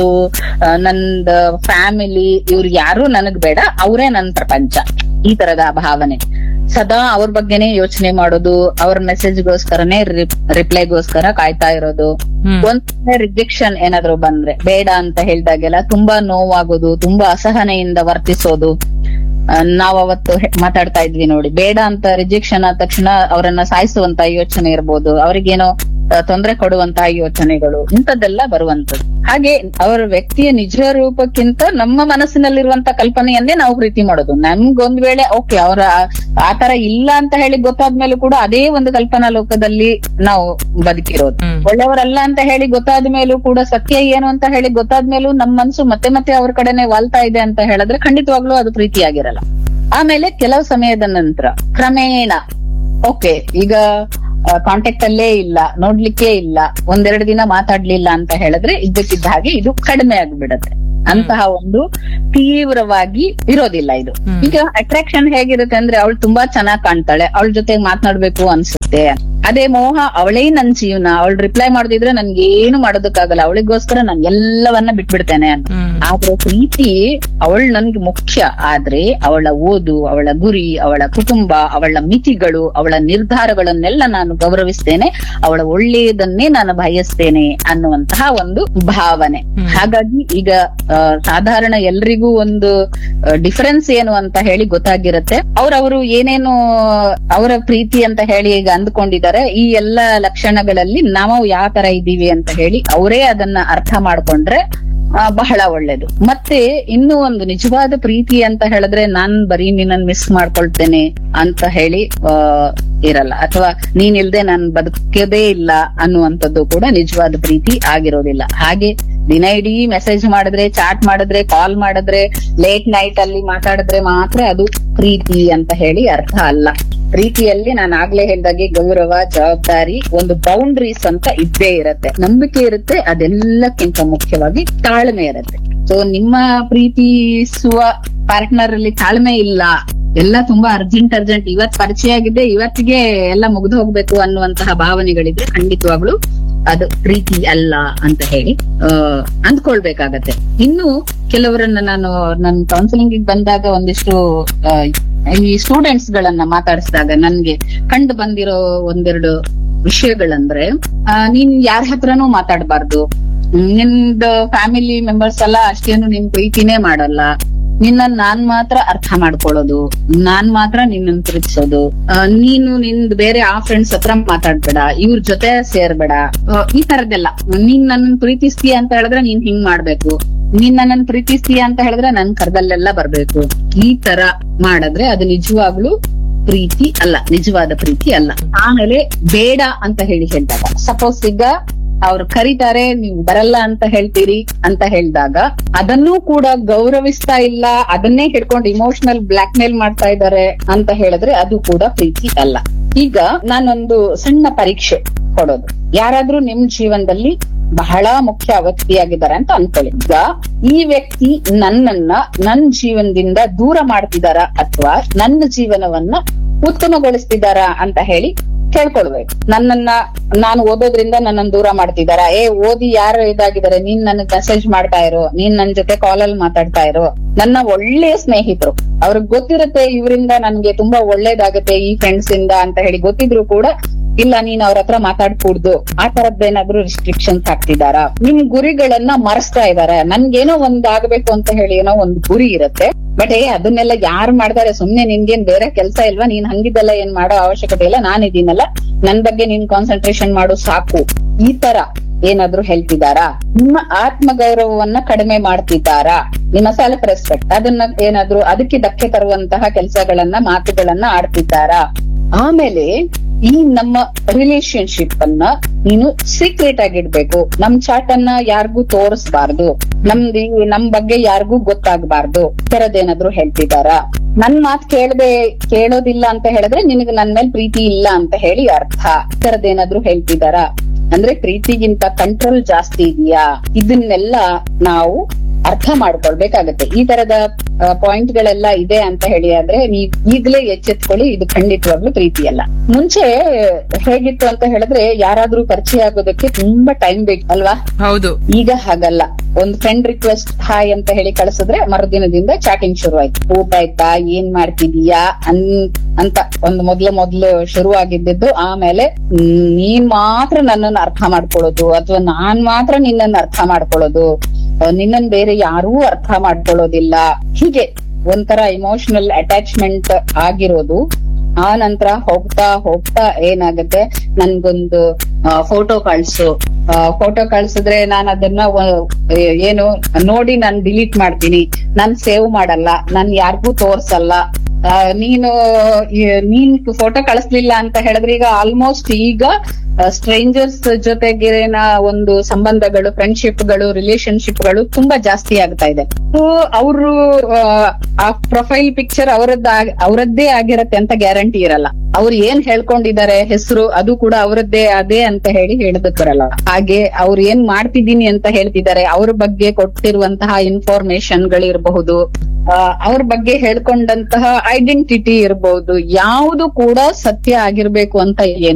Speaker 5: ನಂದ್ ಫ್ಯಾಮಿಲಿ ಇವ್ರು ಯಾರು ನನಗ್ ಬೇಡ ಅವರೇ ನನ್ ಪ್ರಪಂಚ ಈ ತರದ ಭಾವನೆ ಸದಾ ಅವ್ರ ಬಗ್ಗೆನೇ ಯೋಚನೆ ಮಾಡೋದು ಅವ್ರ ಮೆಸೇಜ್ಗೋಸ್ಕರನೇ ರಿಪ್ಲೈಗೋಸ್ಕರ ಕಾಯ್ತಾ ಇರೋದು ಒಂದ್ ರಿಜೆಕ್ಷನ್ ಏನಾದ್ರು ಬಂದ್ರೆ ಬೇಡ ಅಂತ ಹೇಳ್ದಾಗೆಲ್ಲ ತುಂಬಾ ನೋವಾಗೋದು ತುಂಬಾ ಅಸಹನೆಯಿಂದ ವರ್ತಿಸೋದು ಆ, ನಾವ್ ಅವತ್ತು ಹೆ- ಮಾತಾಡ್ತಾ ಇದ್ವಿ ನೋಡಿ ಬೇಡ ಅಂತ ರಿಜೆಕ್ಷನ್ ಆದ ತಕ್ಷಣ ಅವರನ್ನ ಸಾಯಿಸುವಂತ ಯೋಚನೆ ಇರ್ಬೋದು ಅವ್ರಿಗೇನೋ ಆ, ತೊಂದ್ರೆ ಕೊಡುವಂತಹ ಯೋಚನೆಗಳು ಇಂಥದ್ದೆಲ್ಲ ಬರುವಂತದ್ದು ಹಾಗೆ ಅವರ ವ್ಯಕ್ತಿಯ ನಿಜ ರೂಪಕ್ಕಿಂತ ನಮ್ಮ ಮನಸ್ಸಿನಲ್ಲಿರುವಂತ ಕಲ್ಪನೆಯನ್ನೇ ನಾವು ಪ್ರೀತಿ ಮಾಡೋದು ನಮ್ಗೊಂದ್ ವೇಳೆ ಓಕೆ ಅವರ ಆತರ ಇಲ್ಲ ಅಂತ ಹೇಳಿ ಗೊತ್ತಾದ್ಮೇಲೂ ಕೂಡ ಅದೇ ಒಂದು ಕಲ್ಪನಾ ಲೋಕದಲ್ಲಿ ನಾವು ಬದುಕಿರೋದು ಒಳ್ಳೆಯವರಲ್ಲ ಅಂತ ಹೇಳಿ ಗೊತ್ತಾದ ಮೇಲೂ ಕೂಡ ಸತ್ಯ ಏನು ಅಂತ ಹೇಳಿ ಗೊತ್ತಾದ್ಮೇಲೂ ನಮ್ ಮನ್ಸು ಮತ್ತೆ ಮತ್ತೆ ಅವ್ರ ಕಡೆನೆ ವಾಲ್ತಾ ಇದೆ ಅಂತ ಹೇಳಿದ್ರೆ ಖಂಡಿತವಾಗ್ಲೂ ಅದು ಪ್ರೀತಿಯಾಗಿರಲ್ಲ ಆಮೇಲೆ ಕೆಲವು ಸಮಯದ ನಂತರ ಕ್ರಮೇಣ ಓಕೆ ಈಗ ಕಾಂಟ್ಯಾಕ್ಟ್ ಅಲ್ಲೇ ಇಲ್ಲ ನೋಡ್ಲಿಕ್ಕೆ ಇಲ್ಲ ಒಂದೆರಡು ದಿನ ಮಾತಾಡ್ಲಿಲ್ಲ ಅಂತ ಹೇಳಿದ್ರೆ ಇದ್ದಕ್ಕಿದ್ದ ಹಾಗೆ ಇದು ಕಡಿಮೆ ಆಗ್ಬಿಡತ್ತೆ ಅಂತಹ ಒಂದು ತೀವ್ರವಾಗಿ ಇರೋದಿಲ್ಲ ಇದು ಈಗ ಅಟ್ರಾಕ್ಷನ್ ಹೇಗಿರುತ್ತೆ ಅಂದ್ರೆ ಅವಳು ತುಂಬಾ ಚೆನ್ನಾಗ್ ಕಾಣ್ತಾಳೆ ಅವಳ ಜೊತೆ ಮಾತನಾಡ್ಬೇಕು ಅನ್ಸುತ್ತೆ ಅದೇ ಮೋಹ ಅವಳೇ ನನ್ ಜೀವನ ಅವಳು ರಿಪ್ಲೈ ಮಾಡದಿದ್ರೆ ನನ್ಗೆ ಏನು ಮಾಡೋದಕ್ಕಾಗಲ್ಲ ಅವಳಿಗೋಸ್ಕರ ನಾನು ಎಲ್ಲವನ್ನ ಬಿಟ್ಬಿಡ್ತೇನೆ ಅಂತ ಆದ್ರೆ ಪ್ರೀತಿ ಅವಳು ನನ್ಗೆ ಮುಖ್ಯ ಆದ್ರೆ ಅವಳ ಓದು ಅವಳ ಗುರಿ ಅವಳ ಕುಟುಂಬ ಅವಳ ಮಿತಿಗಳು ಅವಳ ನಿರ್ಧಾರಗಳನ್ನೆಲ್ಲ ನಾನು ಗೌರವಿಸ್ತೇನೆ ಅವಳ ಒಳ್ಳೆಯದನ್ನೇ ನಾನು ಬಯಸ್ತೇನೆ ಅನ್ನುವಂತಹ ಒಂದು ಭಾವನೆ ಹಾಗಾಗಿ ಈಗ ಆ, ಸಾಧಾರಣ ಎಲ್ರಿಗೂ ಒಂದು ಡಿಫರೆನ್ಸ್ ಏನು ಅಂತ ಹೇಳಿ ಗೊತ್ತಾಗಿರುತ್ತೆ ಅವ್ರವರು ಏನೇನು ಅವರ ಪ್ರೀತಿ ಅಂತ ಹೇಳಿ ಈಗ ಅಂದ್ಕೊಂಡಿದ್ದಾರೆ ಈ ಎಲ್ಲ ಲಕ್ಷಣಗಳಲ್ಲಿ ನಾವು ಯಾವ ತರ ಇದ್ದೀವಿ ಅಂತ ಹೇಳಿ ಅವರೇ ಅದನ್ನ ಅರ್ಥ ಮಾಡ್ಕೊಂಡ್ರೆ ಆ, ಬಹಳ ಒಳ್ಳೇದು ಮತ್ತೆ ಇನ್ನೂ ಒಂದು ನಿಜವಾದ ಪ್ರೀತಿ ಅಂತ ಹೇಳಿದ್ರೆ ನಾನ್ ಬರೀ ನಿನ್ನನ್ ಮಿಸ್ ಮಾಡ್ಕೊಳ್ತೇನೆ ಅಂತ ಹೇಳಿ ಆ ಇರಲ್ಲ ಅಥವಾ ನೀನ್ ಇಲ್ದೆ ನಾನ್ ಬದುಕೋದೇ ಇಲ್ಲ ಅನ್ನುವಂಥದ್ದು ಕೂಡ ನಿಜವಾದ ಪ್ರೀತಿ ಆಗಿರೋದಿಲ್ಲ ಹಾಗೆ ದಿನ ಇಡೀ ಮೆಸೇಜ್ ಮಾಡಿದ್ರೆ ಚಾಟ್ ಮಾಡಿದ್ರೆ ಕಾಲ್ ಮಾಡಿದ್ರೆ ಲೇಟ್ ನೈಟ್ ಅಲ್ಲಿ ಮಾತಾಡಿದ್ರೆ ಮಾತ್ರ ಅದು ಪ್ರೀತಿ ಅಂತ ಹೇಳಿ ಅರ್ಥ ಅಲ್ಲ ಪ್ರೀತಿಯಲ್ಲಿ ನಾನು ಆಗ್ಲೇ ಹೇಳ್ದಾಗೆ ಗೌರವ ಜವಾಬ್ದಾರಿ ಒಂದು ಬೌಂಡ್ರೀಸ್ ಅಂತ ಇದ್ದೇ ಇರತ್ತೆ ನಂಬಿಕೆ ಇರುತ್ತೆ ಅದೆಲ್ಲಕ್ಕಿಂತ ಮುಖ್ಯವಾಗಿ ತಾಳ್ಮೆ ಇರತ್ತೆ ಸೊ ನಿಮ್ಮ ಪ್ರೀತಿಸುವ ಪಾರ್ಟ್ನರ್ ಅಲ್ಲಿ ತಾಳ್ಮೆ ಇಲ್ಲ ಎಲ್ಲ ತುಂಬಾ ಅರ್ಜೆಂಟ್ ಅರ್ಜೆಂಟ್ ಇವತ್ ಪರಿಚಯ ಆಗಿದೆ ಇವತ್ತಿಗೆ ಎಲ್ಲ ಮುಗ್ದು ಹೋಗ್ಬೇಕು ಅನ್ನುವಂತಹ ಭಾವನೆಗಳಿದ್ರೆ ಖಂಡಿತವಾಗ್ಲು ಅದು ಪ್ರೀತಿ ಅಲ್ಲ ಅಂತ ಹೇಳಿ ಆ ಅಂದ್ಕೊಳ್ಬೇಕಾಗತ್ತೆ ಇನ್ನು ಕೆಲವರನ್ನ ನಾನು ನನ್ನ ಕೌನ್ಸಿಲಿಂಗ್ ಬಂದಾಗ ಒಂದಿಷ್ಟು ಆ, ಈ ಸ್ಟೂಡೆಂಟ್ಸ್ ಗಳನ್ನ ಮಾತಾಡಿಸಿದಾಗ ನನ್ಗೆ ಕಂಡು ಬಂದಿರೋ ಒಂದೆರಡು ವಿಷಯಗಳಂದ್ರೆ ಆ, ನೀನ್ ಯಾರ ಹತ್ರನೂ ಮಾತಾಡಬಾರ್ದು ನಿಂದ ಫ್ಯಾಮಿಲಿ ಮೆಂಬರ್ಸ್ ಎಲ್ಲ ಅಷ್ಟೇನು ನಿನ್ ಪ್ರೀತಿನೇ ಮಾಡಲ್ಲ ನಿನ್ನ ನಾನ್ ಮಾತ್ರ ಅರ್ಥ ಮಾಡ್ಕೊಳ್ಳೋದು ನಾನ್ ಮಾತ್ರ ನಿನ್ನನ್ ಪ್ರೀತಿಸೋದು ಆ, ನೀನು ನಿಂದ್ ಬೇರೆ ಆ ಫ್ರೆಂಡ್ಸ್ ಹತ್ರ ಮಾತಾಡ್ಬೇಡ ಇವ್ರ ಜೊತೆ ಸೇರ್ಬೇಡ ಆ, ಈ ತರದ್ದೆಲ್ಲ ನೀನ್ ನನ್ನ ಪ್ರೀತಿಸ್ತೀಯ ಅಂತ ಹೇಳಿದ್ರೆ ನೀನ್ ಹಿಂಗ್ ಮಾಡ್ಬೇಕು ನೀನ್ ನನ್ನನ್ ಪ್ರೀತಿಸ್ತೀಯ ಅಂತ ಹೇಳಿದ್ರೆ ನನ್ ಕರ್ದಲ್ಲೆಲ್ಲ ಬರ್ಬೇಕು ಈ ತರ ಮಾಡಿದ್ರೆ ಅದು ನಿಜವಾಗ್ಲೂ ಪ್ರೀತಿ ಅಲ್ಲ ನಿಜವಾದ ಪ್ರೀತಿ ಅಲ್ಲ ಆಮೇಲೆ ಬೇಡ ಅಂತ ಹೇಳಿ ಹೇಳಿದಾಗ ಸಪೋಸ್ ಈಗ ಅವ್ರು ಕರೀತಾರೆ ನೀವು ಬರಲ್ಲ ಅಂತ ಹೇಳ್ತೀರಿ ಅಂತ ಹೇಳಿದಾಗ ಅದನ್ನೂ ಕೂಡ ಗೌರವಿಸ್ತಾ ಇಲ್ಲ ಅದನ್ನೇ ಹಿಡ್ಕೊಂಡು ಇಮೋಷನಲ್ ಬ್ಲಾಕ್ ಮೇಲ್ ಮಾಡ್ತಾ ಇದ್ದಾರೆ ಅಂತ ಹೇಳಿದ್ರೆ ಅದು ಕೂಡ ಪ್ರೀತಿ ಅಲ್ಲ ಈಗ ನಾನೊಂದು ಸಣ್ಣ ಪರೀಕ್ಷೆ ಕೊಡೋದು ಯಾರಾದ್ರೂ ನಿಮ್ ಜೀವನದಲ್ಲಿ ಬಹಳ ಮುಖ್ಯ ವ್ಯಕ್ತಿಯಾಗಿದ್ದಾರೆ ಅಂತ ಅನ್ಕೊಳ್ಳಿ ಈಗ ಈ ವ್ಯಕ್ತಿ ನನ್ನನ್ನ ನನ್ ಜೀವನದಿಂದ ದೂರ ಮಾಡ್ತಿದಾರ ಅಥವಾ ನನ್ನ ಜೀವನವನ್ನ ಉತ್ತಮಗೊಳಿಸ್ತಿದಾರಾ ಅಂತ ಹೇಳಿ ಕೇಳ್ಕೊಳ್ಬೇಕು ನನ್ನನ್ನ ನಾನು ಓದೋದ್ರಿಂದ ನನ್ನನ್ನು ದೂರ ಮಾಡ್ತಿದಾರ ಏ ಓದಿ ಯಾರು ಇದಾಗಿದ್ದಾರೆ ನೀನ್ ನನಗ್ ಮೆಸೇಜ್ ಮಾಡ್ತಾ ಇರೋ ನೀನ್ ನನ್ ಜೊತೆ ಕಾಲಲ್ಲಿ ಮಾತಾಡ್ತಾ ಇರೋ ನನ್ನ ಒಳ್ಳೆಯ ಸ್ನೇಹಿತರು ಅವ್ರಿಗೆ ಗೊತ್ತಿರುತ್ತೆ ಇವರಿಂದ ನನ್ಗೆ ತುಂಬಾ ಒಳ್ಳೇದಾಗುತ್ತೆ ಈ ಫ್ರೆಂಡ್ಸ್ ಇಂದ ಅಂತ ಹೇಳಿ ಗೊತ್ತಿದ್ರು ಕೂಡ ಇಲ್ಲ ನೀನ್ ಅವ್ರ ಹತ್ರ ಮಾತಾಡ್ಕೂಡ್ದು ಆ ತರದ್ದೇನಾದ್ರೂ ರಿಸ್ಟ್ರಿಕ್ಷನ್ಸ್ ಹಾಕ್ತಿದಾರಾ ನಿಮ್ ಗುರಿಗಳನ್ನ ಮರೆಸ್ತಾ ಇದಾರೆ ನನ್ಗೇನೋ ಒಂದ್ ಆಗ್ಬೇಕು ಅಂತ ಹೇಳಿ ಏನೋ ಒಂದ್ ಗುರಿ ಇರುತ್ತೆ ಬಟ್ ಏ ಅದನ್ನೆಲ್ಲ ಯಾರು ಮಾಡ್ತಾರೆ ಸುಮ್ನೆ ನಿನ್ಗೇನ್ ಬೇರೆ ಕೆಲ್ಸ ಇಲ್ವಾ ನೀನ್ ಹಂಗಿದ್ದೆಲ್ಲ ಏನ್ ಮಾಡೋ ಅವಶ್ಯಕತೆ ಇಲ್ಲ ನಾನ್ ಇದೀನಲ್ಲ ನನ್ ಬಗ್ಗೆ ನೀನ್ ಕಾನ್ಸಂಟ್ರೇಷನ್ ಮಾಡು ಸಾಕು ಈ ತರ ಏನಾದ್ರೂ ಹೇಳ್ತಿದಾರಾ ನಿಮ್ಮ ಆತ್ಮಗೌರವವನ್ನ ಕಡಿಮೆ ಮಾಡ್ತಿದ್ದಾರಾ ನಿಮ್ಮ ಸೆಲ್ಫ್ ರೆಸ್ಪೆಕ್ಟ್ ಅದನ್ನ ಏನಾದ್ರೂ ಅದಕ್ಕೆ ಧಕ್ಕೆ ತರುವಂತಹ ಕೆಲಸಗಳನ್ನ ಮಾತುಗಳನ್ನ ಆಡ್ತಿದ್ದಾರಾ ಆಮೇಲೆ ಈ ನಮ್ಮ ರಿಲೇಶನ್ಶಿಪ್ ಅನ್ನ ನೀನು ಸೀಕ್ರೆಟ್ ಆಗಿಡ್ಬೇಕು ನಮ್ ಚಾಟ್ ಅನ್ನ ಯಾರಿಗೂ ತೋರಿಸ್ಬಾರ್ದು ನಮ್ದು ಈ- ನಮ್ ಬಗ್ಗೆ ಯಾರಿಗೂ ಗೊತ್ತಾಗ್ಬಾರ್ದು ಥರದ್ದೇನಾದ್ರು ಹೇಳ್ತಿದಾರ ನನ್ ಮಾತ್ ಕೇಳದೆ ಕೇಳೋದಿಲ್ಲ ಅಂತ ಹೇಳಿದ್ರೆ ನಿನಗೆ ನನ್ ಮೇಲೆ ಪ್ರೀತಿ ಇಲ್ಲ ಅಂತ ಹೇಳಿ ಅರ್ಥ ಥರದ್ದೇನಾದ್ರು ಹೇಳ್ತಿದಾರ ಅಂದ್ರೆ ಪ್ರೀತಿಗಿಂತ ಕಂಟ್ರೋಲ್ ಜಾಸ್ತಿ ಇದೆಯಾ ಇದನ್ನೆಲ್ಲ ನಾವು ಅರ್ಥ ಮಾಡ್ಕೊಳ್ಬೇಕಾಗತ್ತೆ ಈ ತರದ ಪಾಯಿಂಟ್ ಗಳೆಲ್ಲ ಇದೆ ಅಂತ ಹೇಳಿ ಆದ್ರೆ ನೀವ್ ಈಗ್ಲೇ ಎಚ್ಚೆತ್ಕೊಳ್ಳಿ ಇದು ಖಂಡಿತವಾಗ್ಲೂ ಪ್ರೀತಿ ಅಲ್ಲ ಮುಂಚೆ ಹೇಗಿತ್ತು ಅಂತ ಹೇಳಿದ್ರೆ ಯಾರಾದ್ರೂ ಪರಿಚಯ ಆಗೋದಕ್ಕೆ ತುಂಬಾ ಟೈಮ್ ಬೇಕು ಅಲ್ವಾ
Speaker 2: ಹೌದು
Speaker 5: ಈಗ ಹಾಗಲ್ಲ ಒಂದ್ ಫ್ರೆಂಡ್ ರಿಕ್ವೆಸ್ಟ್ ಹಾಯ್ ಅಂತ ಹೇಳಿ ಕಳಿಸಿದ್ರೆ ಮರುದಿನದಿಂದ ಚಾಟಿಂಗ್ ಶುರು ಆಯ್ತು ಊಟ ಆಯ್ತಾ ಏನ್ ಮಾಡ್ತಿದೀಯಾ ಅನ್ ಅಂತ ಒಂದು ಮೊದ್ಲು ಮೊದ್ಲು ಶುರು ಆಗಿದ್ದು ಆಮೇಲೆ ಹ್ಮ್, ನೀನ್ ಮಾತ್ರ ನನ್ನನ್ನು ಅರ್ಥ ಮಾಡ್ಕೊಳ್ಳೋದು ಅಥವಾ ನಾನ್ ಮಾತ್ರ ನಿನ್ನನ್ನು ಅರ್ಥ ಮಾಡ್ಕೊಳ್ಳೋದು ನಿನ್ನನ್ ಬೇರೆ ಯಾರೂ ಅರ್ಥ ಮಾಡ್ಕೊಳ್ಳೋದಿಲ್ಲ ಹೀಗೆ ಒಂಥರ ಇಮೋಷನಲ್ ಅಟ್ಯಾಚ್ಮೆಂಟ್ ಆಗಿರೋದು ಆ ನಂತರ ಹೋಗ್ತಾ ಹೋಗ್ತಾ ಏನಾಗುತ್ತೆ ನನ್ಗೊಂದು ಫೋಟೋ ಕಳ್ಸು ಫೋಟೋ ಕಳ್ಸಿದ್ರೆ ನಾನು ಅದನ್ನ ವ- ಏ- ಏನು ನೋಡಿ ನಾನು ಡಿಲೀಟ್ ಮಾಡ್ತೀನಿ ನಾನ್ ಸೇವ್ ಮಾಡಲ್ಲ ನಾನ್ ಯಾರಿಗೂ ತೋರ್ಸಲ್ಲ ಆ, ನೀನು ಈ- ನೀನ್ ಫೋಟೋ ಕಳಿಸ್ಲಿಲ್ಲ ಅಂತ ಹೇಳಿದ್ರೆ ಈಗ ಆಲ್ಮೋಸ್ಟ್ ಈಗ ಸ್ಟ್ರೇಂಜರ್ಸ್ ಜೊತೆಗಿನ ಒಂದು ಸಂಬಂಧಗಳು ಫ್ರೆಂಡ್ಶಿಪ್ ಗಳು ರಿಲೇಶನ್ಶಿಪ್ ಗಳು ತುಂಬಾ ಜಾಸ್ತಿ ಆಗ್ತಾ ಇದೆ ಸೊ ಅವರು ಆ ಪ್ರೊಫೈಲ್ ಪಿಕ್ಚರ್ ಅವರದ್ದ ಅವರದ್ದೇ ಆಗಿರತ್ತೆ ಅಂತ ಗ್ಯಾರಂಟಿ ಇರಲ್ಲ ಅವ್ರು ಏನ್ ಹೇಳ್ಕೊಂಡಿದ್ದಾರೆ ಹೆಸರು ಅದು ಕೂಡ ಅವರದ್ದೇ ಅದೇ ಅಂತ ಹೇಳಿ ಹೇಳದಕ್ ಬರಲ್ಲ ಹಾಗೆ ಅವ್ರು ಏನ್ ಮಾಡ್ತಿದ್ದೀನಿ ಅಂತ ಹೇಳ್ತಿದ್ದಾರೆ ಅವ್ರ ಬಗ್ಗೆ ಕೊಟ್ಟಿರುವಂತಹ ಇನ್ಫಾರ್ಮೇಶನ್ ಗಳಿರಬಹುದು ಅವ್ರ ಬಗ್ಗೆ ಹೇಳ್ಕೊಂಡಂತಹ ಐಡೆಂಟಿಟಿ ಇರಬಹುದು ಯಾವುದು ಕೂಡ ಸತ್ಯ ಆಗಿರ್ಬೇಕು ಅಂತ ಏನು